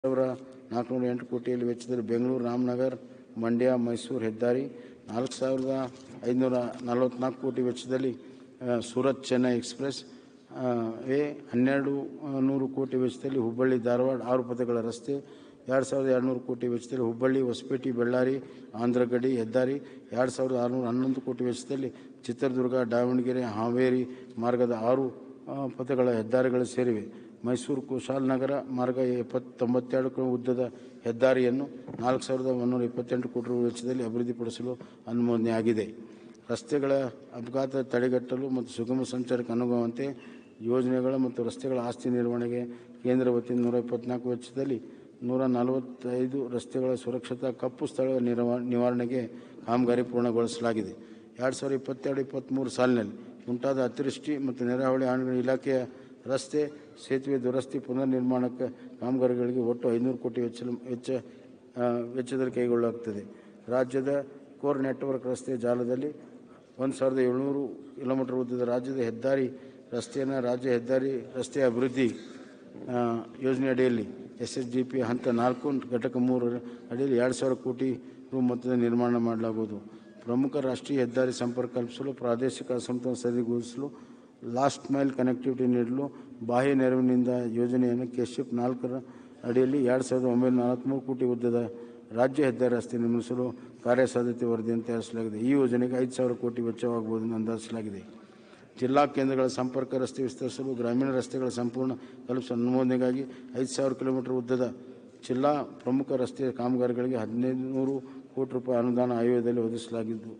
ಸಾವಿರ ನಾಲ್ಕುನೂರ ಎಂಟು ಕೋಟಿಯಲ್ಲಿ ವೆಚ್ಚದಲ್ಲಿ ಬೆಂಗಳೂರು ರಾಮನಗರ ಮಂಡ್ಯ ಮೈಸೂರು ಹೆದ್ದಾರಿ ನಾಲ್ಕು ಸಾವಿರದ ಐದುನೂರ ನಲವತ್ತ್ನಾಲ್ಕು ಕೋಟಿ ವೆಚ್ಚದಲ್ಲಿ ಆ, ಸೂರತ್ ಚೆನ್ನೈ ಎಕ್ಸ್ಪ್ರೆಸ್ ಆ, ವೇ ಹನ್ನೆರಡು ಆ, ನೂರು ಕೋಟಿ ವೆಚ್ಚದಲ್ಲಿ ಹುಬ್ಬಳ್ಳಿ ಧಾರವಾಡ ಆರು ಪಥಗಳ ರಸ್ತೆ ಎರಡು ಸಾವಿರದ ಎರಡುನೂರು ಕೋಟಿ ವೆಚ್ಚದಲ್ಲಿ ಹುಬ್ಬಳ್ಳಿ ಹೊಸಪೇಟೆ ಬಳ್ಳಾರಿ ಆಂಧ್ರಗಡಿ ಹೆದ್ದಾರಿ ಎರಡು ಸಾವಿರದ ಆರುನೂರ ಹನ್ನೊಂದು ಕೋಟಿ ವೆಚ್ಚದಲ್ಲಿ ಚಿತ್ರದುರ್ಗ ದಾವಣಗೆರೆ ಹಾವೇರಿ ಮಾರ್ಗದ ಆರು ಆ, ಪಥಗಳ ಹೆದ್ದಾರಿಗಳು ಸೇರಿವೆ ಮೈಸೂರು ಕುಶಾಲನಗರ ಮಾರ್ಗ ಎಪ್ಪತ್ತು ತೊಂಬತ್ತೆರಡು ಕಿಲೋ ಉದ್ದದ ಹೆದ್ದಾರಿಯನ್ನು ನಾಲ್ಕು ಸಾವಿರದ ಒಂದೂರ ಇಪ್ಪತ್ತೆಂಟು ಕೋಟಿ ರು ವೆಚ್ಚದಲ್ಲಿ ಅಭಿವೃದ್ಧಿಪಡಿಸಲು ಅನುಮೋದನೆ ಆಗಿದೆ ರಸ್ತೆಗಳ ಅಪಘಾತ ತಡೆಗಟ್ಟಲು ಮತ್ತು ಸುಗಮ ಸಂಚಾರಕ್ಕೆ ಅನುಗುಣವಂತೆ ಯೋಜನೆಗಳ ಮತ್ತು ರಸ್ತೆಗಳ ಆಸ್ತಿ ನಿರ್ವಹಣೆಗೆ ಕೇಂದ್ರ ವತಿಯಿಂದ ನೂರ ಇಪ್ಪತ್ನಾಲ್ಕು ವೆಚ್ಚದಲ್ಲಿ ನೂರ ನಲವತ್ತೈದು ರಸ್ತೆಗಳ ಸುರಕ್ಷತಾ ಕಪ್ಪು ಸ್ಥಳ ನಿರ್ವ ನಿವಾರಣೆಗೆ ಕಾಮಗಾರಿ ಪೂರ್ಣಗೊಳಿಸಲಾಗಿದೆ ಎರಡು ಸಾವಿರದ ಇಪ್ಪತ್ತೆರಡು ಇಪ್ಪತ್ತ್ಮೂರು ಸಾಲಿನಲ್ಲಿ ಉಂಟಾದ ಅತಿವೃಷ್ಟಿ ಮತ್ತು ನೆರೆಹಾವಳಿ ಹಾನಿಗಳ ಇಲಾಖೆಯ ರಸ್ತೆ ಸೇತುವೆ ದುರಸ್ತಿ ಪುನರ್ ನಿರ್ಮಾಣಕ್ಕೆ ಕಾಮಗಾರಿಗಳಿಗೆ ಒಟ್ಟು ಐನೂರು ಕೋಟಿ ವೆಚ್ಚ ವೆಚ್ಚ ಆ, ವೆಚ್ಚದಲ್ಲಿ ಕೈಗೊಳ್ಳಲಾಗುತ್ತದೆ ರಾಜ್ಯದ ಕೋರ್ ನೆಟ್ವರ್ಕ್ ರಸ್ತೆ ಜಾಲದಲ್ಲಿ ಒಂದು ಸಾವಿರದ ಏಳ್ನೂರು ಕಿಲೋಮೀಟರ್ ಉದ್ದದ ರಾಜ್ಯದ ಹೆದ್ದಾರಿ ರಸ್ತೆಯನ್ನು ರಾಜ್ಯ ಹೆದ್ದಾರಿ ರಸ್ತೆ ಅಭಿವೃದ್ಧಿ ಆ, ಯೋಜನೆ ಅಡಿಯಲ್ಲಿ ಎಸ್ ಎಸ್ ಡಿ ಪಿ ಹಂತ ನಾಲ್ಕು ಘಟಕ ಮೂರು ಅಡಿಯಲ್ಲಿ ಎರಡು ಸಾವಿರ ಕೋಟಿ ರು ಮೊತ್ತದ ನಿರ್ಮಾಣ ಮಾಡಲಾಗುವುದು ಪ್ರಮುಖ ರಾಷ್ಟ್ರೀಯ ಹೆದ್ದಾರಿ ಸಂಪರ್ಕ ಕಲ್ಪಿಸಲು ಪ್ರಾದೇಶಿಕ ಅಸಮತೋಲನ ಸರಿದೂಗಿಸಲು ಲಾಸ್ಟ್ ಮೈಲ್ ಕನೆಕ್ಟಿವಿಟಿ ನೀಡಲು ಬಾಹ್ಯ ನೆರವಿನಿಂದ ಯೋಜನೆಯನ್ನು ಕೆಶಿಪ್ ನಾಲ್ಕರ ಅಡಿಯಲ್ಲಿ ಎರಡು ಸಾವಿರದ ಒಂಬೈನೂರ ನಲವತ್ತ್ಮೂರು ಕೋಟಿ ಉದ್ದದ ರಾಜ್ಯ ಹೆದ್ದಾರಿ ರಸ್ತೆ ನಿರ್ಮಿಸಲು ಕಾರ್ಯಸಾಧ್ಯತೆ ವರದಿಯನ್ನು ತಯಾರಿಸಲಾಗಿದೆ ಈ ಯೋಜನೆಗೆ ಐದು ಸಾವಿರ ಕೋಟಿ ವೆಚ್ಚವಾಗಬಹುದು ಎಂದು ಅಂದಾಜಿಸಲಾಗಿದೆ ಜಿಲ್ಲಾ ಕೇಂದ್ರಗಳ ಸಂಪರ್ಕ ರಸ್ತೆ ವಿಸ್ತರಿಸಲು ಗ್ರಾಮೀಣ ರಸ್ತೆಗಳ ಸಂಪೂರ್ಣ ಕಲ್ಪಿಸುವ ಅನುಮೋದನೆಗಾಗಿ ಐದು ಸಾವಿರ ಕಿಲೋಮೀಟರ್ ಉದ್ದದ ಜಿಲ್ಲಾ ಪ್ರಮುಖ ರಸ್ತೆ ಕಾಮಗಾರಿಗಳಿಗೆ ಹದಿನೈದು ನೂರು ಕೋಟಿ ರೂಪಾಯಿ ಅನುದಾನ ಆಯೋಗದಲ್ಲಿ ಒದಗಿಸಲಾಗಿದ್ದು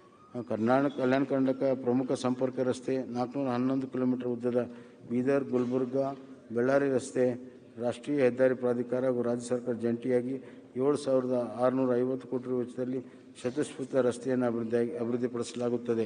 ಕರ್ನಾಟಕ ಕಲ್ಯಾಣ ಕರ್ನಾಟಕ ಪ್ರಮುಖ ಸಂಪರ್ಕ ರಸ್ತೆ ನಾಲ್ಕುನೂರ ಹನ್ನೊಂದು ಕಿಲೋಮೀಟರ್ ಉದ್ದದ ಬೀದರ್ ಗುಲ್ಬರ್ಗ ಬಳ್ಳಾರಿ ರಸ್ತೆ ರಾಷ್ಟ್ರೀಯ ಹೆದ್ದಾರಿ ಪ್ರಾಧಿಕಾರ ಹಾಗೂ ರಾಜ್ಯ ಸರ್ಕಾರ ಜಂಟಿಯಾಗಿ ಏಳು ಸಾವಿರದ ಆರುನೂರ ಐವತ್ತು ಕೋಟಿ ರು ವೆಚ್ಚದಲ್ಲಿ ಚತುಷ್ಪಥ ರಸ್ತೆಯನ್ನು ಅಭಿವೃದ್ಧಿ ಅಭಿವೃದ್ಧಿಪಡಿಸಲಾಗುತ್ತದೆ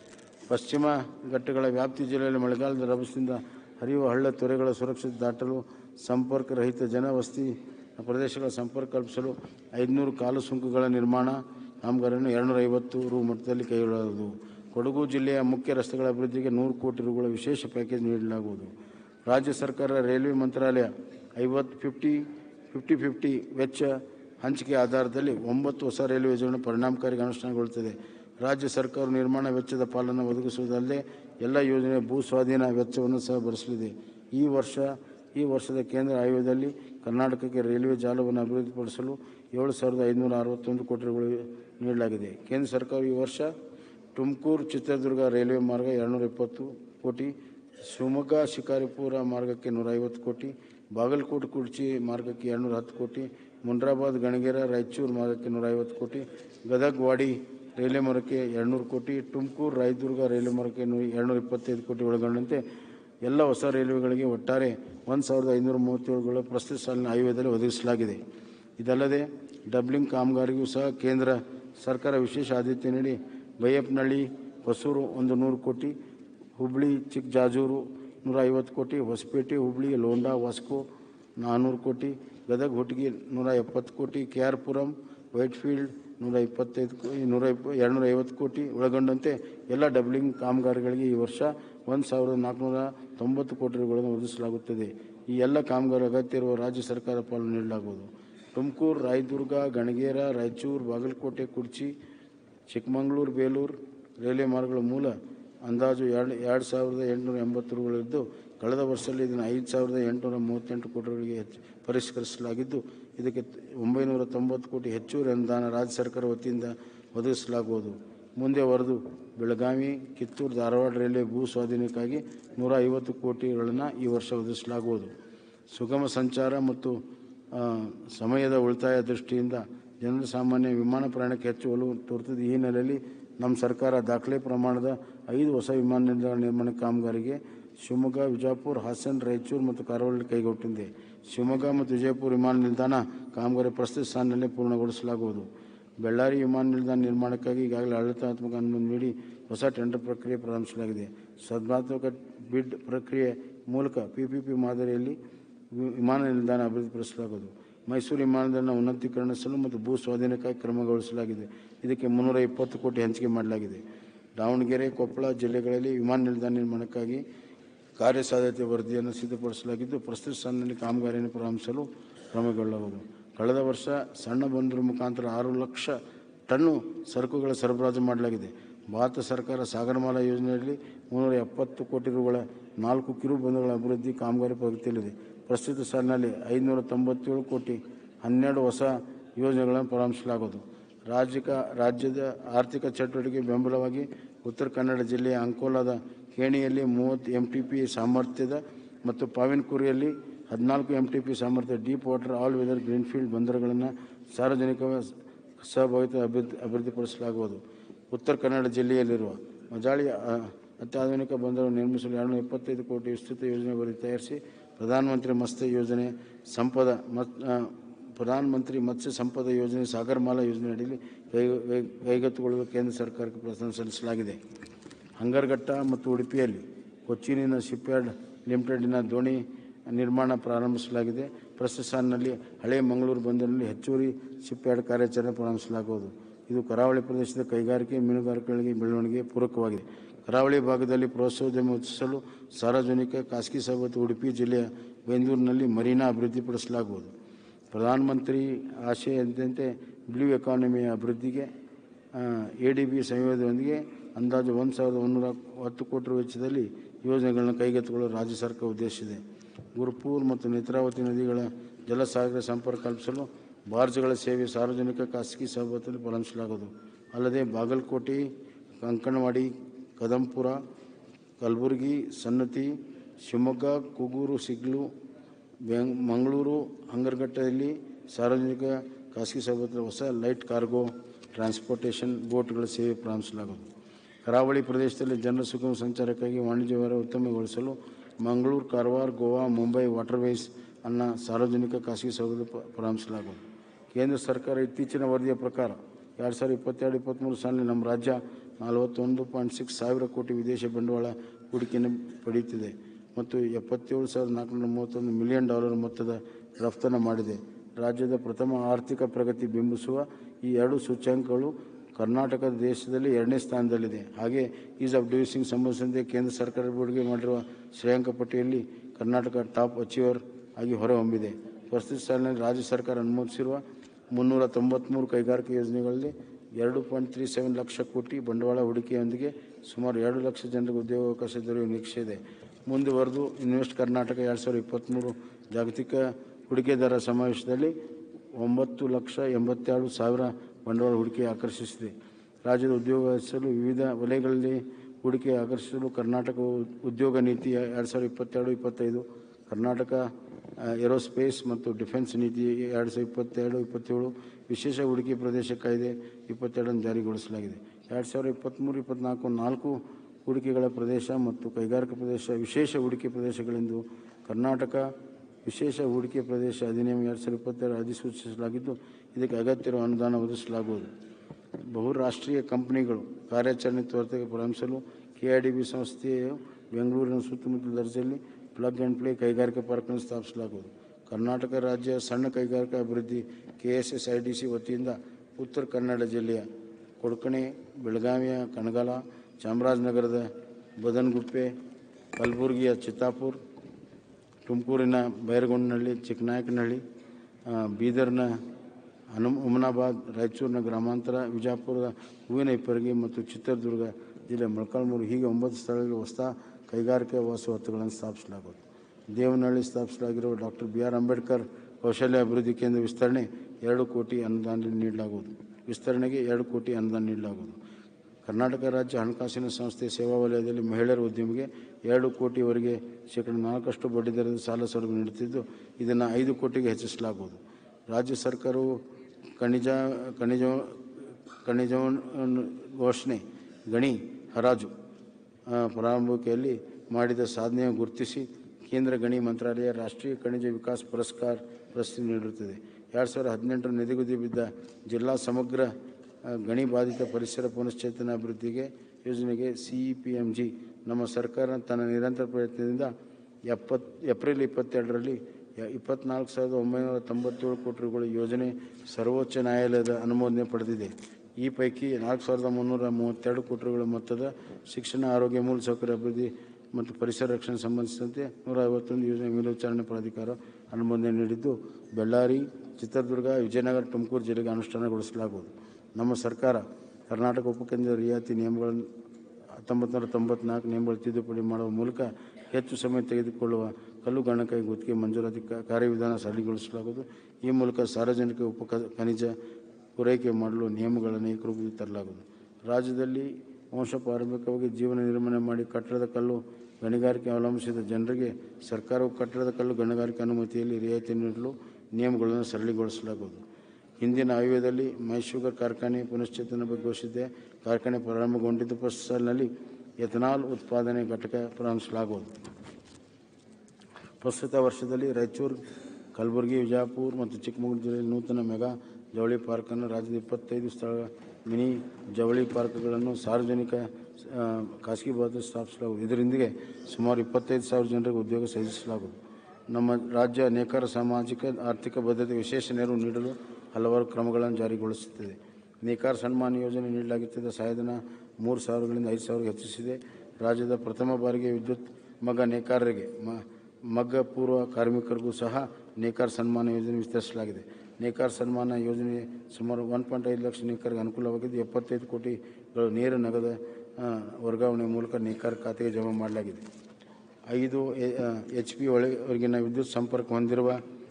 ಪಶ್ಚಿಮ ಘಟ್ಟಗಳ ವ್ಯಾಪ್ತಿ ಜಿಲ್ಲೆಯಲ್ಲಿ ಮಳೆಗಾಲದ ರಭಸದಿಂದ ಹರಿಯುವ ಹಳ್ಳ ತೊರೆಗಳ ಸುರಕ್ಷತೆ ದಾಟಲು ಸಂಪರ್ಕ ರಹಿತ ಜನವಸತಿ ಪ್ರದೇಶಗಳ ಸಂಪರ್ಕ ಕಲ್ಪಿಸಲು ಐದುನೂರು ಕಾಲು ಸುಂಕಗಳ ನಿರ್ಮಾಣ ಕಾಮಗಾರಿಯನ್ನು ಎರಡುನೂರ ಐವತ್ತು ರು ಮಟ್ಟದಲ್ಲಿ ಕೈಗೊಳ್ಳಲಾಗುವುದು ಕೊಡಗು ಜಿಲ್ಲೆಯ ಮುಖ್ಯ ರಸ್ತೆಗಳ ಅಭಿವೃದ್ಧಿಗೆ ನೂರು ಕೋಟಿ ರುಗಳ ವಿಶೇಷ ಪ್ಯಾಕೇಜ್ ನೀಡಲಾಗುವುದು ರಾಜ್ಯ ಸರ್ಕಾರ ರೈಲ್ವೆ ಮಂತ್ರಾಲಯ ಐವತ್ತು ಫಿಫ್ಟಿ ಫಿಫ್ಟಿ ಫಿಫ್ಟಿ ವೆಚ್ಚ ಹಂಚಿಕೆ ಆಧಾರದಲ್ಲಿ ಒಂಬತ್ತು ಹೊಸ ರೈಲ್ವೆ ಯೋಜನೆ ಪರಿಣಾಮಕಾರಿ ಅನುಷ್ಠಾನಗೊಳ್ಳುತ್ತದೆ ರಾಜ್ಯ ಸರ್ಕಾರ ನಿರ್ಮಾಣ ವೆಚ್ಚದ ಪಾಲನ್ನು ಒದಗಿಸುವುದಲ್ಲದೆ ಎಲ್ಲ ಯೋಜನೆ ಭೂ ಸ್ವಾಧೀನ ವೆಚ್ಚವನ್ನು ಸಹ ಭರಿಸಲಿದೆ ಈ ವರ್ಷ ಈ ವರ್ಷದ ಕೇಂದ್ರ ಆಯೋಗದಲ್ಲಿ ಕರ್ನಾಟಕಕ್ಕೆ ರೈಲ್ವೆ ಜಾಲವನ್ನು ಅಭಿವೃದ್ಧಿಪಡಿಸಲು ಏಳು ಸಾವಿರದ ಐದುನೂರ ಅರವತ್ತೊಂದು ಕೋಟಿ ರುಗಳು ನೀಡಲಾಗಿದೆ ಕೇಂದ್ರ ಸರ್ಕಾರ ಈ ವರ್ಷ ತುಮಕೂರು ಚಿತ್ರದುರ್ಗ ರೈಲ್ವೆ ಮಾರ್ಗ ಎರಡುನೂರ ಇಪ್ಪತ್ತು ಕೋಟಿ ಶಿವಮೊಗ್ಗ ಶಿಕಾರಿಪುರ ಮಾರ್ಗಕ್ಕೆ ನೂರ ಐವತ್ತು ಕೋಟಿ ಬಾಗಲಕೋಟೆ ಕುಡ್ಚಿ ಮಾರ್ಗಕ್ಕೆ ಎರಡುನೂರ ಹತ್ತು ಕೋಟಿ ಮುಂಡ್ರಾಬಾದ್ ಗಣಗೇರ ರಾಯಚೂರು ಮಾರ್ಗಕ್ಕೆ ನೂರ ಐವತ್ತು ಕೋಟಿ ಗದಗ ವಾಡಿ ರೈಲ್ವೆ ಮಾರ್ಗಕ್ಕೆ ಎರಡುನೂರು ಕೋಟಿ ತುಮಕೂರು ರಾಯದುರ್ಗ ರೈಲ್ವೆ ಮಾರ್ಗಕ್ಕೆ ನೂ ಎರಡುನೂರ ಇಪ್ಪತ್ತೈದು ಕೋಟಿ ಒಳಗೊಂಡಂತೆ ಎಲ್ಲ ಹೊಸ ರೈಲ್ವೆಗಳಿಗೆ ಒಟ್ಟಾರೆ ಒಂದು ಸಾವಿರದ ಐನೂರ ಮೂವತ್ತೇಳುಗಳ ಪ್ರಸ್ತುತ ಸಾಲಿನ ಆಯವ್ಯಯದಲ್ಲಿ ಒದಗಿಸಲಾಗಿದೆ ಇದಲ್ಲದೆ ಡಬ್ಲಿಂಗ್ ಕಾಮಗಾರಿಗೂ ಸಹ ಕೇಂದ್ರ ಸರ್ಕಾರ ವಿಶೇಷ ಆದ್ಯತೆ ನೀಡಿ ಬೈಯಪ್ಪನಹಳ್ಳಿ ಹೊಸೂರು ಒಂದು ನೂರು ಕೋಟಿ ಹುಬ್ಳಿ ಚಿಕ್ಕಜಾಜೂರು ನೂರ ಐವತ್ತು ಕೋಟಿ ಹೊಸಪೇಟೆ ಹುಬ್ಳಿ ಲೋಂಡಾ ವಾಸ್ಕೋ ನಾನ್ನೂರು ಕೋಟಿ ಗದಗ ಹುಟ್ಗಿ ನೂರ ಎಪ್ಪತ್ತು ಕೋಟಿ ಕೆ ಆರ್ ಪುರಂ ವೈಟ್ಫೀಲ್ಡ್ ನೂರ ಇಪ್ಪತ್ತೈದು ಕೋ- ನೂರ ಇಪ್ಪ ಎರಡುನೂರ ಐವತ್ತು ಕೋಟಿ ಒಳಗೊಂಡಂತೆ ಎಲ್ಲ ಡಬ್ಲಿಂಗ್ ಕಾಮಗಾರಿಗಳಿಗೆ ಈ ವರ್ಷ ಒಂದು ಸಾವಿರದ ನಾಲ್ಕುನೂರ ತೊಂಬತ್ತು ಕೋಟಿ ರುಗಳನ್ನು ಒದಗಿಸಲಾಗುತ್ತದೆ ಈ ಎಲ್ಲ ಕಾಮಗಾರಿ ಅಗತ್ಯ ಇರುವ ರಾಜ್ಯ ಸರ್ಕಾರ ಪಾಲು ನೀಡಲಾಗುವುದು ತುಮಕೂರು ರಾಯದುರ್ಗ ಗಣಗೇರ ರಾಯಚೂರು ಬಾಗಲಕೋಟೆ ಕುಡ್ಚಿ ಚಿಕ್ಕಮಗಳೂರು ಬೇಲೂರು ರೈಲ್ವೆ ಮಾರ್ಗಗಳ ಮೂಲ ಅಂದಾಜು ಎರಡು ಎರಡು ಸಾವಿರದ ಎಂಟುನೂರ ಎಂಬತ್ತು ರುಗಳಿದ್ದು ಕಳೆದ ವರ್ಷದಲ್ಲಿ ಇದನ್ನು ಐದು ಸಾವಿರದ ಎಂಟುನೂರ ಮೂವತ್ತೆಂಟು ಕೋಟಿಗಳಿಗೆ ಹೆಚ್ಚು ಪರಿಷ್ಕರಿಸಲಾಗಿದ್ದು ಇದಕ್ಕೆ ಒಂಬೈನೂರ ತೊಂಬತ್ತು ಕೋಟಿ ಹೆಚ್ಚುವರಿ ಅನುದಾನ ರಾಜ್ಯ ಸರ್ಕಾರ ವತಿಯಿಂದ ಒದಗಿಸಲಾಗುವುದು ಮುಂದೆ ವರೆದು ಬೆಳಗಾವಿ ಕಿತ್ತೂರು ಧಾರವಾಡ ರೈಲ್ವೆ ಭೂ ಸ್ವಾಧೀನಕ್ಕಾಗಿ ನೂರ ಐವತ್ತು ಕೋಟಿಗಳನ್ನು ಈ ವರ್ಷ ಒದಗಿಸಲಾಗುವುದು ಸುಗಮ ಸಂಚಾರ ಮತ್ತು ಆ, ಸಮಯದ ಉಳಿತಾಯ ದೃಷ್ಟಿಯಿಂದ ಜನರ ಸಾಮಾನ್ಯ ವಿಮಾನ ಪ್ರಯಾಣಕ್ಕೆ ಹೆಚ್ಚು ಒಲವು ತೋರುತ್ತದೆ ಈ ಹಿನ್ನೆಲೆಯಲ್ಲಿ ನಮ್ಮ ಸರ್ಕಾರ ದಾಖಲೆ ಪ್ರಮಾಣದ ಐದು ಹೊಸ ವಿಮಾನ ನಿಲ್ದಾಣ ನಿರ್ಮಾಣ ಕಾಮಗಾರಿಗೆ ಶಿವಮೊಗ್ಗ ವಿಜಯಪುರ ಹಾಸನ ರಾಯಚೂರು ಮತ್ತು ಕಾರವಾರ ಕೈಗೊಟ್ಟಿದೆ ಶಿವಮೊಗ್ಗ ಮತ್ತು ವಿಜಯಪುರ ವಿಮಾನ ನಿಲ್ದಾಣ ಕಾಮಗಾರಿ ಪ್ರಸ್ತುತ ಸಾಲಿನಲ್ಲೇ ಪೂರ್ಣಗೊಳಿಸಲಾಗುವುದು ಬಳ್ಳಾರಿ ವಿಮಾನ ನಿಲ್ದಾಣ ನಿರ್ಮಾಣಕ್ಕಾಗಿ ಈಗಾಗಲೇ ಆಡಳಿತಾತ್ಮಕ ಅನುಮತಿ ನೀಡಿ ಹೊಸ ಟೆಂಡರ್ ಪ್ರಕ್ರಿಯೆ ಪ್ರಾರಂಭಿಸಲಾಗಿದೆ ಸ್ಪರ್ಧಾತ್ಮಕ ಬಿಡ್ ಪ್ರಕ್ರಿಯೆ ಮೂಲಕ ಪಿಪಿಪಿ ಮಾದರಿಯಲ್ಲಿ ವಿ- ವಿಮಾನ ನಿಲ್ದಾಣ ಅಭಿವೃದ್ಧಿಪಡಿಸಲಾಗುವುದು ಮೈಸೂರು ವಿಮಾನ ನಿಲ್ದಾಣ ಉನ್ನತೀಕರಣಿಸಲು ಮತ್ತು ಭೂ ಸ್ವಾಧೀನಕ್ಕಾಗಿ ಕ್ರಮಗೊಳಿಸಲಾಗಿದೆ ಇದಕ್ಕೆ ಮುನ್ನೂರ ಇಪ್ಪತ್ತು ಕೋಟಿ ಹಂಚಿಕೆ ಮಾಡಲಾಗಿದೆ ದಾವಣಗೆರೆ ಕೊಪ್ಪಳ ಜಿಲ್ಲೆಗಳಲ್ಲಿ ವಿಮಾನ ನಿಲ್ದಾಣ ನಿರ್ಮಾಣಕ್ಕಾಗಿ ಕಾರ್ಯಸಾಧ್ಯತೆ ವರದಿಯನ್ನು ಸಿದ್ಧಪಡಿಸಲಾಗಿದ್ದು ಪ್ರಸ್ತುತ ಸಾಲಿನಲ್ಲಿ ಕಾಮಗಾರಿಯನ್ನು ಪ್ರಾರಂಭಿಸಲು ಕ್ರಮಗೊಳ್ಳುವುದು ಕಳೆದ ವರ್ಷ ಸಣ್ಣ ಬಂದರು ಮುಖಾಂತರ ಆರು ಲಕ್ಷ ಟನ್ನು ಸರಕುಗಳ ಸರಬರಾಜು ಮಾಡಲಾಗಿದೆ ಭಾರತ ಸರ್ಕಾರ ಸಾಗರಮಾಲಾ ಯೋಜನೆಯಲ್ಲಿ ಮುನ್ನೂರ ಎಪ್ಪತ್ತು ಕೋಟಿ ರುಗಳ ನಾಲ್ಕು ಕಿರು ಬಂಧುಗಳ ಅಭಿವೃದ್ಧಿ ಕಾಮಗಾರಿ ಪ್ರಗತಿಯಲ್ಲಿದೆ ಪ್ರಸ್ತುತ ಸಾಲಿನಲ್ಲಿ ಐದುನೂರ ತೊಂಬತ್ತೇಳು ಕೋಟಿ ಹನ್ನೆರಡು ಹೊಸ ಯೋಜನೆಗಳನ್ನು ಪ್ರಾರಂಭಿಸಲಾಗುವುದು ರಾಜ್ಯಕ ರಾಜ್ಯದ ಆರ್ಥಿಕ ಚಟುವಟಿಕೆ ಬೆಂಬಲವಾಗಿ ಉತ್ತರ ಕನ್ನಡ ಜಿಲ್ಲೆಯ ಅಂಕೋಲಾದ ಕೇಣಿಯಲ್ಲಿ ಮೂವತ್ತು ಎಂ ಟಿ ಪಿ ಸಾಮರ್ಥ್ಯದ ಮತ್ತು ಪಾವಿನಕುರಿಯಲ್ಲಿ ಹದಿನಾಲ್ಕು ಎಂ ಟಿ ಪಿ ಸಾಮರ್ಥ್ಯ deep water all weather greenfield ಬಂದರುಗಳನ್ನು ಸಾರ್ವಜನಿಕ ಸಹಭಾಗಿತ್ವ ಅಭಿವೃದ್ಧಿ ಅಭಿವೃದ್ಧಿಪಡಿಸಲಾಗುವುದು ಉತ್ತರ ಕನ್ನಡ ಜಿಲ್ಲೆಯಲ್ಲಿರುವ ಮಜಾಳಿ ಅ, ಅತ್ಯಾಧುನಿಕ ಬಂದರು ನಿರ್ಮಿಸಲು ಎರಡು ಇಪ್ಪತ್ತೈದು ಕೋಟಿ ವಿಸ್ತೃತ ಯೋಜನೆ ವರದಿ ತಯಾರಿಸಿ ಪ್ರಧಾನಮಂತ್ರಿ ಮತ್ಸ್ಯ ಯೋಜನೆ ಸಂಪದ ಮತ್ ಆ, ಪ್ರಧಾನಮಂತ್ರಿ ಮತ್ಸ್ಯ ಸಂಪದ ಯೋಜನೆ ಸಾಗರಮಾಲಾ ಯೋಜನೆ ಅಡಿಯಲ್ಲಿ ಕೈ ಕೈ- ಕೈಗೆತ್ತಿಕೊಳ್ಳಲು ಕೇಂದ್ರ ಸರ್ಕಾರಕ್ಕೆ ಪ್ರಸ್ತಾವನೆ ಸಲ್ಲಿಸಲಾಗಿದೆ ಹಂಗರಘಟ್ಟ ಮತ್ತು ಉಡುಪಿಯಲ್ಲಿ ಕೊಚ್ಚಿನಿನ ಶಿಪ್ಯಾರ್ಡ್ ಲಿಮಿಟೆಡಿನ ದೋಣಿ ನಿರ್ಮಾಣ ಪ್ರಾರಂಭಿಸಲಾಗಿದೆ ಪ್ರಸ್ತುತ ಸಾಲಿನಲ್ಲಿ ಹಳೆ ಮಂಗಳೂರು ಬಂದರಿನಲ್ಲಿ ಹೆಚ್ಚುವರಿ ಶಿಪ್ಯಾರ್ಡ್ ಕಾರ್ಯಾಚರಣೆ ಪ್ರಾರಂಭಿಸಲಾಗುವುದು ಇದು ಕರಾವಳಿ ಪ್ರದೇಶದ ಕೈಗಾರಿಕೆ ಮೀನುಗಾರಿಕೆಗಳಿಗೆ ಬೆಳವಣಿಗೆ ಪೂರಕವಾಗಿದೆ ಕರಾವಳಿ ಭಾಗದಲ್ಲಿ ಪ್ರವಾಸೋದ್ಯಮ ಹೆಚ್ಚಿಸಲು ಸಾರ್ವಜನಿಕ ಖಾಸಗಿ ಸವಲತ್ತು ಉಡುಪಿ ಜಿಲ್ಲೆಯ ಬೈಂದೂರಿನಲ್ಲಿ ಮರೀನಾ ಅಭಿವೃದ್ಧಿಪಡಿಸಲಾಗುವುದು ಪ್ರಧಾನಮಂತ್ರಿ ಆಶಯದಂತೆ ಬ್ಲೂ ಎಕಾನಮಿಯ ಅಭಿವೃದ್ಧಿಗೆ ಎ ಡಿ ಬಿ ಸಂಯೋಗದೊಂದಿಗೆ ಅಂದಾಜು ಒಂದು ಸಾವಿರದ ಒಂದೂರ ಹತ್ತು ಕೋಟಿ ರು ವೆಚ್ಚದಲ್ಲಿ ಯೋಜನೆಗಳನ್ನು ಕೈಗೆತ್ತಿಕೊಳ್ಳಲು ರಾಜ್ಯ ಸರ್ಕಾರ ಉದ್ದೇಶಿಸಿದೆ ಗುರುಪೂರ್ ಮತ್ತು ನೇತ್ರಾವತಿ ನದಿಗಳ ಜಲಸಾಗರ ಸಂಪರ್ಕ ಕಲ್ಪಿಸಲು ಬಾರ್ಜ್ಗಳ ಸೇವೆ ಸಾರ್ವಜನಿಕ ಖಾಸಗಿ ಸಹಭಾಗಿತ್ವದಲ್ಲಿ ಪ್ರಾರಂಭಿಸಲಾಗುವುದು ಅಲ್ಲದೆ ಬಾಗಲಕೋಟೆ ಕಂಕಣವಾಡಿ ಕದಂಪುರ ಕಲಬುರಗಿ ಸನ್ನತಿ ಶಿವಮೊಗ್ಗ ಕೂಗೂರು ಸಿಗ್ಲು ಬೆಂಗ್ ಮಂಗಳೂರು ಹಂಗರಘಟ್ಟದಲ್ಲಿ ಸಾರ್ವಜನಿಕ ಖಾಸಗಿ ಸಹಭಾಗಿತ್ವ ಹೊಸ ಲೈಟ್ ಕಾರ್ಗೋ ಟ್ರಾನ್ಸ್ಪೋರ್ಟೇಷನ್ ಬೋಟ್ಗಳ ಸೇವೆ ಪ್ರಾರಂಭಿಸಲಾಗುವುದು ಕರಾವಳಿ ಪ್ರದೇಶದಲ್ಲಿ ಜನರ ಸುಗಮ ಸಂಚಾರಕ್ಕಾಗಿ ವಾಣಿಜ್ಯ ವ್ಯವಹಾರ ಉತ್ತಮಗೊಳಿಸಲು ಮಂಗಳೂರು ಕಾರವಾರ ಗೋವಾ ಮುಂಬೈ ವಾಟರ್ವೇಸ್ ಅನ್ನ ಸಾರ್ವಜನಿಕ ಖಾಸಗಿ ಸೌಲಭ್ಯ ಪ- ಪ್ರಾರಂಭಿಸಲಾಗುವುದು ಕೇಂದ್ರ ಸರ್ಕಾರ ಇತ್ತೀಚಿನ ವರದಿಯ ಪ್ರಕಾರ ಎರಡು ಸಾವಿರದ ಇಪ್ಪತ್ತೆರಡು ಇಪ್ಪತ್ತ್ಮೂರು ಸಾಲಿನಲ್ಲಿ ನಮ್ಮ ರಾಜ್ಯ ನಲವತ್ತೊಂದು ಪಾಯಿಂಟ್ ಸಿಕ್ಸ್ ಸಾವಿರ ಕೋಟಿ ವಿದೇಶಿ ಬಂಡವಾಳ ಹೂಡಿಕೆಯನ್ನು ಪಡೆಯುತ್ತಿದೆ ಮತ್ತು ಎಪ್ಪತ್ತೇಳು ಸಾವಿರದ ನಾಲ್ಕುನೂರ ಮೂವತ್ತೊಂದು ಮಿಲಿಯನ್ ಡಾಲರ್ ಮೊತ್ತದ ರಫ್ತನ್ನು ಮಾಡಿದೆ ರಾಜ್ಯದ ಪ್ರಥಮ ಆರ್ಥಿಕ ಪ್ರಗತಿ ಬಿಂಬಿಸುವ ಈ ಎರಡು ಸೂಚ್ಯಂಕಗಳು ಕರ್ನಾಟಕ ದೇಶದಲ್ಲಿ ಎರಡನೇ ಸ್ಥಾನದಲ್ಲಿದೆ ಹಾಗೆ ಈಸ್ ಆಫ್ ಡೂಯಿಂಗ್ ಸಂಬಂಧಿಸಿದಂತೆ ಕೇಂದ್ರ ಸರ್ಕಾರ ಬಿಡುಗಡೆ ಮಾಡಿರುವ ಶ್ರೇಯಾಂಕ ಪಟ್ಟಿಯಲ್ಲಿ ಕರ್ನಾಟಕ ಟಾಪ್ ಅಚೀವರ್ ಆಗಿ ಹೊರಹೊಮ್ಮಿದೆ ಪ್ರಸ್ತುತ ಸಾಲಿನಲ್ಲಿ ರಾಜ್ಯ ಸರ್ಕಾರ ಅನುಮೋದಿಸಿರುವ ಮುನ್ನೂರ ತೊಂಬತ್ತ್ಮೂರು ಕೈಗಾರಿಕಾ ಯೋಜನೆಗಳಲ್ಲಿ ಎರಡು ಪಾಯಿಂಟ್ ತ್ರೀ ಸೆವೆನ್ ಲಕ್ಷ ಕೋಟಿ ಬಂಡವಾಳ ಹೂಡಿಕೆಯೊಂದಿಗೆ ಸುಮಾರು ಎರಡು ಲಕ್ಷ ಜನರಿಗೆ ಉದ್ಯೋಗಾವಕಾಶ ದೊರೆಯುವ ನಿರೀಕ್ಷೆ ಇದೆ ಮುಂದುವರೆದು ಇನ್ವೆಸ್ಟ್ ಕರ್ನಾಟಕ ಎರಡು ಸಾವಿರದ ಇಪ್ಪತ್ತ್ಮೂರು ಜಾಗತಿಕ ಹೂಡಿಕೆದಾರರ ಸಮಾವೇಶದಲ್ಲಿ ಒಂಬತ್ತು ಲಕ್ಷ ಎಂಬತ್ತೆರಡು ಸಾವಿರ ಬಂಡವಾಳ ಹೂಡಿಕೆ ಆಕರ್ಷಿಸಿದೆ ರಾಜ್ಯದ ಉದ್ಯೋಗ ಹೆಚ್ಚಿಸಲು ವಿವಿಧ ವಲಯಗಳಲ್ಲಿ ಹೂಡಿಕೆ ಆಕರ್ಷಿಸಲು ಕರ್ನಾಟಕ ಉದ್ಯೋಗ ನೀತಿ ಎರಡು ಸಾವಿರದ ಇಪ್ಪತ್ತೆರಡು ಇಪ್ಪತ್ತೈದು ಕರ್ನಾಟಕ ಆ, ಏರೋಸ್ಪೇಸ್ ಮತ್ತು ಡಿಫೆನ್ಸ್ ನೀತಿ ಎರಡು ಸಾವಿರದ ಇಪ್ಪತ್ತೆರಡು ಇಪ್ಪತ್ತೇಳು ವಿಶೇಷ ಹೂಡಿಕೆ ಪ್ರದೇಶ ಕಾಯ್ದೆ ಇಪ್ಪತ್ತೆರಡನ್ನು ಜಾರಿಗೊಳಿಸಲಾಗಿದೆ ಎರಡು ಸಾವಿರದ ಇಪ್ಪತ್ತ್ಮೂರು ಇಪ್ಪತ್ತ್ನಾಲ್ಕು ನಾಲ್ಕು ಹೂಡಿಕೆಗಳ ಪ್ರದೇಶ ಮತ್ತು ಕೈಗಾರಿಕಾ ಪ್ರದೇಶ ವಿಶೇಷ ಹೂಡಿಕೆ ಪ್ರದೇಶಗಳೆಂದು ಕರ್ನಾಟಕ ವಿಶೇಷ ಹೂಡಿಕೆ ಪ್ರದೇಶ ಅಧಿನಿಯಮ ಎರಡು ಸಾವಿರದ ಇಪ್ಪತ್ತೆರಡು ಅಧಿಸೂಚಿಸಲಾಗಿದ್ದು ಇದಕ್ಕೆ ಅಗತ್ಯವಿರುವ ಅನುದಾನ ಒದಗಿಸಲಾಗುವುದು ಬಹುರಾಷ್ಟ್ರೀಯ ಕಂಪನಿಗಳು ಕಾರ್ಯಾಚರಣೆ ತ್ವರಿತಗೆ ಪ್ರಾರಂಭಿಸಲು ಕೆಐಡಿಬಿ ಸಂಸ್ಥೆಯು ಬೆಂಗಳೂರಿನ ಸುತ್ತಮುತ್ತಲ ದರ್ಜೆಯಲ್ಲಿ ಪ್ಲಗ್ ಆ್ಯಂಡ್ ಪ್ಲೇ ಕೈಗಾರಿಕಾ ಪಾರ್ಕ್ಗಳನ್ನು ಸ್ಥಾಪಿಸಲಾಗುವುದು ಕರ್ನಾಟಕ ರಾಜ್ಯ ಸಣ್ಣ ಕೈಗಾರಿಕಾ ಅಭಿವೃದ್ಧಿ K S S I D C ವತಿಯಿಂದ ಉತ್ತರ ಕನ್ನಡ ಜಿಲ್ಲೆಯ ಕೊಡ್ಕಣೆ ಬೆಳಗಾವಿಯ ಕಣಗಾಲ ಚಾಮರಾಜನಗರದ ಬದನಗುಪ್ಪೆ ಕಲಬುರಗಿಯ ಚಿತ್ತಾಪುರ್ ತುಮಕೂರಿನ ಬೈರಗೊಂಡನಹಳ್ಳಿ ಚಿಕ್ಕನಾಯಕನಹಳ್ಳಿ ಆ, ಬೀದರ್ನ ಹನು ಹುಮನಾಬಾದ್ ರಾಯಚೂರಿನ ಗ್ರಾಮಾಂತರ ವಿಜಯಪುರದ ಹೂವಿನ ಇಪ್ಪರಿಗೆ ಮತ್ತು ಚಿತ್ರದುರ್ಗ ಜಿಲ್ಲೆ ಮೊಳಕಾಲ್ಮೂರು ಹೀಗೆ ಒಂಬತ್ತು ಸ್ಥಳಗಳಲ್ಲಿ ಹೊಸ ಕೈಗಾರಿಕಾ ವಸಾಹತುಗಳನ್ನು ಸ್ಥಾಪಿಸಲಾಗುವುದು ದೇವನಹಳ್ಳಿ ಸ್ಥಾಪಿಸಲಾಗಿರುವ ಡಾಕ್ಟರ್ ಬಿ ಆರ್ ಅಂಬೇಡ್ಕರ್ ಕೌಶಲ್ಯ ಅಭಿವೃದ್ಧಿ ಕೇಂದ್ರ ವಿಸ್ತರಣೆ ಎರಡು ಕೋಟಿ ಅನುದಾನ ನೀಡಲಾಗುವುದು ವಿಸ್ತರಣೆಗೆ ಎರಡು ಕೋಟಿ ಅನುದಾನ ನೀಡಲಾಗುವುದು ಕರ್ನಾಟಕ ರಾಜ್ಯ ಹಣಕಾಸಿನ ಸಂಸ್ಥೆ ಸೇವಾ ವಲಯದಲ್ಲಿ ಮಹಿಳೆಯರ ಉದ್ಯಮಿಗೆ ಎರಡು ಕೋಟಿವರೆಗೆ ಶೇಕಡ ನಾಲ್ಕಷ್ಟು ಬಡ್ಡಿದರದ ಸಾಲ ಸೌಲಭ್ಯ ನೀಡುತ್ತಿದ್ದು ಇದನ್ನು ಐದು ಕೋಟಿಗೆ ಹೆಚ್ಚಿಸಲಾಗುವುದು ರಾಜ್ಯ ಸರ್ಕಾರವು ಖನಿಜ ಖನಿಜ ಖನಿಜ ಘೋಷಣೆ ಗಣಿ ಹರಾಜು ಆ, ಪ್ರಾರಂಭಿಕೆಯಲ್ಲಿ ಮಾಡಿದ ಸಾಧನೆಯ ಗುರುತಿಸಿ ಕೇಂದ್ರ ಗಣಿ ಮಂತ್ರಾಲಯ ರಾಷ್ಟ್ರೀಯ ಖನಿಜ ವಿಕಾಸ್ ಪುರಸ್ಕಾರ ಪ್ರಶಸ್ತಿ ನೀಡುತ್ತದೆ ಎರಡು ಸಾವಿರದ ಹದಿನೆಂಟರ ನೆನೆಗುದಿ ಬಿದ್ದ ಜಿಲ್ಲಾ ಸಮಗ್ರ ಆ, ಗಣಿ ಬಾಧಿತ ಪರಿಸರ ಪುನಶ್ಚೇತನ ಅಭಿವೃದ್ಧಿಗೆ ಯೋಜನೆಗೆ C E P M G ನಮ್ಮ ಸರ್ಕಾರ ತನ್ನ ನಿರಂತರ ಪ್ರಯತ್ನದಿಂದ ಎಪ್ಪತ್ ಏಪ್ರಿಲ್ ಇಪ್ಪತ್ತೆರಡರಲ್ಲಿ ಯ- ಇಪ್ಪತ್ನಾಲ್ಕು ಸಾವಿರದ ಒಂಬೈನೂರ ತೊಂಬತ್ತೇಳು ಕೋಟಿ ರೂಗಳ ಯೋಜನೆ ಸರ್ವೋಚ್ಚ ನ್ಯಾಯಾಲಯದ ಅನುಮೋದನೆ ಪಡೆದಿದೆ ಈ ಪೈಕಿ ನಾಲ್ಕು ಸಾವಿರದ ಮುನ್ನೂರ ಮೂವತ್ತೆರಡು ಕೋಟಿ ರೂಗಳ ಮೊತ್ತದ ಶಿಕ್ಷಣ ಆರೋಗ್ಯ ಮೂಲಸೌಕರ್ಯ ಅಭಿವೃದ್ಧಿ ಮತ್ತು ಪರಿಸರ ರಕ್ಷಣೆ ಸಂಬಂಧಿಸಿದಂತೆ ನೂರ ಐವತ್ತೊಂದು ಯೋಜನೆ ಮೇಲ್ವಿಚಾರಣೆ ಪ್ರಾಧಿಕಾರ ಅನುಮೋದನೆ ನೀಡಿದ್ದು ಬಳ್ಳಾರಿ ಚಿತ್ರದುರ್ಗ ವಿಜಯನಗರ ತುಮಕೂರು ಜಿಲ್ಲೆಗೆ ಅನುಷ್ಠಾನಗೊಳಿಸಲಾಗುವುದು ನಮ್ಮ ಸರ್ಕಾರ ಕರ್ನಾಟಕ ಉಪಕೇಂದ್ರ ರಿಯಾಯಿತಿ ನಿಯಮಗಳನ್ನು ಹತ್ತೊಂಬತ್ತು ನೂರ ತೊಂಬತ್ನಾಲ್ಕು ನಿಯಮಗಳು ತಿದ್ದುಪಡಿ ಮಾಡುವ ಮೂಲಕ ಹೆಚ್ಚು ಸಮಯ ತೆಗೆದುಕೊಳ್ಳುವ ಕಲ್ಲು ಗಣಕಾಯಿ ಗುತ್ತಿಗೆ ಮಂಜೂರಾತಿ ಕ- ಕಾರ್ಯವಿಧಾನ ಸರಳಗೊಳಿಸಲಾಗುವುದು ಈ ಮೂಲಕ ಸಾರ್ವಜನಿಕ ಉಪ ಕ- ಖನಿಜ ಪೂರೈಕೆ ಮಾಡಲು ನಿಯಮಗಳನ್ನು ಏಕರೂಪದಲ್ಲಿ ತರಲಾಗುವುದು ರಾಜ್ಯದಲ್ಲಿ ವಂಶಪಾರಂಭಿಕವಾಗಿ ಜೀವನ ನಿರ್ಮಾಣ ಮಾಡಿ ಕಟ್ಟಡದ ಕಲ್ಲು ಗಣಿಗಾರಿಕೆ ಅವಲಂಬಿಸಿದ ಜನರಿಗೆ ಸರ್ಕಾರವು ಕಟ್ಟಡದ ಕಲ್ಲು ಗಣಿಗಾರಿಕೆ ಅನುಮತಿಯಲ್ಲಿ ರಿಯಾಯಿತಿ ನೀಡಲು ನಿಯಮಗಳನ್ನು ಸರಳಗೊಳಿಸಲಾಗುವುದು ಹಿಂದಿನ ಆಯವ್ಯದಲ್ಲಿ ಮೈಶುಗರ್ ಕಾರ್ಖಾನೆ ಪುನಶ್ಚೇತನ ಬಗ್ಗೆ ಘೋಷಿಸಿದೆ ಕಾರ್ಖಾನೆ ಪ್ರಾರಂಭಗೊಂಡಿದ್ದ ಫಸ್ಟ್ ಸಾಲಿನಲ್ಲಿ ಎಥನಾಲ್ ಉತ್ಪಾದನೆ ಘಟಕ ಪ್ರಾರಂಭಿಸಲಾಗುವುದು ಪ್ರಸ್ತುತ ವರ್ಷದಲ್ಲಿ ರಾಯಚೂರು ಕಲಬುರಗಿ ವಿಜಯಪುರ ಮತ್ತು ಚಿಕ್ಕಮಗಳೂರು ಜಿಲ್ಲೆಯಲ್ಲಿ ನೂತನ ಮೆಗಾ ಜವಳಿ ಪಾರ್ಕನ್ನು ರಾಜ್ಯದ ಇಪ್ಪತ್ತೈದು ಸ್ಥಳ ಮಿನಿ ಜವಳಿ ಪಾರ್ಕ್ಗಳನ್ನು ಸಾರ್ವಜನಿಕ ಆ, ಖಾಸಗಿ ಭಾಗದಲ್ಲಿ ಸ್ಥಾಪಿಸಲಾಗುವುದು ಇದರೊಂದಿಗೆ ಸುಮಾರು ಇಪ್ಪತ್ತೈದು ಸಾವಿರ ಜನರಿಗೆ ಉದ್ಯೋಗ ಸೃಜಿಸಲಾಗುವುದು ನಮ್ಮ ರಾಜ್ಯ ನೇಕಾರ ಸಾಮಾಜಿಕ ಆರ್ಥಿಕ ಭದ್ರತೆ ವಿಶೇಷ ನೆರವು ನೀಡಲು ಹಲವಾರು ಕ್ರಮಗಳನ್ನು ಜಾರಿಗೊಳಿಸುತ್ತಿದೆ ನೇಕಾರ ಸನ್ಮಾನ ಯೋಜನೆ ನೀಡಲಾಗುತ್ತಿದ್ದ ಸಹಾಯಧನ ಮೂರು ಸಾವಿರಗಳಿಂದ ಐದು ಸಾವಿರಕ್ಕೆ ಹೆಚ್ಚಿಸಿದೆ ರಾಜ್ಯದ ಪ್ರಥಮ ಬಾರಿಗೆ ವಿದ್ಯುತ್ ಮಗ ನೇಕಾರರಿಗೆ ಮ ಮಗ್ಗ ಪೂರ್ವ ಕಾರ್ಮಿಕರಿಗೂ ಸಹ ನೇಕಾರ ಸನ್ಮಾನ ಯೋಜನೆ ವಿಸ್ತರಿಸಲಾಗಿದೆ ನೇಕಾರ ಸನ್ಮಾನ ಯೋಜನೆ ಸುಮಾರು ಒನ್ ಪಾಯಿಂಟ್ ಐದು ಲಕ್ಷ ನೇಕಾರಿಗೆ ಅನುಕೂಲವಾಗಿದ್ದು ಎಪ್ಪತ್ತೈದು ಕೋಟಿಗಳು ನೇರ ನಗದ ಆ, ವರ್ಗಾವಣೆ ಮೂಲಕ ನೇಕಾರ ಖಾತೆಗೆ ಜಮಾ ಮಾಡಲಾಗಿದೆ ಐದು ಎಚ್ ಪಿ ಒಳಗಿನ ವಿದ್ಯುತ್ ಸಂಪರ್ಕ ಹೊಂದಿರುವ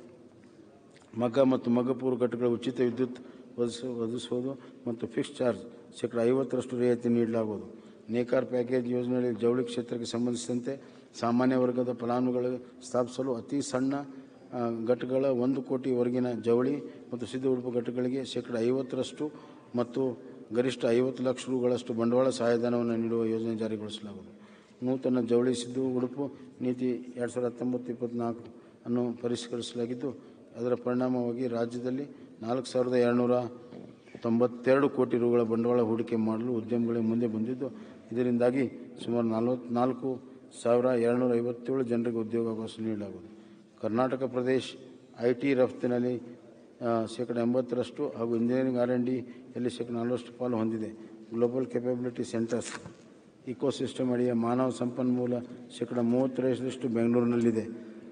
ಮಗ್ಗ ಮತ್ತು ಮಗ್ಗಪೂರ್ವ ಘಟಕಗಳ ಉಚಿತ ವಿದ್ಯುತ್ ಒದಗಿಸ ಒದಗಿಸುವುದು ಮತ್ತು ಫಿಕ್ಸ್ ಚಾರ್ಜ್ ಶೇಕಡ ಐವತ್ತರಷ್ಟು ರಿಯಾಯಿತಿ ನೀಡಲಾಗುವುದು ನೇಕಾರ್ ಪ್ಯಾಕೇಜ್ ಯೋಜನೆಯಲ್ಲಿ ಜವಳಿ ಕ್ಷೇತ್ರಕ್ಕೆ ಸಂಬಂಧಿಸಿದಂತೆ ಸಾಮಾನ್ಯ ವರ್ಗದ ಫಲಾನುಭವಿಗಳು ಸ್ಥಾಪಿಸಲು ಅತಿ ಸಣ್ಣ ಆ, ಘಟಕಗಳ ಒಂದು ಕೋಟಿವರೆಗಿನ ಜವಳಿ ಮತ್ತು ಸಿದ್ಧ ಉಡುಪು ಘಟಕಗಳಿಗೆ ಶೇಕಡ ಐವತ್ತರಷ್ಟು ಮತ್ತು ಗರಿಷ್ಠ ಐವತ್ತು ಲಕ್ಷ ರುಗಳಷ್ಟು ಬಂಡವಾಳ ಸಹಾಯಧನವನ್ನು ನೀಡುವ ಯೋಜನೆ ಜಾರಿಗೊಳಿಸಲಾಗುವುದು ನೂತನ ಜವಳಿ ಸಿದ್ದು ಉಡುಪು ನೀತಿ ಎರಡು ಸಾವಿರದ ಹತ್ತೊಂಬತ್ತು ಇಪ್ಪತ್ತ್ನಾಲ್ಕು ಅನ್ನು ಪರಿಷ್ಕರಿಸಲಾಗಿದ್ದು ಅದರ ಪರಿಣಾಮವಾಗಿ ರಾಜ್ಯದಲ್ಲಿ ನಾಲ್ಕು ಸಾವಿರದ ಎರಡುನೂರ ತೊಂಬತ್ತೆರಡು ಕೋಟಿ ರುಗಳ ಬಂಡವಾಳ ಹೂಡಿಕೆ ಮಾಡಲು ಉದ್ಯಮಗಳಿಗೆ ಮುಂದೆ ಬಂದಿದ್ದು ಇದರಿಂದಾಗಿ ಸುಮಾರು ನಲವತ್ನಾಲ್ಕು ಸಾವಿರ ಎರಡುನೂರ ಐವತ್ತೇಳು ಜನರಿಗೆ ಉದ್ಯೋಗಾವಕಾಶ ನೀಡಲಾಗುವುದು ಕರ್ನಾಟಕ ಪ್ರದೇಶ ಐ ಟಿ ರಫ್ತಿನಲ್ಲಿ ಆ, ಶೇಕಡ ಎಂಬತ್ತರಷ್ಟು ಹಾಗೂ ಇಂಜಿನಿಯರಿಂಗ್ ಆರ್ ಎನ್ ಡಿಯಲ್ಲಿ ಶೇಕಡ ನಲವತ್ತು ಪಾಲು ಹೊಂದಿದೆ ಗ್ಲೋಬಲ್ ಕೆಪಬಿಲಿಟಿ ಸೆಂಟರ್ಸ್ ಇಕೋಸಿಸ್ಟಮ್ ಅಡಿಯ ಮಾನವ ಸಂಪನ್ಮೂಲ ಶೇಕಡ ಮೂವತ್ತರಷ್ಟು ಬೆಂಗಳೂರಿನಲ್ಲಿದೆ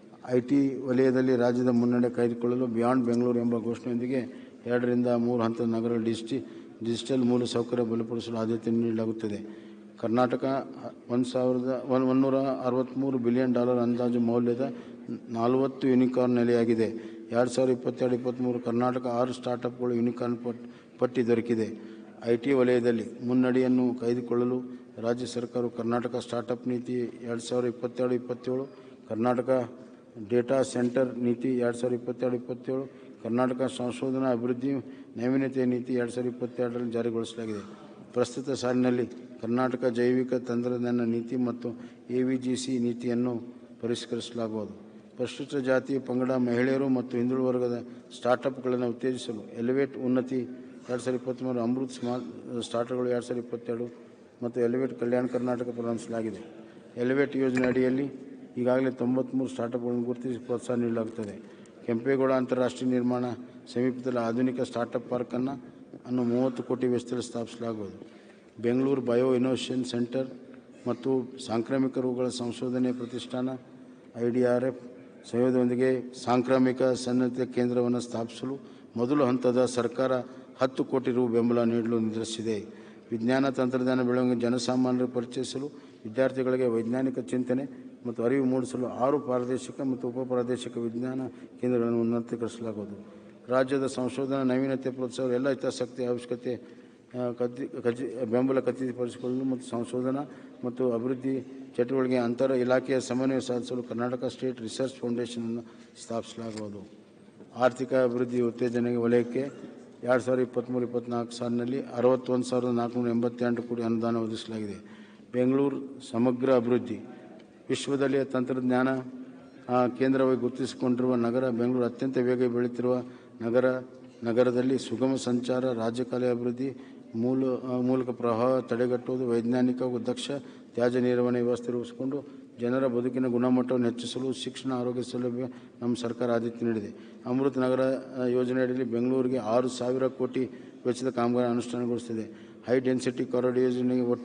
ಐ ಟಿ ವಲಯದಲ್ಲಿ ರಾಜ್ಯದ ಮುನ್ನಡೆ ಕಾಯ್ದುಕೊಳ್ಳಲು ಬಿಯಾಂಡ್ ಬೆಂಗಳೂರು ಎಂಬ ಘೋಷಣೆಯೊಂದಿಗೆ ಎರಡರಿಂದ ಮೂರು ಹಂತದ ನಗರ ಡಿಜಿಟಿ ಡಿಜಿಟಲ್ ಮೂಲ ಸೌಕರ್ಯ ಬಲಪಡಿಸಲು ಆದ್ಯತೆ ನೀಡಲಾಗುತ್ತದೆ ಕರ್ನಾಟಕ ಒಂದು ಸಾವಿರದ ಒನ್ ಒನ್ನೂರ ಅರವತ್ತ್ಮೂರು ಬಿಲಿಯನ್ ಡಾಲರ್ ಅಂದಾಜು ಮೌಲ್ಯದ ನಲವತ್ತು ಯೂನಿಕಾರ್ನ್ ನೆಲೆಯಾಗಿದೆ ಎರಡು ಸಾವಿರದ ಇಪ್ಪತ್ತೆರಡು ಇಪ್ಪತ್ತ್ಮೂರು ಕರ್ನಾಟಕ ಆರು ಸ್ಟಾರ್ಟಪ್ಗಳು ಯೂನಿಕಾರ್ನ್ ಪಟ್ ಪಟ್ಟಿ ದೊರಕಿದೆ ಐ ಟಿ ವಲಯದಲ್ಲಿ ಮುನ್ನಡೆಯನ್ನು ಕಾಯ್ದುಕೊಳ್ಳಲು ರಾಜ್ಯ ಸರ್ಕಾರವು ಕರ್ನಾಟಕ ಸ್ಟಾರ್ಟಪ್ ನೀತಿ ಎರಡು ಸಾವಿರದ ಇಪ್ಪತ್ತೆರಡು ಇಪ್ಪತ್ತೇಳು ಕರ್ನಾಟಕ ಡೇಟಾ ಸೆಂಟರ್ ನೀತಿ ಎರಡು ಸಾವಿರದ ಇಪ್ಪತ್ತೆರಡು ಇಪ್ಪತ್ತೇಳು ಕರ್ನಾಟಕ ಸಂಶೋಧನಾ ಅಭಿವೃದ್ಧಿ ನಾವೀನ್ಯತೆ ನೀತಿ ಎರಡು ಸಾವಿರದ ಇಪ್ಪತ್ತೆರಡರಲ್ಲಿ ಜಾರಿಗೊಳಿಸಲಾಗಿದೆ ಪ್ರಸ್ತುತ ಸಾಲಿನಲ್ಲಿ ಕರ್ನಾಟಕ ಜೈವಿಕ ತಂತ್ರಜ್ಞಾನ ನೀತಿ ಮತ್ತು ಎ ವಿ ಜಿ ಸಿ ನೀತಿಯನ್ನು ಪರಿಷ್ಕರಿಸಲಾಗುವುದು ಪರಿಶಿಷ್ಟ ಜಾತಿ ಪಂಗಡ ಮಹಿಳೆಯರು ಮತ್ತು ಹಿಂದುಳಿದ ವರ್ಗದ ಸ್ಟಾರ್ಟಪ್ಗಳನ್ನು ಉತ್ತೇಜಿಸಲು ಎಲಿವೇಟ್ ಉನ್ನತಿ ಎರಡು ಸಾವಿರದ ಇಪ್ಪತ್ತ್ಮೂರು ಅಮೃತ್ ಸ್ಮಾಲ್ ಸ್ಟಾರ್ಟಪ್ಗಳು ಎರಡು ಸಾವಿರದ ಇಪ್ಪತ್ತೆರಡು ಮತ್ತು ಎಲಿವೇಟ್ ಕಲ್ಯಾಣ ಕರ್ನಾಟಕ ಪ್ರಾರಂಭಿಸಲಾಗಿದೆ ಎಲಿವೇಟ್ ಯೋಜನೆ ಅಡಿಯಲ್ಲಿ ಈಗಾಗಲೇ ತೊಂಬತ್ತ್ಮೂರು ಸ್ಟಾರ್ಟಪ್ಗಳನ್ನು ಗುರುತಿಸಿ ಪ್ರೋತ್ಸಾಹ ನೀಡಲಾಗುತ್ತದೆ ಕೆಂಪೇಗೌಡ ಅಂತಾರಾಷ್ಟ್ರೀಯ ನಿರ್ಮಾಣ ಸಮೀಪದಲ್ಲಿ ಆಧುನಿಕ ಸ್ಟಾರ್ಟಪ್ ಪಾರ್ಕನ್ನು ಅನ್ನು ಮೂವತ್ತು ಕೋಟಿ ವೆಚ್ಚದಲ್ಲಿ ಸ್ಥಾಪಿಸಲಾಗುವುದು ಬೆಂಗಳೂರು ಬಯೋ ಇನೋವೇಷನ್ ಸೆಂಟರ್ ಮತ್ತು ಸಾಂಕ್ರಾಮಿಕ ರೋಗಗಳ ಸಂಶೋಧನೆ ಪ್ರತಿಷ್ಠಾನ ಐ ಡಿ ಆರ್ ಎಫ್ ಸಂಯೋಗದೊಂದಿಗೆ ಸಾಂಕ್ರಾಮಿಕ ಸನ್ನದ್ಧ ಕೇಂದ್ರವನ್ನು ಸ್ಥಾಪಿಸಲು ಮೊದಲು ಹಂತದ ಸರ್ಕಾರ ಹತ್ತು ಕೋಟಿ ರು ಬೆಂಬಲ ನೀಡಲು ನಿರ್ಧರಿಸಿದೆ ವಿಜ್ಞಾನ ತಂತ್ರಜ್ಞಾನ ಬೆಳವಣಿಗೆ ಜನಸಾಮಾನ್ಯರಿಗೆ ಪರಿಚಯಿಸಲು ವಿದ್ಯಾರ್ಥಿಗಳಿಗೆ ವೈಜ್ಞಾನಿಕ ಚಿಂತನೆ ಮತ್ತು ಅರಿವು ಮೂಡಿಸಲು ಆರು ಪ್ರಾದೇಶಿಕ ಮತ್ತು ಉಪ ಪ್ರಾದೇಶಿಕ ವಿಜ್ಞಾನ ಕೇಂದ್ರಗಳನ್ನು ಉನ್ನತೀಕರಿಸಲಾಗುವುದು ರಾಜ್ಯದ ಸಂಶೋಧನಾ ನವೀನತೆ ಪ್ರೋತ್ಸಾಹ ಎಲ್ಲ ಹಿತಾಸಕ್ತಿ ಅವಶ್ಯಕತೆ ಆ, ಕದ್ದಿ ಖಚಿ ಬೆಂಬಲ ಖಚಿತಪಡಿಸಿಕೊಳ್ಳಲು ಮತ್ತು ಸಂಶೋಧನಾ ಮತ್ತು ಅಭಿವೃದ್ಧಿ ಚಟುವಟಿಕೆ ಅಂತರ ಇಲಾಖೆಯ ಸಮನ್ವಯ ಸಾಧಿಸಲು ಕರ್ನಾಟಕ ಸ್ಟೇಟ್ ರಿಸರ್ಚ್ ಫೌಂಡೇಶನನ್ನು ಸ್ಥಾಪಿಸಲಾಗುವುದು ಆರ್ಥಿಕ ಅಭಿವೃದ್ಧಿ ಉತ್ತೇಜನೆಗೆ ವಲಯಕ್ಕೆ ಎರಡು ಸಾವಿರದ ಇಪ್ಪತ್ತ್ಮೂರು ಇಪ್ಪತ್ತ್ನಾಲ್ಕು ಸಾಲಿನಲ್ಲಿ ಅರವತ್ತೊಂದು ಸಾವಿರದ ನಾಲ್ಕುನೂರ ಎಂಬತ್ತೆಂಟು ಕೋಟಿ ಅನುದಾನ ಒದಗಿಸಲಾಗಿದೆ ಬೆಂಗಳೂರು ಸಮಗ್ರ ಅಭಿವೃದ್ಧಿ ವಿಶ್ವದಲ್ಲಿಯ ತಂತ್ರಜ್ಞಾನ ಆ, ಕೇಂದ್ರವಾಗಿ ಗುರುತಿಸಿಕೊಂಡಿರುವ ನಗರ ಬೆಂಗಳೂರು ಅತ್ಯಂತ ವೇಗ ಬೆಳೆಯುತ್ತಿರುವ ನಗರ ನಗರದಲ್ಲಿ ಸುಗಮ ಸಂಚಾರ ರಾಜ್ಯಕಾಲ ಅಭಿವೃದ್ಧಿ ಮೂಲ ಆ, ಮೂಲಕ ಪ್ರವಾಹ ತಡೆಗಟ್ಟುವುದು ವೈಜ್ಞಾನಿಕ ಹಾಗೂ ದಕ್ಷ ತ್ಯಾಜ್ಯ ನಿರ್ವಹಣೆ ವ್ಯವಸ್ಥೆ ರೂಪಿಸಿಕೊಂಡು ಜನರ ಬದುಕಿನ ಗುಣಮಟ್ಟವನ್ನು ಹೆಚ್ಚಿಸಲು ಶಿಕ್ಷಣ ಆರೋಗ್ಯ ಸೌಲಭ್ಯ ನಮ್ಮ ಸರ್ಕಾರ ಆದ್ಯತೆ ನೀಡಿದೆ ಅಮೃತ ನಗರ ಆ, ಯೋಜನೆಯಡಿಯಲ್ಲಿ ಬೆಂಗಳೂರಿಗೆ ಆರು ಸಾವಿರ ಕೋಟಿ ವೆಚ್ಚದ ಕಾಮಗಾರಿ ಅನುಷ್ಠಾನಗೊಳಿಸುತ್ತಿದೆ ಹೈ ಡೆನ್ಸಿಟಿ ಕಾರಿಡಾರ್ ಯೋಜನೆಗೆ ಒಟ್ಟು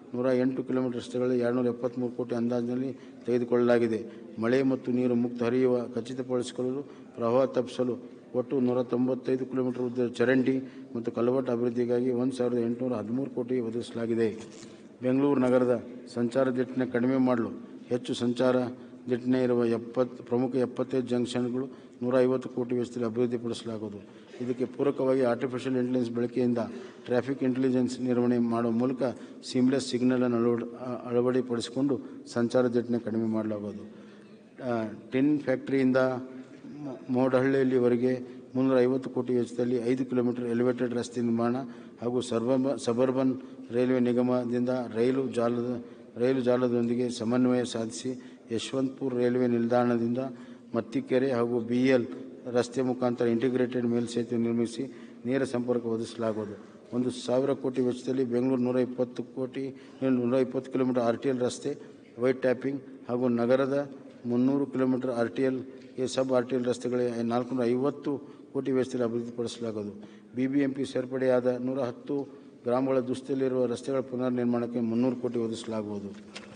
ನೂರ ಎಂಟು ಕಿಲೋಮೀಟರ್ ರಸ್ತೆಗಳಲ್ಲಿ ಎರಡುನೂರ ಎಪ್ಪತ್ತ್ಮೂರು ಕೋಟಿ ಅಂದಾಜಿನಲ್ಲಿ ತೆಗೆದುಕೊಳ್ಳಲಾಗಿದೆ ಮಳೆ ಮತ್ತು ನೀರು ಮುಕ್ತ ಹರಿಯುವ ಖಚಿತಪಡಿಸಿಕೊಳ್ಳಲು ಪ್ರವಾಹ ತಪ್ಪಿಸಲು ಒಟ್ಟು ನೂರ ತೊಂಬತ್ತೈದು ಕಿಲೋಮೀಟರ್ ಉದ್ದದ ಚರಂಡಿ ಮತ್ತು ಕಲ್ವಟ್ಟು ಅಭಿವೃದ್ಧಿಗಾಗಿ ಒಂದು ಸಾವಿರದ ಎಂಟುನೂರ ಹದಿಮೂರು ಕೋಟಿ ಒದಗಿಸಲಾಗಿದೆ ಬೆಂಗಳೂರು ನಗರದ ಸಂಚಾರ ದಟ್ಟಣೆ ಕಡಿಮೆ ಮಾಡಲು ಹೆಚ್ಚು ಸಂಚಾರ ದಟ್ಟಣೆ ಇರುವ ಎಪ್ಪತ್ತು ಪ್ರಮುಖ ಎಪ್ಪತ್ತೈದು ಜಂಕ್ಷನ್ಗಳು ನೂರ ಐವತ್ತು ಕೋಟಿ ವೆಚ್ಚದಲ್ಲಿ ಅಭಿವೃದ್ಧಿಪಡಿಸಲಾಗುವುದು ಇದಕ್ಕೆ ಪೂರಕವಾಗಿ ಆರ್ಟಿಫಿಷಿಯಲ್ ಇಂಟೆಲಿಜೆನ್ಸ್ ಬಳಕೆಯಿಂದ ಟ್ರಾಫಿಕ್ ಇಂಟೆಲಿಜೆನ್ಸ್ ನಿರ್ವಹಣೆ ಮಾಡುವ ಮೂಲಕ ಸೀಮ್ಲೆಸ್ ಸಿಗ್ನಲ್ ಅನ್ನು ಅಳವಡಿ ಅಳವಡಿಪಡಿಸಿಕೊಂಡು ಸಂಚಾರ ದಟ್ಟಣೆ ಕಡಿಮೆ ಮಾಡಲಾಗುವುದು ಆ, ಟಿನ್ ಫ್ಯಾಕ್ಟರಿಯಿಂದ ಮೊ- ಮೋಡಹಳ್ಳಿಯಲ್ಲಿವರೆಗೆ ಮುನ್ನೂರ ಐವತ್ತು ಕೋಟಿ ವೆಚ್ಚದಲ್ಲಿ ಐದು ಕಿಲೋಮೀಟರ್ ಎಲಿವೇಟೆಡ್ ರಸ್ತೆ ನಿರ್ಮಾಣ ಹಾಗೂ ಸರ್ಬ ಸಬರ್ಬನ್ ರೈಲ್ವೆ ನಿಗಮದಿಂದ ರೈಲು ಜಾಲದ ರೈಲು ಜಾಲದೊಂದಿಗೆ ಸಮನ್ವಯ ಸಾಧಿಸಿ ಯಶವಂತಪುರ ರೈಲ್ವೆ ನಿಲ್ದಾಣದಿಂದ ಮತ್ತಿಕೆರೆ ಹಾಗೂ ಬಿ ಎಲ್ ರಸ್ತೆ ಮುಖಾಂತರ ಇಂಟಿಗ್ರೇಟೆಡ್ ಮೇಲ್ಸೇತುವೆ ನಿರ್ಮಿಸಿ ನೇರ ಸಂಪರ್ಕ ಒದಗಿಸಲಾಗುವುದು ಒಂದು ಸಾವಿರ ಕೋಟಿ ವೆಚ್ಚದಲ್ಲಿ ಬೆಂಗಳೂರು ನೂರ ಇಪ್ಪತ್ತು ಕೋಟಿ ನೂರ ಇಪ್ಪತ್ತು ಕಿಲೋಮೀಟರ್ ಆರ್ ಟಿ ಎಲ್ ರಸ್ತೆ ವೈಟ್ ಟ್ಯಾಪಿಂಗ್ ಹಾಗೂ ನಗರದ ಮುನ್ನೂರು kilometre R T L sub R T L ರಸ್ತೆಗಳಿಗೆ ನಾಲ್ಕುನೂರ ಐವತ್ತು ಕೋಟಿ ವೆಚ್ಚದಲ್ಲಿ ಅಭಿವೃದ್ಧಿಪಡಿಸಲಾಗುವುದು ಬಿ ಬಿ ಎಂ ಪಿ ಸೇರ್ಪಡೆಯಾದ ನೂರ ಹತ್ತು ಗ್ರಾಮಗಳ ದುಸ್ಥಿತಿಯಲ್ಲಿರುವ ರಸ್ತೆಗಳ ಪುನರ್ ನಿರ್ಮಾಣಕ್ಕೆ ಮುನ್ನೂರು ಕೋಟಿ ಒದಗಿಸಲಾಗುವುದು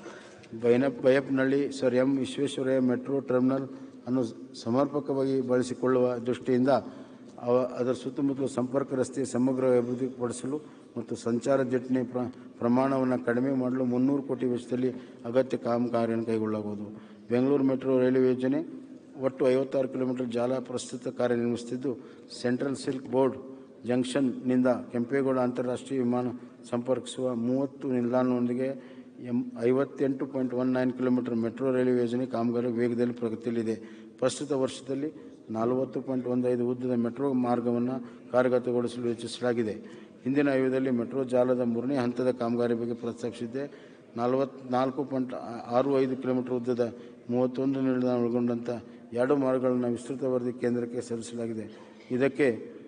ಬೈನ Baiyappanahalli Sir M Visvesvaraya metro terminal ಅನ್ನು ಸಮರ್ಪಕವಾಗಿ ಬಳಸಿಕೊಳ್ಳುವ ದೃಷ್ಟಿಯಿಂದ ಅವ ಅದರ ಸುತ್ತಮುತ್ತಲ ಸಂಪರ್ಕ ರಸ್ತೆ ಸಮಗ್ರ ಅಭಿವೃದ್ಧಿಪಡಿಸಲು ಮತ್ತು ಸಂಚಾರ ದಟ್ಟಣೆ ಪ್ರ ಪ್ರಮಾಣವನ್ನು ಕಡಿಮೆ ಮಾಡಲು ಮುನ್ನೂರು ಕೋಟಿ ವೆಚ್ಚದಲ್ಲಿ ಅಗತ್ಯ ಕಾಮಗಾರಿಯನ್ನು ಕೈಗೊಳ್ಳಲಾಗುವುದು ಬೆಂಗಳೂರು ಮೆಟ್ರೋ ರೈಲ್ವೆ ಯೋಜನೆ ಒಟ್ಟು ಐವತ್ತಾರು ಕಿಲೋಮೀಟರ್ ಜಾಲ ಪ್ರಸ್ತುತ ಕಾರ್ಯನಿರ್ವಹಿಸುತ್ತಿದ್ದು ಸೆಂಟ್ರಲ್ ಸಿಲ್ಕ್ ಬೋರ್ಡ್ ಜಂಕ್ಷನ್ನಿಂದ ಕೆಂಪೇಗೌಡ ಅಂತಾರಾಷ್ಟ್ರೀಯ ವಿಮಾನ ಸಂಪರ್ಕಿಸುವ ಮೂವತ್ತು ನಿಲ್ದಾಣದೊಂದಿಗೆ ಎಂ ಐವತ್ತೆಂಟು point one nine kilometre metro railway ಯೋಜನೆ ಕಾಮಗಾರಿ ವೇಗದಲ್ಲಿ ಪ್ರಗತಿಯಲ್ಲಿದೆ ಪ್ರಸ್ತುತ ವರ್ಷದಲ್ಲಿ ನಲವತ್ತು ಪಾಯಿಂಟ್ ಒಂದು ಐದು ಉದ್ದದ ಮೆಟ್ರೋ ಮಾರ್ಗವನ್ನು ಕಾರ್ಯಗತಗೊಳಿಸಲು ಯೋಚಿಸಲಾಗಿದೆ ಹಿಂದಿನ ಆಯೋಗದಲ್ಲಿ ಮೆಟ್ರೋ ಜಾಲದ ಮೂರನೇ ಹಂತದ ಕಾಮಗಾರಿ ಬಗ್ಗೆ ಪ್ರಸ್ತಾಪಿಸಿದ್ದೆ ನಲವತ್ನಾಲ್ಕು ಪಾಯಿಂಟ್ ಆರು ಐದು ಕಿಲೋಮೀಟರ್ ಉದ್ದದ ಮೂವತ್ತೊಂದು ನಿಲ್ದಾಣ ಒಳಗೊಂಡಂಥ ಎರಡು ಮಾರ್ಗಗಳನ್ನು ವಿಸ್ತೃತ ವರದಿ ಕೇಂದ್ರಕ್ಕೆ ಸಲ್ಲಿಸಲಾಗಿದೆ ಇದಕ್ಕೆ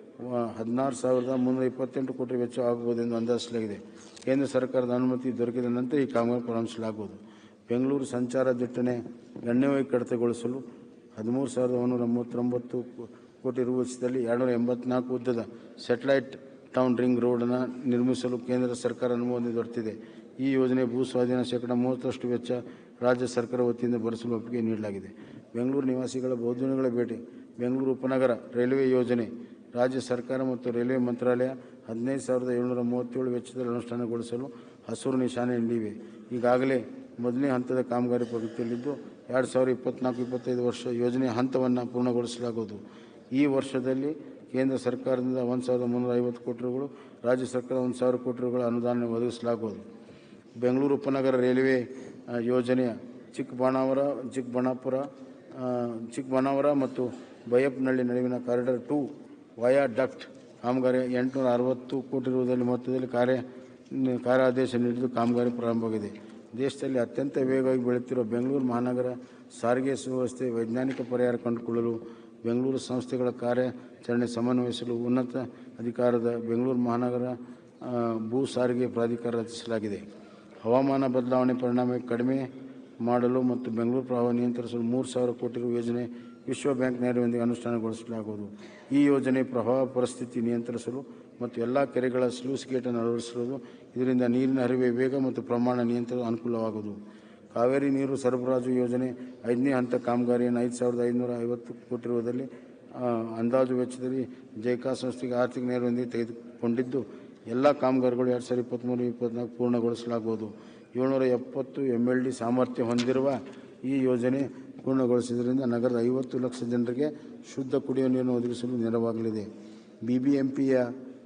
ಹದಿನಾರು ಸಾವಿರದ ಮುನ್ನೂರ ಇಪ್ಪತ್ತೆಂಟು ಕೋಟಿ ವೆಚ್ಚ ಆಗಬಹುದೆಂದು ಅಂದಾಜಿಸಲಾಗಿದೆ ಕೇಂದ್ರ ಸರ್ಕಾರದ ಅನುಮತಿ ದೊರಕಿದ ನಂತರ ಈ ಕಾಮಗಾರಿ ಪ್ರಾರಂಭಿಸಲಾಗುವುದು ಬೆಂಗಳೂರು ಸಂಚಾರ ದಟ್ಟಣೆ ಗಣ್ಯವಾಗಿ ಕಡಿತಗೊಳಿಸಲು ಹದಿಮೂರು ಸಾವಿರದ ಒಂಬೈನೂರ ಮೂವತ್ತೊಂಬತ್ತು ಕೋ- ಕೋಟಿ ರು ವೆಚ್ಚದಲ್ಲಿ ಎರಡುನೂರ ಎಂಬತ್ನಾಲ್ಕು ಉದ್ದದ ಸ್ಯಾಟಲೈಟ್ ಟೌನ್ ರಿಂಗ್ ರೋಡನ್ನು ನಿರ್ಮಿಸಲು ಕೇಂದ್ರ ಸರ್ಕಾರ ಅನುಮೋದನೆ ದೊರೆತಿದೆ ಈ ಯೋಜನೆ ಭೂ ಸ್ವಾಧೀನ ಶೇಕಡ ಮೂವತ್ತರಷ್ಟು ವೆಚ್ಚ ರಾಜ್ಯ ಸರ್ಕಾರ ವತಿಯಿಂದ ಭರಿಸಲು ಒಪ್ಪಿಗೆ ನೀಡಲಾಗಿದೆ ಬೆಂಗಳೂರು ನಿವಾಸಿಗಳ ಬಹುದಿನಗಳ ಭೇಟಿ ಬೆಂಗಳೂರು ಉಪನಗರ ರೈಲ್ವೆ ಯೋಜನೆ ರಾಜ್ಯ ಸರ್ಕಾರ ಮತ್ತು ರೈಲ್ವೆ ಮಂತ್ರಾಲಯ ಹದಿನೈದು ಸಾವಿರದ ಏಳುನೂರ ಮೂವತ್ತೇಳು ವೆಚ್ಚದಲ್ಲಿ ಅನುಷ್ಠಾನಗೊಳಿಸಲು ಹಸಿರು ನಿಶಾನೆ ನೀಡಿವೆ ಈಗಾಗಲೇ ಮೊದಲನೇ ಹಂತದ ಕಾಮಗಾರಿ ಪ್ರಗತಿಯಲ್ಲಿದ್ದು ಎರಡು ಸಾವಿರದ ಇಪ್ಪತ್ನಾಲ್ಕು ಇಪ್ಪತ್ತೈದು ವರ್ಷ ಯೋಜನೆಯ ಹಂತವನ್ನು ಪೂರ್ಣಗೊಳಿಸಲಾಗುವುದು ಈ ವರ್ಷದಲ್ಲಿ ಕೇಂದ್ರ ಸರ್ಕಾರದಿಂದ ಒಂದು ಸಾವಿರದ ಮುನ್ನೂರ ಐವತ್ತು ಕೋಟಿ ರುಗಳು ರಾಜ್ಯ ಸರ್ಕಾರ ಒಂದು ಸಾವಿರ ಕೋಟಿ ರುಗಳ ಅನುದಾನ ಒದಗಿಸಲಾಗುವುದು ಬೆಂಗಳೂರು ಉಪನಗರ ರೈಲ್ವೆ ಆ, ಯೋಜನೆಯ ಚಿಕ್ಕಬಾಣಾವರ ಚಿಕ್ಕಬಳ್ಳಾಪುರ ಆ, ಚಿಕ್ಕಬಾಣಾವರ ಮತ್ತು ಬೈಯಪ್ಪನಹಳ್ಳಿ ನಡುವಿನ ಕಾರಿಡಾರ್ ಟು ವಯಾ ಡಕ್ಟ್ ಕಾಮಗಾರಿ ಎಂಟುನೂರ ಅರವತ್ತು ಕೋಟಿ ರೂಪಾಯಿ ಮೊತ್ತದಲ್ಲಿ ಕಾರ್ಯ ನಿ- ಕಾರ್ಯಾದೇಶ ನೀಡಿದ್ದು ಕಾಮಗಾರಿ ಪ್ರಾರಂಭವಾಗಿದೆ ದೇಶದಲ್ಲಿ ಅತ್ಯಂತ ವೇಗವಾಗಿ ಬೆಳೆಯುತ್ತಿರುವ ಬೆಂಗಳೂರು ಮಹಾನಗರ ಸಾರಿಗೆ ಸುವ್ಯವಸ್ಥೆ ವೈಜ್ಞಾನಿಕ ಪರಿಹಾರ ಕಂಡುಕೊಳ್ಳಲು ಬೆಂಗಳೂರು ಸಂಸ್ಥೆಗಳ ಕಾರ್ಯಾಚರಣೆ ಸಮನ್ವಯಿಸಲು ಉನ್ನತ ಅಧಿಕಾರದ ಬೆಂಗಳೂರು ಮಹಾನಗರ ಆ, ಭೂ ಸಾರಿಗೆ ಪ್ರಾಧಿಕಾರ ರಚಿಸಲಾಗಿದೆ ಹವಾಮಾನ ಬದಲಾವಣೆ ಪರಿಣಾಮ ಕಡಿಮೆ ಮಾಡಲು ಮತ್ತು ಬೆಂಗಳೂರು ಪ್ರವಾಹ ನಿಯಂತ್ರಿಸಲು ಮೂರು ಸಾವಿರ ಕೋಟಿ ರು ಯೋಜನೆ ವಿಶ್ವ ಬ್ಯಾಂಕ್ ನೆರವಿನೊಂದಿಗೆ ಅನುಷ್ಠಾನಗೊಳಿಸಲಾಗುವುದು ಈ ಯೋಜನೆ ಪ್ರವಾಹ ಪರಿಸ್ಥಿತಿ ನಿಯಂತ್ರಿಸಲು ಮತ್ತು ಎಲ್ಲ ಕೆರೆಗಳ ಸ್ಲೂಸ್ ಗೇಟನ್ನು ಅಳವಡಿಸುವುದು ಇದರಿಂದ ನೀರಿನ ಹರಿವೆ ವೇಗ ಮತ್ತು ಪ್ರಮಾಣ ನಿಯಂತ್ರಣ ಅನುಕೂಲವಾಗುವುದು ಕಾವೇರಿ ನೀರು ಸರಬರಾಜು ಯೋಜನೆ ಐದನೇ ಹಂತ ಕಾಮಗಾರಿಯನ್ನು ಐದು ಸಾವಿರದ ಐದುನೂರ ಐವತ್ತು ಕೋಟಿ ರೂಪದಲ್ಲಿ ಆ, ಅಂದಾಜು ವೆಚ್ಚದಲ್ಲಿ ಜೈಕಾ ಸಂಸ್ಥೆಗೆ ಆರ್ಥಿಕ ನೆರವಿನೊಂದಿಗೆ ತೆಗೆದುಕೊಂಡಿದ್ದು ಎಲ್ಲ ಕಾಮಗಾರಿಗಳು ಎರಡು ಸಾವಿರದ ಇಪ್ಪತ್ತ್ಮೂರು ಇಪ್ಪತ್ತ್ನಾಲ್ಕು ಪೂರ್ಣಗೊಳಿಸಲಾಗುವುದು ಏಳ್ನೂರ ಎಪ್ಪತ್ತು ಎಮ್ ಎಲ್ ಡಿ ಸಾಮರ್ಥ್ಯ ಹೊಂದಿರುವ ಈ ಯೋಜನೆ ಪೂರ್ಣಗೊಳಿಸಿದ್ರಿಂದ ನಗರದ ಐವತ್ತು ಲಕ್ಷ ಜನರಿಗೆ ಶುದ್ಧ ಕುಡಿಯುವ ನೀರನ್ನು ಒದಗಿಸಲು ನೆರವಾಗಲಿದೆ ಬಿ ಬಿ ಎಂ ಪಿಯ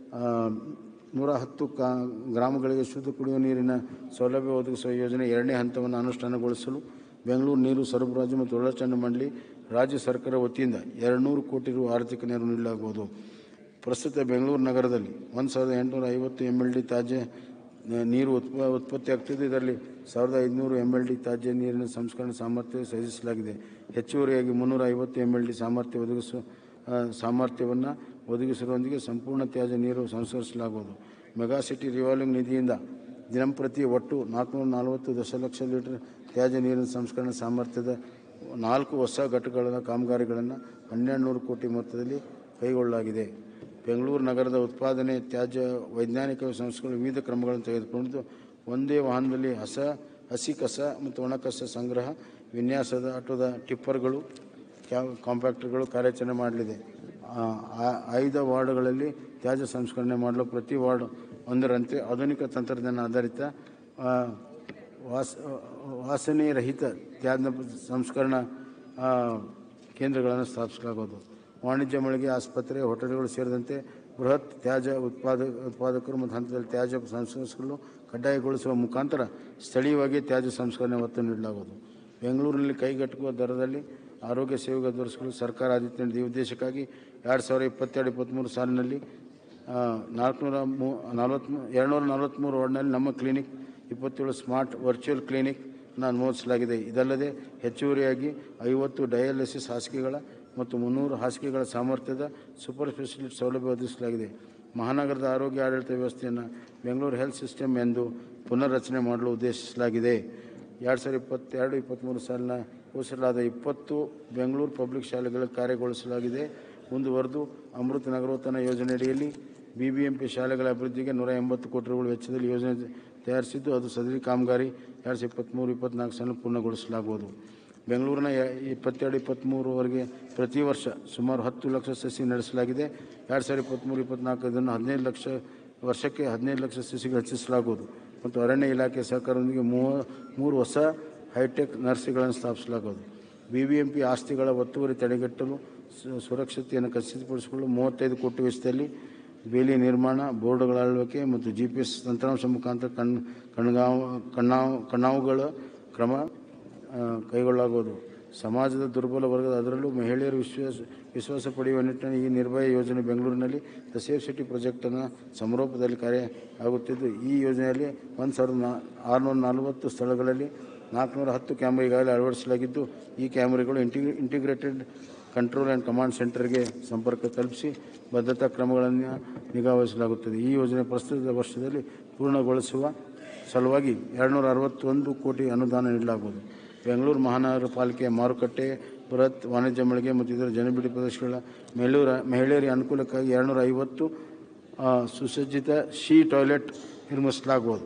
ನೂರ ಹತ್ತು ಕಾ ಗ್ರಾಮಗಳಿಗೆ ಶುದ್ಧ ಕುಡಿಯುವ ನೀರಿನ ಸೌಲಭ್ಯ ಒದಗಿಸುವ ಯೋಜನೆ ಎರಡನೇ ಹಂತವನ್ನು ಅನುಷ್ಠಾನಗೊಳಿಸಲು ಬೆಂಗಳೂರು ನೀರು ಸರಬರಾಜು ಮತ್ತು ಒಳಚಂಡ ಮಂಡಳಿ ರಾಜ್ಯ ಸರ್ಕಾರ ವತಿಯಿಂದ ಎರಡುನೂರು ಕೋಟಿ ರು ಆರ್ಥಿಕ ನೆರವು ನೀಡಲಾಗುವುದು ಪ್ರಸ್ತುತ ಬೆಂಗಳೂರು ನಗರದಲ್ಲಿ ಒಂದು ಸಾವಿರದ ಎಂಟುನೂರ ಐವತ್ತು ಎಮ್ ಎಲ್ ಡಿ ತಾಜ್ಯ ನ- ನೀರು ಉತ್ಪ ಉತ್ಪತ್ತಿ ಆಗ್ತಿದ್ದು ಇದರಲ್ಲಿ ಸಾವಿರದ ಐದುನೂರು ಎಮ್ ಎಲ್ ಡಿ ತಾಜ್ಯ ನೀರಿನ ಸಂಸ್ಕರಣೆ ಸಾಮರ್ಥ್ಯ ಸೃಜಿಸಲಾಗಿದೆ ಹೆಚ್ಚುವರಿಯಾಗಿ ಮುನ್ನೂರ ಐವತ್ತು ಎಮ್ ಎಲ್ ಡಿ ಸಾಮರ್ಥ್ಯ ಒದಗಿಸುವ ಆ, ಸಾಮರ್ಥ್ಯವನ್ನು ಒದಗಿಸುವುದರೊಂದಿಗೆ ಸಂಪೂರ್ಣ ತ್ಯಾಜ್ಯ ನೀರು ಸಂಸ್ಕರಿಸಲಾಗುವುದು ಮೆಗಾ ಸಿಟಿ ರಿವಾಲ್ವಿಂಗ್ ನಿಧಿಯಿಂದ ದಿನಂಪ್ರತಿ ಒಟ್ಟು ನಾಲ್ಕುನೂರ ನಲವತ್ತು ದಶಲಕ್ಷ ಲೀಟರ್ ತ್ಯಾಜ್ಯ ನೀರಿನ ಸಂಸ್ಕರಣೆ ಸಾಮರ್ಥ್ಯದ ನಾಲ್ಕು ಹೊಸ ಘಟಕಗಳ ಕಾಮಗಾರಿಗಳನ್ನು ಹನ್ನೆರಡು ನೂರು ಕೋಟಿ ಮೊತ್ತದಲ್ಲಿ ಕೈಗೊಳ್ಳಲಾಗಿದೆ ಬೆಂಗಳೂರು ನಗರದ ಉತ್ಪಾದನೆ ತ್ಯಾಜ್ಯ ವೈಜ್ಞಾನಿಕ ಸಂಸ್ಥೆಗಳು ವಿವಿಧ ಕ್ರಮಗಳನ್ನು ತೆಗೆದುಕೊಂಡಿದ್ದು ಒಂದೇ ವಾಹನದಲ್ಲಿ ಹಸ ಹಸಿ ಕಸ ಮತ್ತು ಒಣ ಕಸ ಸಂಗ್ರಹ ವಿನ್ಯಾಸದ ಆಟೋದ ಟಿಪ್ಪರ್ಗಳು ಕ್ಯಾ ಕಾಂಪ್ಯಾಕ್ಟರ್ಗಳು ಕಾರ್ಯಾಚರಣೆ ಮಾಡಲಿದೆ ಆ, ಆ- ಆಯ್ದ ವಾರ್ಡ್ಗಳಲ್ಲಿ ತ್ಯಾಜ್ಯ ಸಂಸ್ಕರಣೆ ಮಾಡಲು ಪ್ರತಿ ವಾರ್ಡ್ ಒಂದರಂತೆ ಆಧುನಿಕ ತಂತ್ರಜ್ಞಾನ ಆಧಾರಿತ ಆ, ವಾಸ ವಾಸನೆ ರಹಿತ ತ್ಯಾಜ್ಯ ಸಂಸ್ಕರಣಾ ಆ, ಕೇಂದ್ರಗಳನ್ನು ಸ್ಥಾಪಿಸಲಾಗುವುದು ವಾಣಿಜ್ಯ ಮಳಿಗೆ ಆಸ್ಪತ್ರೆ ಹೋಟೆಲ್ಗಳು ಸೇರಿದಂತೆ ಬೃಹತ್ ತ್ಯಾಜ್ಯ ಉತ್ಪಾದ ಉತ್ಪಾದಕರು ಮತ್ತು ಹಂತದಲ್ಲಿ ತ್ಯಾಜ್ಯ ಸಂಸ್ಕರಿಸಲು ಕಡ್ಡಾಯಗೊಳಿಸುವ ಮುಖಾಂತರ ಸ್ಥಳೀಯವಾಗಿ ತ್ಯಾಜ್ಯ ಸಂಸ್ಕರಣೆ ಒತ್ತು ನೀಡಲಾಗುವುದು ಬೆಂಗಳೂರಿನಲ್ಲಿ ಕೈಗೆಟುಕುವ ದರದಲ್ಲಿ ಆರೋಗ್ಯ ಸೇವೆಗೆ ದೊರಕಿಸಲು ಸರ್ಕಾರ ಆದ್ಯತೆ ನೀಡಿದೆ ಈ ಉದ್ದೇಶಕ್ಕಾಗಿ ಎರಡು ಸಾವಿರದ ಇಪ್ಪತ್ತೆರಡು ಇಪ್ಪತ್ತ್ಮೂರು ಸಾಲಿನಲ್ಲಿ ನಾಲ್ಕುನೂರ ಮೂ ನಲವತ್ತ್ಮೂ ಎರಡುನೂರ ನಲವತ್ತ್ಮೂರು ವಾರ್ಡ್ನಲ್ಲಿ ನಮ್ಮ ಕ್ಲಿನಿಕ್ ಇಪ್ಪತ್ತೇಳು ಸ್ಮಾರ್ಟ್ ವರ್ಚುವಲ್ ಕ್ಲಿನಿಕ್ ಅನುಮೋದಿಸಲಾಗಿದೆ ಇದಲ್ಲದೆ ಹೆಚ್ಚುವರಿಯಾಗಿ ಐವತ್ತು ಡಯಾಲಿಸಿಸ್ ಹಾಸಿಗೆಗಳ ಮತ್ತು ಮುನ್ನೂರು ಹಾಸಿಗೆಗಳ ಸಾಮರ್ಥ್ಯದ ಸೂಪರ್ ಸ್ಪೆಷಲಿಸ್ಟ್ ಸೌಲಭ್ಯ ಒದಗಿಸಲಾಗಿದೆ ಮಹಾನಗರದ ಆರೋಗ್ಯ ಆಡಳಿತ ವ್ಯವಸ್ಥೆಯನ್ನು ಬೆಂಗಳೂರು ಹೆಲ್ತ್ ಸಿಸ್ಟಮ್ ಎಂದು ಪುನರ್ರಚನೆ ಮಾಡಲು ಉದ್ದೇಶಿಸಲಾಗಿದೆ ಎರಡು ಸಾವಿರದ ಇಪ್ಪತ್ತೆರಡು ಇಪ್ಪತ್ತ್ಮೂರು ಸಾಲಿನ ಘೋಷಿಸಲಾದ ಇಪ್ಪತ್ತು ಬೆಂಗಳೂರು ಪಬ್ಲಿಕ್ ಶಾಲೆಗಳ ಕಾರ್ಯಗೊಳಿಸಲಾಗಿದೆ ಮುಂದುವರೆದು ಅಮೃತ ನಗರೋತ್ಥಾನ ಯೋಜನೆಯಡಿಯಲ್ಲಿ ಬಿಬಿಎಂಪಿ ಶಾಲೆಗಳ ಅಭಿವೃದ್ಧಿಗೆ ನೂರ ಎಂಬತ್ತು ಕೋಟಿ ರೂಪಾಯಿ ವೆಚ್ಚದಲ್ಲಿ ಯೋಜನೆ ತಯಾರಿಸಿದ್ದು ಅದು ಸದರಿ ಕಾಮಗಾರಿ ಎರಡು ಸಾವಿರದ ಇಪ್ಪತ್ತ್ಮೂರು ಇಪ್ಪತ್ತ್ನಾಲ್ಕು ಸಾಲ ಪೂರ್ಣಗೊಳಿಸಲಾಗುವುದು ಬೆಂಗಳೂರಿನ ಯ- ಇಪ್ಪತ್ತೆರಡು ಇಪ್ಪತ್ತ್ಮೂರವರೆಗೆ ಪ್ರತಿ ವರ್ಷ ಸುಮಾರು ಹತ್ತು ಲಕ್ಷ ಸಸಿ ನಡೆಸಲಾಗಿದೆ ಎರಡು ಸಾವಿರದ ಇಪ್ಪತ್ತ್ಮೂರು ಇಪ್ಪತ್ತ್ನಾಲ್ಕು ಇದನ್ನು ಹದಿನೈದು ಲಕ್ಷ ವರ್ಷಕ್ಕೆ ಹದಿನೈದು ಲಕ್ಷ ಸಸಿಗಳು ಹೆಚ್ಚಿಸಲಾಗುವುದು ಮತ್ತು ಅರಣ್ಯ ಇಲಾಖೆ ಸಹಕಾರದೊಂದಿಗೆ ಮೂವ ಮೂರು ಹೊಸ ಹೈಟೆಕ್ ನರ್ಸರಿಗಳನ್ನು ಸ್ಥಾಪಿಸಲಾಗುವುದು ಬಿ ಬಿ ಎಂ ಪಿ ಆಸ್ತಿಗಳ ಒತ್ತುವರಿ ತಡೆಗಟ್ಟಲು ಸು- ಸುರಕ್ಷತೆಯನ್ನು ಖಚಿತಪಡಿಸಿಕೊಳ್ಳಲು ಮೂವತ್ತೈದು ಕೋಟಿ ವೆಚ್ಚದಲ್ಲಿ ಬೇಲಿ ನಿರ್ಮಾಣ ಬೋರ್ಡ್ಗಳ ಅಳವಡಿಕೆ ಮತ್ತು ಜಿ ಪಿ ಎಸ್ ತಂತ್ರಾಂಶ ಮುಖಾಂತರ ಕಣ್ ಕಣ್ಗಾವು ಕಣ್ಣಾವು ಕಣ್ಣಾವುಗಳ ಕ್ರಮ ಆ, ಕೈಗೊಳ್ಳಲಾಗುವುದು ಸಮಾಜದ ದುರ್ಬಲ ವರ್ಗದ ಅದರಲ್ಲೂ ಮಹಿಳೆಯರು ವಿಶ್ವಾಸ ವಿಶ್ವಾಸ ಪಡೆಯುವ ನಿಟ್ಟಿನಲ್ಲಿ ಈ ನಿರ್ಭಯ ಯೋಜನೆ ಬೆಂಗಳೂರಿನಲ್ಲಿ ದ ಸೇಫ್ ಸಿಟಿ ಪ್ರಾಜೆಕ್ಟನ್ನು ಸಮರೋಪದಲ್ಲಿ ಕಾರ್ಯ ಆಗುತ್ತಿದ್ದು ಈ ಯೋಜನೆಯಲ್ಲಿ ಒಂದು ಸಾವಿರದ ನಾ ಆರುನೂರ ನಲವತ್ತು ಸ್ಥಳಗಳಲ್ಲಿ ನಾಲ್ಕುನೂರ ಹತ್ತು ಕ್ಯಾಮ್ರಾ ಈಗಾಗಲೇ ಅಳವಡಿಸಲಾಗಿದ್ದು ಈ ಕ್ಯಾಮ್ರಾಗಳು ಇಂಟಿಗ್ರೇ ಇಂಟಿಗ್ರೇಟೆಡ್ ಕಂಟ್ರೋಲ್ ಆ್ಯಂಡ್ ಕಮಾಂಡ್ ಸೆಂಟರ್ಗೆ ಸಂಪರ್ಕ ಕಲ್ಪಿಸಿ ಭದ್ರತಾ ಕ್ರಮಗಳನ್ನು ನಿಗಾವಹಿಸಲಾಗುತ್ತದೆ ಈ ಯೋಜನೆ ಪ್ರಸ್ತುತ ವರ್ಷದಲ್ಲಿ ಪೂರ್ಣಗೊಳಿಸುವ ಸಲುವಾಗಿ ಎರಡುನೂರ ಅರವತ್ತೊಂದು ಕೋಟಿ ಅನುದಾನ ನೀಡಲಾಗುವುದು ಬೆಂಗಳೂರು ಮಹಾನಗರ ಪಾಲಿಕೆಯ ಮಾರುಕಟ್ಟೆ ಬೃಹತ್ ವಾಣಿಜ್ಯ ಮಳಿಗೆ ಮತ್ತು ಇತರ ಜನಬಿಡಿ ಪ್ರದೇಶಗಳ ಮಹಿಳೆಯರ ಮಹಿಳೆಯರಿಗೆ ಅನುಕೂಲಕ್ಕಾಗಿ ಎರಡುನೂರ ಐವತ್ತು ಆ, ಸುಸಜ್ಜಿತ ಶೀ ಟಾಯ್ಲೆಟ್ ನಿರ್ಮಿಸಲಾಗುವುದು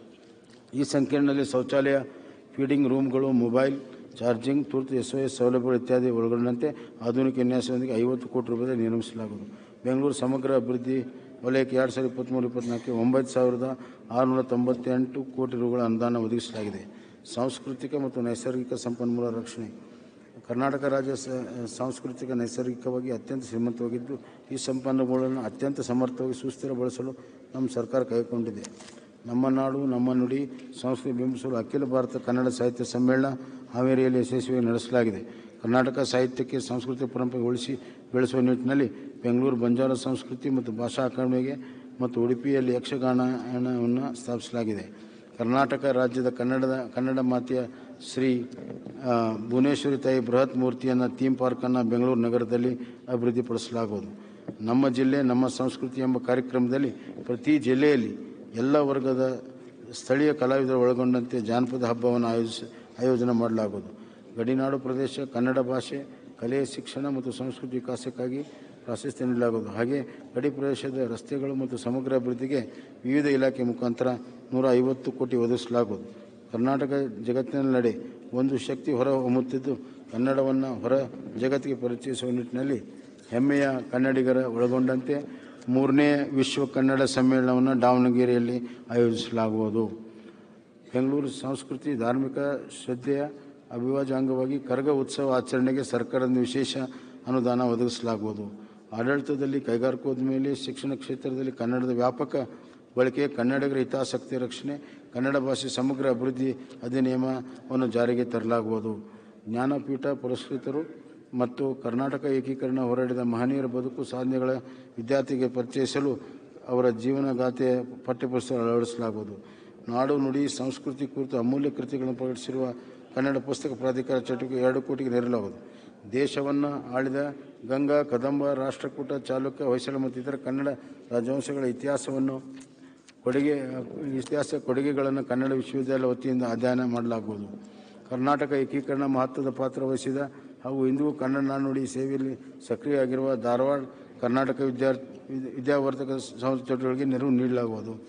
ಈ ಸಂಕೀರ್ಣದಲ್ಲಿ ಶೌಚಾಲಯ ಫೀಡಿಂಗ್ ರೂಮ್ಗಳು ಮೊಬೈಲ್ ಚಾರ್ಜಿಂಗ್ ತುರ್ತು ಎಸ್ ಒ ಎಸ್ ಸೌಲಭ್ಯಗಳು ಇತ್ಯಾದಿ ಒಳಗೊಂಡಂತೆ ಆಧುನಿಕ ವಿನ್ಯಾಸದೊಂದಿಗೆ ಐವತ್ತು ಕೋಟಿ ರೂಪಾಯಿ ನಿರ್ಮಿಸಲಾಗುವುದು ಬೆಂಗಳೂರು ಸಮಗ್ರ ಅಭಿವೃದ್ಧಿ ವಲಯಕ್ಕೆ ಎರಡು ಸಾವಿರದ ಇಪ್ಪತ್ತ್ಮೂರು ಇಪ್ಪತ್ತ್ನಾಲ್ಕು ಒಂಬತ್ತು ಸಾವಿರದ ಆರುನೂರ ತೊಂಬತ್ತೆಂಟು ಕೋಟಿ ರೂಗಳ ಅನುದಾನ ಒದಗಿಸಲಾಗಿದೆ ಸಾಂಸ್ಕೃತಿಕ ಮತ್ತು ನೈಸರ್ಗಿಕ ಸಂಪನ್ಮೂಲ ರಕ್ಷಣೆ ಕರ್ನಾಟಕ ರಾಜ್ಯ ಸ- ಸಾಂಸ್ಕೃತಿಕ ನೈಸರ್ಗಿಕವಾಗಿ ಅತ್ಯಂತ ಶ್ರೀಮಂತವಾಗಿದ್ದು ಈ ಸಂಪನ್ಮೂಲವನ್ನು ಅತ್ಯಂತ ಸಮರ್ಥವಾಗಿ ಸುಸ್ಥಿರ ಬಳಸಲು ನಮ್ಮ ಸರ್ಕಾರ ಕೈಗೊಂಡಿದೆ ನಮ್ಮ ನಾಡು ನಮ್ಮ ನುಡಿ ಸಂಸ್ಕೃತಿ ಬಿಂಬಿಸಲು ಅಖಿಲ ಭಾರತ ಕನ್ನಡ ಸಾಹಿತ್ಯ ಸಮ್ಮೇಳನ ಹಾವೇರಿಯಲ್ಲಿ ಯಶಸ್ವಿಯಾಗಿ ನಡೆಸಲಾಗಿದೆ ಕರ್ನಾಟಕ ಸಾಹಿತ್ಯಕ್ಕೆ ಸಾಂಸ್ಕೃತಿಕ ಪರಂಪರೆ ಉಳಿಸಿ ಬೆಳೆಸುವ ನಿಟ್ಟಿನಲ್ಲಿ ಬೆಂಗಳೂರು ಬಂಜಾರ ಸಂಸ್ಕೃತಿ ಮತ್ತು ಭಾಷಾ ಅಕಾಡೆಮಿಗೆ ಮತ್ತು ಉಡುಪಿಯಲ್ಲಿ ಯಕ್ಷಗಾನವನ್ನು ಸ್ಥಾಪಿಸಲಾಗಿದೆ ಕರ್ನಾಟಕ ರಾಜ್ಯದ ಕನ್ನಡದ ಕನ್ನಡ ಮಾತೆಯ ಶ್ರೀ ಆ, ಭುವನೇಶ್ವರಿ ತಾಯಿ ಬೃಹತ್ ಮೂರ್ತಿಯನ್ನು ಥೀಮ್ ಪಾರ್ಕನ್ನು ಬೆಂಗಳೂರು ನಗರದಲ್ಲಿ ಅಭಿವೃದ್ಧಿಪಡಿಸಲಾಗುವುದು ನಮ್ಮ ಜಿಲ್ಲೆ ನಮ್ಮ ಸಂಸ್ಕೃತಿ ಎಂಬ ಕಾರ್ಯಕ್ರಮದಲ್ಲಿ ಪ್ರತಿ ಜಿಲ್ಲೆಯಲ್ಲಿ ಎಲ್ಲ ವರ್ಗದ ಸ್ಥಳೀಯ ಕಲಾವಿದರು ಒಳಗೊಂಡಂತೆ ಜಾನಪದ ಹಬ್ಬವನ್ನು ಆಯೋಜಿಸ ಆಯೋಜನೆ ಮಾಡಲಾಗುವುದು ಗಡಿನಾಡು ಪ್ರದೇಶ ಕನ್ನಡ ಭಾಷೆ ಕಲೆ ಶಿಕ್ಷಣ ಮತ್ತು ಸಂಸ್ಕೃತಿ ವಿಕಾಸಕ್ಕಾಗಿ ಪ್ರಾಶಸ್ತ್ಯ ನೀಡಲಾಗುವುದು ಹಾಗೆ ಗಡಿ ಪ್ರದೇಶದ ರಸ್ತೆಗಳು ಮತ್ತು ಸಮಗ್ರ ಅಭಿವೃದ್ಧಿಗೆ ವಿವಿಧ ಇಲಾಖೆ ಮುಖಾಂತರ ನೂರ ಐವತ್ತು ಕೋಟಿ ಒದಗಿಸಲಾಗುವುದು ಕರ್ನಾಟಕ ಜಗತ್ತಿನೆಲ್ಲೆಡೆ ಒಂದು ಶಕ್ತಿ ಹೊರ ಹೊಮ್ಮುತ್ತಿದ್ದು ಕನ್ನಡವನ್ನು ಹೊರ ಜಗತ್ತಿಗೆ ಪರಿಚಯಿಸುವ ನಿಟ್ಟಿನಲ್ಲಿ ಹೆಮ್ಮೆಯ ಕನ್ನಡಿಗರ ಒಳಗೊಂಡಂತೆ ಮೂರನೇ ವಿಶ್ವ ಕನ್ನಡ ಸಮ್ಮೇಳನವನ್ನು ದಾವಣಗೆರೆಯಲ್ಲಿ ಆಯೋಜಿಸಲಾಗುವುದು ಬೆಂಗಳೂರು ಸಂಸ್ಕೃತಿ ಧಾರ್ಮಿಕ ಶ್ರದ್ಧೆಯ ಅವಿಭಾಜ್ಯ ಅಂಗವಾಗಿ ಕರಗ ಉತ್ಸವ ಆಚರಣೆಗೆ ಸರ್ಕಾರದ ವಿಶೇಷ ಅನುದಾನ ಒದಗಿಸಲಾಗುವುದು ಆಡಳಿತದಲ್ಲಿ ಕೈಗಾರಿಕೋದ್ಯಮೆಯಲ್ಲಿ ಶಿಕ್ಷಣ ಕ್ಷೇತ್ರದಲ್ಲಿ ಕನ್ನಡದ ವ್ಯಾಪಕ ಬಳಕೆ ಕನ್ನಡಿಗರ ಹಿತಾಸಕ್ತಿ ರಕ್ಷಣೆ ಕನ್ನಡ ಭಾಷೆ ಸಮಗ್ರ ಅಭಿವೃದ್ಧಿ ಅಧಿನಿಯಮವನ್ನು ಜಾರಿಗೆ ತರಲಾಗುವುದು ಜ್ಞಾನಪೀಠ ಪುರಸ್ಕೃತರು ಮತ್ತು ಕರ್ನಾಟಕ ಏಕೀಕರಣ ಹೋರಾಡಿದ ಮಹನೀಯರ ಬದುಕು ಸಾಧನೆಗಳ ವಿದ್ಯಾರ್ಥಿಗೆ ಪರಿಚಯಿಸಲು ಅವರ ಜೀವನಗಾಥೆ ಪಠ್ಯಪುಸ್ತಕ ಅಳವಡಿಸಲಾಗುವುದು ನಾಡು ನುಡಿ ಸಂಸ್ಕೃತಿ ಕುರಿತು ಅಮೂಲ್ಯ ಕೃತಿಗಳನ್ನು ಪ್ರಕಟಿಸಿರುವ ಕನ್ನಡ ಪುಸ್ತಕ ಪ್ರಾಧಿಕಾರ ಚಟುವಟಿಕೆ ಎರಡು ಕೋಟಿಗೆ ನೀಡಲಾಗುವುದು ದೇಶವನ್ನು ಆಳಿದ ಗಂಗಾ ಕದಂಬ ರಾಷ್ಟ್ರಕೂಟ ಚಾಲುಕ್ಯ ಹೊಯ್ಸಳ ಮತ್ತು ಇತರ ಕನ್ನಡ ರಾಜವಂಶಗಳ ಇತಿಹಾಸವನ್ನು ಕೊಡುಗೆ ಇತಿಹಾಸ ಕೊಡುಗೆಗಳನ್ನು ಕನ್ನಡ ವಿಶ್ವವಿದ್ಯಾಲಯ ವತಿಯಿಂದ ಅಧ್ಯಯನ ಮಾಡಲಾಗುವುದು ಕರ್ನಾಟಕ ಏಕೀಕರಣ ಮಹತ್ವದ ಪಾತ್ರ ವಹಿಸಿದ ಹಾಗೂ ಇಂದಿಗೂ ಕನ್ನಡ ನಾಣ್ಣುಡಿ ಸೇವೆಯಲ್ಲಿ ಸಕ್ರಿಯವಾಗಿರುವ ಧಾರವಾಡ ಕರ್ನಾಟಕ ವಿದ್ಯಾರ್ಥಿ ವಿದ್ಯಾವರ್ಧಕ ಸಂಸ್ಥೆ ಚಟುವಟಿಕೆಗೆ ನೆರವು ನೀಡಲಾಗುವುದು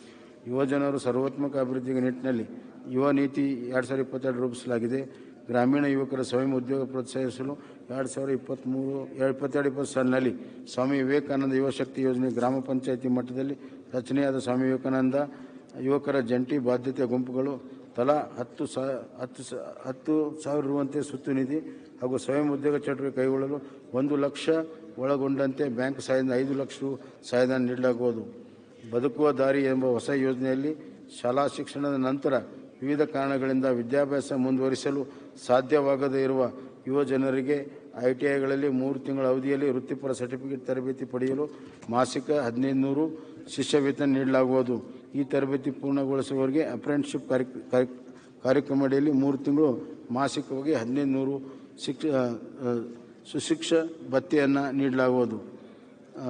ಯುವಜನರು ಸರ್ವೋತ್ಮಕ ಅಭಿವೃದ್ಧಿಗೆ ನಿಟ್ಟಿನಲ್ಲಿ ಯುವ ನೀತಿ ಎರಡು ಸಾವಿರದ ಇಪ್ಪತ್ತೆರಡು ರೂಪಿಸಲಾಗಿದೆ ಗ್ರಾಮೀಣ ಯುವಕರ ಸ್ವಯಂ ಉದ್ಯೋಗ ಪ್ರೋತ್ಸಾಹಿಸಲು ಎರಡು ಸಾವಿರದ ಇಪ್ಪತ್ತ್ಮೂರು ಇಪ್ಪತ್ತೆರಡು ಇಪ್ಪತ್ತು ಸಾಲಿನಲ್ಲಿ ಸ್ವಾಮಿ ವಿವೇಕಾನಂದ ಯುವ ಶಕ್ತಿ ಯೋಜನೆ ಗ್ರಾಮ ಪಂಚಾಯತಿ ಮಟ್ಟದಲ್ಲಿ ರಚನೆಯಾದ ಸ್ವಾಮಿ ವಿವೇಕಾನಂದ ಯುವಕರ ಜಂಟಿ ಬಾಧ್ಯತೆ ಗುಂಪುಗಳು ತಲಾ ಹತ್ತು ಸಾ ಹತ್ತು ಸ ಹತ್ತು ಸಾವಿರ ಇರುವಂತೆ ಸುತ್ತು ನಿಧಿ ಹಾಗೂ ಸ್ವಯಂ ಉದ್ಯೋಗ ಚಟುವಟಿಕೆ ಕೈಗೊಳ್ಳಲು ಒಂದು ಲಕ್ಷ ಒಳಗೊಂಡಂತೆ ಬ್ಯಾಂಕ್ ಸಹಾಯದಿಂದ ಐದು ಲಕ್ಷ ರು ಸಹಾಯಧನ ನೀಡಲಾಗುವುದು ಬದುಕುವ ದಾರಿ ಎಂಬ ಹೊಸ ಯೋಜನೆಯಲ್ಲಿ ಶಾಲಾ ಶಿಕ್ಷಣದ ನಂತರ ವಿವಿಧ ಕಾರಣಗಳಿಂದ ವಿದ್ಯಾಭ್ಯಾಸ ಮುಂದುವರಿಸಲು ಸಾಧ್ಯವಾಗದೇ ಇರುವ ಯುವ ಜನರಿಗೆ ಐ ಟಿ ಐಗಳಲ್ಲಿ ಮೂರು ತಿಂಗಳ ಅವಧಿಯಲ್ಲಿ ವೃತ್ತಿಪರ ಸರ್ಟಿಫಿಕೇಟ್ ತರಬೇತಿ ಪಡೆಯಲು ಮಾಸಿಕ ಹದಿನೈದು ನೂರು ಶಿಷ್ಯ ವೇತನ ನೀಡಲಾಗುವುದು ಈ ತರಬೇತಿ ಪೂರ್ಣಗೊಳಿಸುವವರಿಗೆ ಅಪ್ರೆಂಟಿಸ್ಶಿಪ್ ಕಾರ್ಯ ಕಾರ್ಯ- ಕಾರ್ಯಕ್ರಮ ಅಡಿಯಲ್ಲಿ ಮೂರು ತಿಂಗಳು ಮಾಸಿಕವಾಗಿ ಹದಿನೈದು ನೂರು ಶಿಕ್ಷ ಆ, ಆ, ಸುಶಿಕ್ಷ ಭತ್ಯೆಯನ್ನು ನೀಡಲಾಗುವುದು ಆ,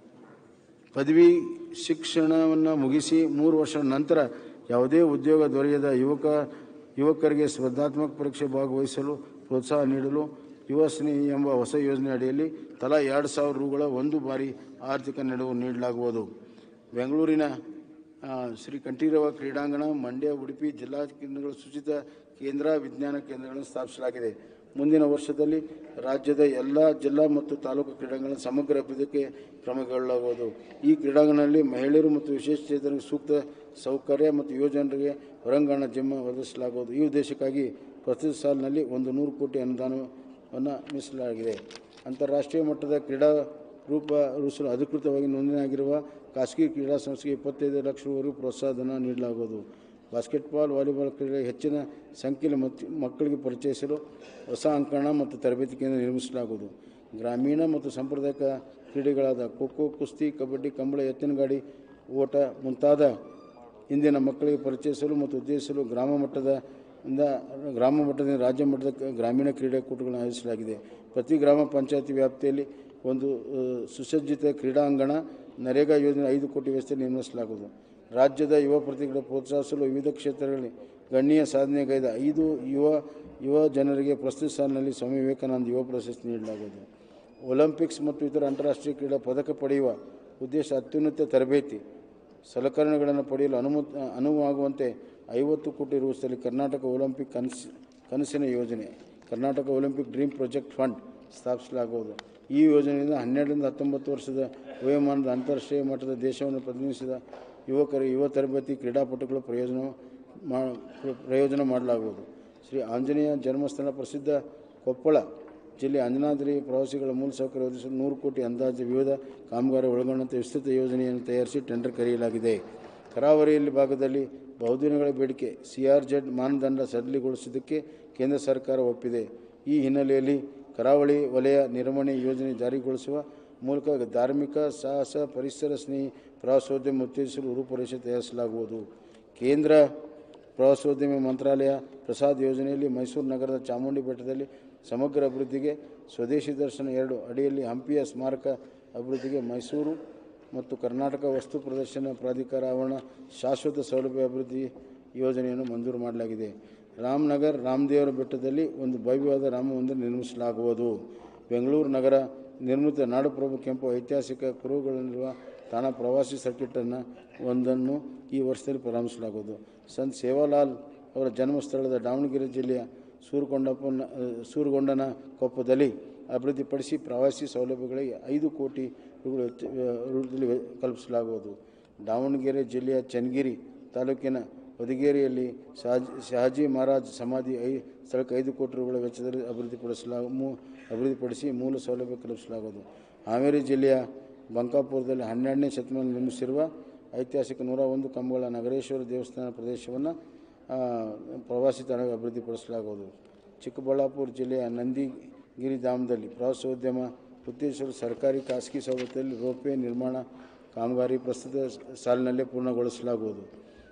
ಪದವಿ ಶಿಕ್ಷಣವನ್ನು ಮುಗಿಸಿ ಮೂರು ವರ್ಷದ ನಂತರ ಯಾವುದೇ ಉದ್ಯೋಗ ದೊರೆಯದ ಯುವಕ ಯುವಕರಿಗೆ ಸ್ಪರ್ಧಾತ್ಮಕ ಪರೀಕ್ಷೆ ಭಾಗವಹಿಸಲು ಪ್ರೋತ್ಸಾಹ ನೀಡಲು ಯುವ ಸ್ನೇಹಿ ಎಂಬ ಹೊಸ ಯೋಜನೆ ಅಡಿಯಲ್ಲಿ ತಲಾ ಎರಡು ಸಾವಿರ ರುಗಳ ಒಂದು ಬಾರಿ ಆರ್ಥಿಕ ನೆರವು ನೀಡಲಾಗುವುದು ಬೆಂಗಳೂರಿನ ಆ, ಶ್ರೀ ಕಂಠೀರವ ಕ್ರೀಡಾಂಗಣ ಮಂಡ್ಯ ಉಡುಪಿ ಜಿಲ್ಲಾ ಕೇಂದ್ರಗಳು ಸೂಚಿತ ಕೇಂದ್ರ ವಿಜ್ಞಾನ ಕೇಂದ್ರಗಳನ್ನು ಸ್ಥಾಪಿಸಲಾಗಿದೆ ಮುಂದಿನ ವರ್ಷದಲ್ಲಿ ರಾಜ್ಯದ ಎಲ್ಲ ಜಿಲ್ಲಾ ಮತ್ತು ತಾಲೂಕು ಕ್ರೀಡಾಂಗಣ ಸಮಗ್ರ ಅಭಿವೃದ್ಧಿಗೆ ಕ್ರಮಗೊಳ್ಳಲಾಗುವುದು ಈ ಕ್ರೀಡಾಂಗಣದಲ್ಲಿ ಮಹಿಳೆಯರು ಮತ್ತು ವಿಶೇಷಚೇತನರಿಗೆ ಸೂಕ್ತ ಸೌಕರ್ಯ ಮತ್ತು ಯುವಜನರಿಗೆ ಹೊರಾಂಗಣ ಜಿಮ್ ಒದಗಿಸಲಾಗುವುದು ಈ ಉದ್ದೇಶಕ್ಕಾಗಿ ಪ್ರಸ್ತುತ ಸಾಲಿನಲ್ಲಿ ಒಂದು ನೂರು ಕೋಟಿ ಅನುದಾನವನ್ನು ಮೀಸಲಾಗಿದೆ ಅಂತಾರಾಷ್ಟ್ರೀಯ ಮಟ್ಟದ ಕ್ರೀಡಾ ರೂಪ ರೂಪಿಸಲು ಅಧಿಕೃತವಾಗಿ ನೋಂದಣಿಯಾಗಿರುವ ಖಾಸಗಿ ಕ್ರೀಡಾ ಸಂಸ್ಥೆಗೆ ಇಪ್ಪತ್ತೈದು ಲಕ್ಷವರೆಗೂ ಪ್ರೋತ್ಸಾಹಧನ ನೀಡಲಾಗುವುದು ಬಾಸ್ಕೆಟ್ಬಾಲ್ ವಾಲಿಬಾಲ್ ಕ್ರೀಡೆ ಹೆಚ್ಚಿನ ಸಂಖ್ಯೆಯಲ್ಲಿ ಮತ್- ಮಕ್ಕಳಿಗೆ ಪರಿಚಯಿಸಲು ಹೊಸ ಅಂಕಣ ಮತ್ತು ತರಬೇತಿ ಕೇಂದ್ರ ನಿರ್ಮಿಸಲಾಗುವುದು ಗ್ರಾಮೀಣ ಮತ್ತು ಸಾಂಪ್ರದಾಯಿಕ ಕ್ರೀಡೆಗಳಾದ ಖೋಖೋ ಕುಸ್ತಿ ಕಬಡ್ಡಿ ಕಂಬಳ ಎತ್ತಿನ ಗಾಡಿ ಓಟ ಮುಂತಾದ ಇಂದಿನ ಮಕ್ಕಳಿಗೆ ಪರಿಚಯಿಸಲು ಮತ್ತು ಉತ್ತೇಜಿಸಲು ಗ್ರಾಮ ಮಟ್ಟದ ಇಂದ ಗ್ರಾಮ ಮಟ್ಟದಿಂದ ರಾಜ್ಯ ಮಟ್ಟದ ಕ- ಗ್ರಾಮೀಣ ಕ್ರೀಡಾಕೂಟಗಳನ್ನು ಆಯೋಜಿಸಲಾಗಿದೆ ಪ್ರತಿ ಗ್ರಾಮ ಪಂಚಾಯತಿ ವ್ಯಾಪ್ತಿಯಲ್ಲಿ ಒಂದು ಆ, ಸುಸಜ್ಜಿತ ಕ್ರೀಡಾಂಗಣ ನರೇಗಾ ಯೋಜನೆ ಐದು ಕೋಟಿ ವ್ಯವಸ್ಥೆ ನಿರ್ಮಿಸಲಾಗುವುದು ರಾಜ್ಯದ ಯುವ ಪ್ರತಿಭೆ ಪ್ರೋತ್ಸಾಹಿಸಲು ವಿವಿಧ ಕ್ಷೇತ್ರಗಳಲ್ಲಿ ಗಣ್ಯ ಸಾಧನೆಗೈದ ಐದು ಯುವ ಯುವ ಜನರಿಗೆ ಪ್ರಸ್ತುತ ಸಾಲಿನಲ್ಲಿ ಸ್ವಾಮಿ ವಿವೇಕಾನಂದ ಯುವ ಪ್ರಶಸ್ತಿ ನೀಡಲಾಗುವುದು ಒಲಿಂಪಿಕ್ಸ್ ಮತ್ತು ಇತರ ಅಂತಾರಾಷ್ಟ್ರೀಯ ಕ್ರೀಡಾ ಪದಕ ಪಡೆಯುವ ಉದ್ದೇಶ ಅತ್ಯುನ್ನತ ತರಬೇತಿ ಸಲಕರಣೆಗಳನ್ನು ಪಡೆಯಲು ಅನುಮತಿ ಅನುವಾಗುವಂತೆ ಐವತ್ತು ಕೋಟಿ ರೂಪಿಸಲಿ ಕರ್ನಾಟಕ ಒಲಿಂಪಿಕ್ ಕನಸು ಕನಸಿನ ಯೋಜನೆ Karnataka Olympic dream project fund ಸ್ಥಾಪಿಸಲಾಗುವುದು ಈ ಯೋಜನೆಯಿಂದ ಹನ್ನೆರಡರಿಂದ ಹತ್ತೊಂಬತ್ತು ವರ್ಷದ ವಯೋಮಾನದ ಅಂತಾರಾಷ್ಟ್ರೀಯ ಮಟ್ಟದ ದೇಶವನ್ನು ಪ್ರತಿನಿಧಿಸಿದ ಯುವಕರು ಯುವ ತರಬೇತಿ ಕ್ರೀಡಾಪಟುಗಳು ಪ್ರಯೋಜನ ಮಾ ಪ್ರಯೋಜನ ಮಾಡಲಾಗುವುದು ಶ್ರೀ ಆಂಜನೇಯ ಜನ್ಮಸ್ಥಳ ಪ್ರಸಿದ್ಧ ಕೊಪ್ಪಳ ಜಿಲ್ಲೆ ಅಂಜನಾದ್ರಿ ಪ್ರವಾಸಿಗಳ ಮೂಲಸೌಕರ್ಯ ಒದಗಿಸಲು ನೂರು ಕೋಟಿ ಅಂದಾಜು ವಿವಿಧ ಕಾಮಗಾರಿ ಒಳಗೊಂಡಂತೆ ವಿಸ್ತೃತ ಯೋಜನೆಯನ್ನು ತಯಾರಿಸಿ ಟೆಂಡರ್ ಕರೆಯಲಾಗಿದೆ ಕರಾವಳಿಯಲ್ಲಿ ಭಾಗದಲ್ಲಿ ಬಹುದಿನಗಳ ಬೇಡಿಕೆ ಸಿಆರ್ಜೆಡ್ ಮಾನದಂಡ ಸಡಿಲಗೊಳಿಸಿದ್ದಕ್ಕೆ ಕೇಂದ್ರ ಸರ್ಕಾರ ಒಪ್ಪಿದೆ ಈ ಹಿನ್ನೆಲೆಯಲ್ಲಿ ಕರಾವಳಿ ವಲಯ ನಿರ್ವಹಣೆ ಯೋಜನೆ ಜಾರಿಗೊಳಿಸುವ ಮೂಲಕ ಧಾರ್ಮಿಕ ಸಾಹಸ ಪರಿಸರ ಸ್ನೇಹಿ ಪ್ರವಾಸೋದ್ಯಮ ಉತ್ತೇಜಿಸಲು ರೂಪುರೇಷೆ ತಯಾರಿಸಲಾಗುವುದು ಕೇಂದ್ರ ಪ್ರವಾಸೋದ್ಯಮ ಮಂತ್ರಾಲಯ ಪ್ರಸಾದ್ ಯೋಜನೆಯಲ್ಲಿ ಮೈಸೂರು ನಗರದ ಚಾಮುಂಡಿ ಬೆಟ್ಟದಲ್ಲಿ ಸಮಗ್ರ ಅಭಿವೃದ್ಧಿಗೆ ಸ್ವದೇಶಿ ದರ್ಶನ ಎರಡು ಅಡಿಯಲ್ಲಿ ಹಂಪಿಯ ಸ್ಮಾರಕ ಅಭಿವೃದ್ಧಿಗೆ ಮೈಸೂರು ಮತ್ತು ಕರ್ನಾಟಕ ವಸ್ತು ಪ್ರದರ್ಶನ ಪ್ರಾಧಿಕಾರ ಆವರಣ ಶಾಶ್ವತ ಸೌಲಭ್ಯ ಅಭಿವೃದ್ಧಿ ಯೋಜನೆಯನ್ನು ಮಂಜೂರು ಮಾಡಲಾಗಿದೆ ರಾಮನಗರ್ ರಾಮದೇವರ ಬೆಟ್ಟದಲ್ಲಿ ಒಂದು ಭವ್ಯವಾದ ರಾಮ ಮಂದಿರ ನಿರ್ಮಿಸಲಾಗುವುದು ಬೆಂಗಳೂರು ನಗರ ನಿರ್ಮಿತ ನಾಡಪ್ರಭು ಕೆಂಪು ಐತಿಹಾಸಿಕ ಕುರುಹುಗಳಲ್ಲಿರುವ ತಾಣ ಪ್ರವಾಸಿ ಸರ್ಕಿಟನ್ನು ಒಂದನ್ನು ಈ ವರ್ಷದಲ್ಲಿ ಪ್ರಾರಂಭಿಸಲಾಗುವುದು ಸಂತ್ ಸೇವಾಲಾಲ್ ಅವರ ಜನ್ಮಸ್ಥಳದ ದಾವಣಗೆರೆ ಜಿಲ್ಲೆಯ ಸೂರುಗೊಂಡಪ್ಪನ ಸೂರುಗೊಂಡನ ಕೊಪ್ಪದಲ್ಲಿ ಅಭಿವೃದ್ಧಿಪಡಿಸಿ ಪ್ರವಾಸಿ ಸೌಲಭ್ಯಗಳಿಗೆ ಐದು ಕೋಟಿ ರುಗಳು ವೆಚ್ಚ- ರೂಪದಲ್ಲಿ ವೆ- ಕಲ್ಪಿಸಲಾಗುವುದು ದಾವಣಗೆರೆ ಜಿಲ್ಲೆಯ ಚನ್ನಗಿರಿ ತಾಲೂಕಿನ ಹೊದಿಗೇರಿಯಲ್ಲಿ ಶಹಾಜಿ ಶಹಾಜಿ ಮಹಾರಾಜ್ ಸಮಾಧಿ ಐ ಸ್ಥಳಕ್ಕೆ ಐದು ಕೋಟಿ ರುಗಳ ವೆಚ್ಚದಲ್ಲಿ ಅಭಿವೃದ್ಧಿಪಡಿಸಲಾಗ ಮೂ ಅಭಿವೃದ್ಧಿಪಡಿಸಿ ಮೂಲ ಸೌಲಭ್ಯ ಕಲ್ಪಿಸಲಾಗುವುದು ಹಾವೇರಿ ಜಿಲ್ಲೆಯ ಬಂಕಾಪುರದಲ್ಲಿ ಹನ್ನೆರಡನೇ ಶತಮಾನ ನಿರ್ಮಿಸಿರುವ ಐತಿಹಾಸಿಕ ನೂರ ಒಂದು ಕಂಬಗಳ ನಗರೇಶ್ವರ ದೇವಸ್ಥಾನ ಪ್ರದೇಶವನ್ನು ಆ, ಪ್ರವಾಸಿ ತಾಣ ಅಭಿವೃದ್ಧಿಪಡಿಸಲಾಗುವುದು ಚಿಕ್ಕಬಳ್ಳಾಪುರ ಜಿಲ್ಲೆಯ ನಂದಿಗಿರಿ ಧಾಮದಲ್ಲಿ ಪ್ರವಾಸೋದ್ಯಮ ಉತ್ತೇಜಿಸಲು ಸರ್ಕಾರಿ ಖಾಸಗಿ ಸೌಲಭ್ಯದಲ್ಲಿ ರೋಪ್ವೇ ನಿರ್ಮಾಣ ಕಾಮಗಾರಿ ಪ್ರಸ್ತುತ ಸಾಲಿನಲ್ಲೇ ಪೂರ್ಣಗೊಳಿಸಲಾಗುವುದು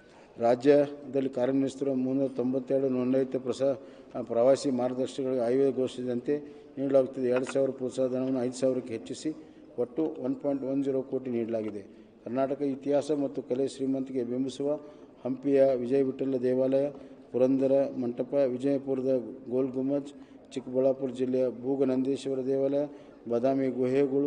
ರಾಜ್ಯದಲ್ಲಿ ಕಾರ್ಯನಿರ್ವಹಿಸುತ್ತಿರುವ ಮುನ್ನೂರ ತೊಂಬತ್ತೆರಡು ನೋಂದಾಯಿತ ಪ್ರಸ ಪ್ರವಾಸಿ ಮಾರ್ಗದರ್ಶಿಗಳಿಗೆ ಆಯವ್ಯಯ ಘೋಷಿಸಿದಂತೆ ನೀಡಲಾಗುತ್ತಿದೆ ಎರಡು ಸಾವಿರ ಪ್ರೋತ್ಸಾಹಧನವನ್ನು ಐದು ಸಾವಿರಕ್ಕೆ ಹೆಚ್ಚಿಸಿ ಒಟ್ಟು ಒನ್ ಪಾಯಿಂಟ್ ಒನ್ ಜೀರೋ ಕೋಟಿ ನೀಡಲಾಗಿದೆ ಕರ್ನಾಟಕ ಇತಿಹಾಸ ಮತ್ತು ಕಲೆ ಶ್ರೀಮಂತಿಕೆ ಬಿಂಬಿಸುವ ಹಂಪಿಯ ವಿಜಯ ವಿಠಲ ದೇವಾಲಯ ಪುರಂದರ ಮಂಟಪ ವಿಜಯಪುರದ ಗೋಲ್ ಗುಮ್ಮಜ್ ಚಿಕ್ಕಬಳ್ಳಾಪುರ ಜಿಲ್ಲೆಯ ಭೂಗನಂದೇಶ್ವರ ದೇವಾಲಯ ಬಾದಾಮಿ ಗುಹೆಗಳು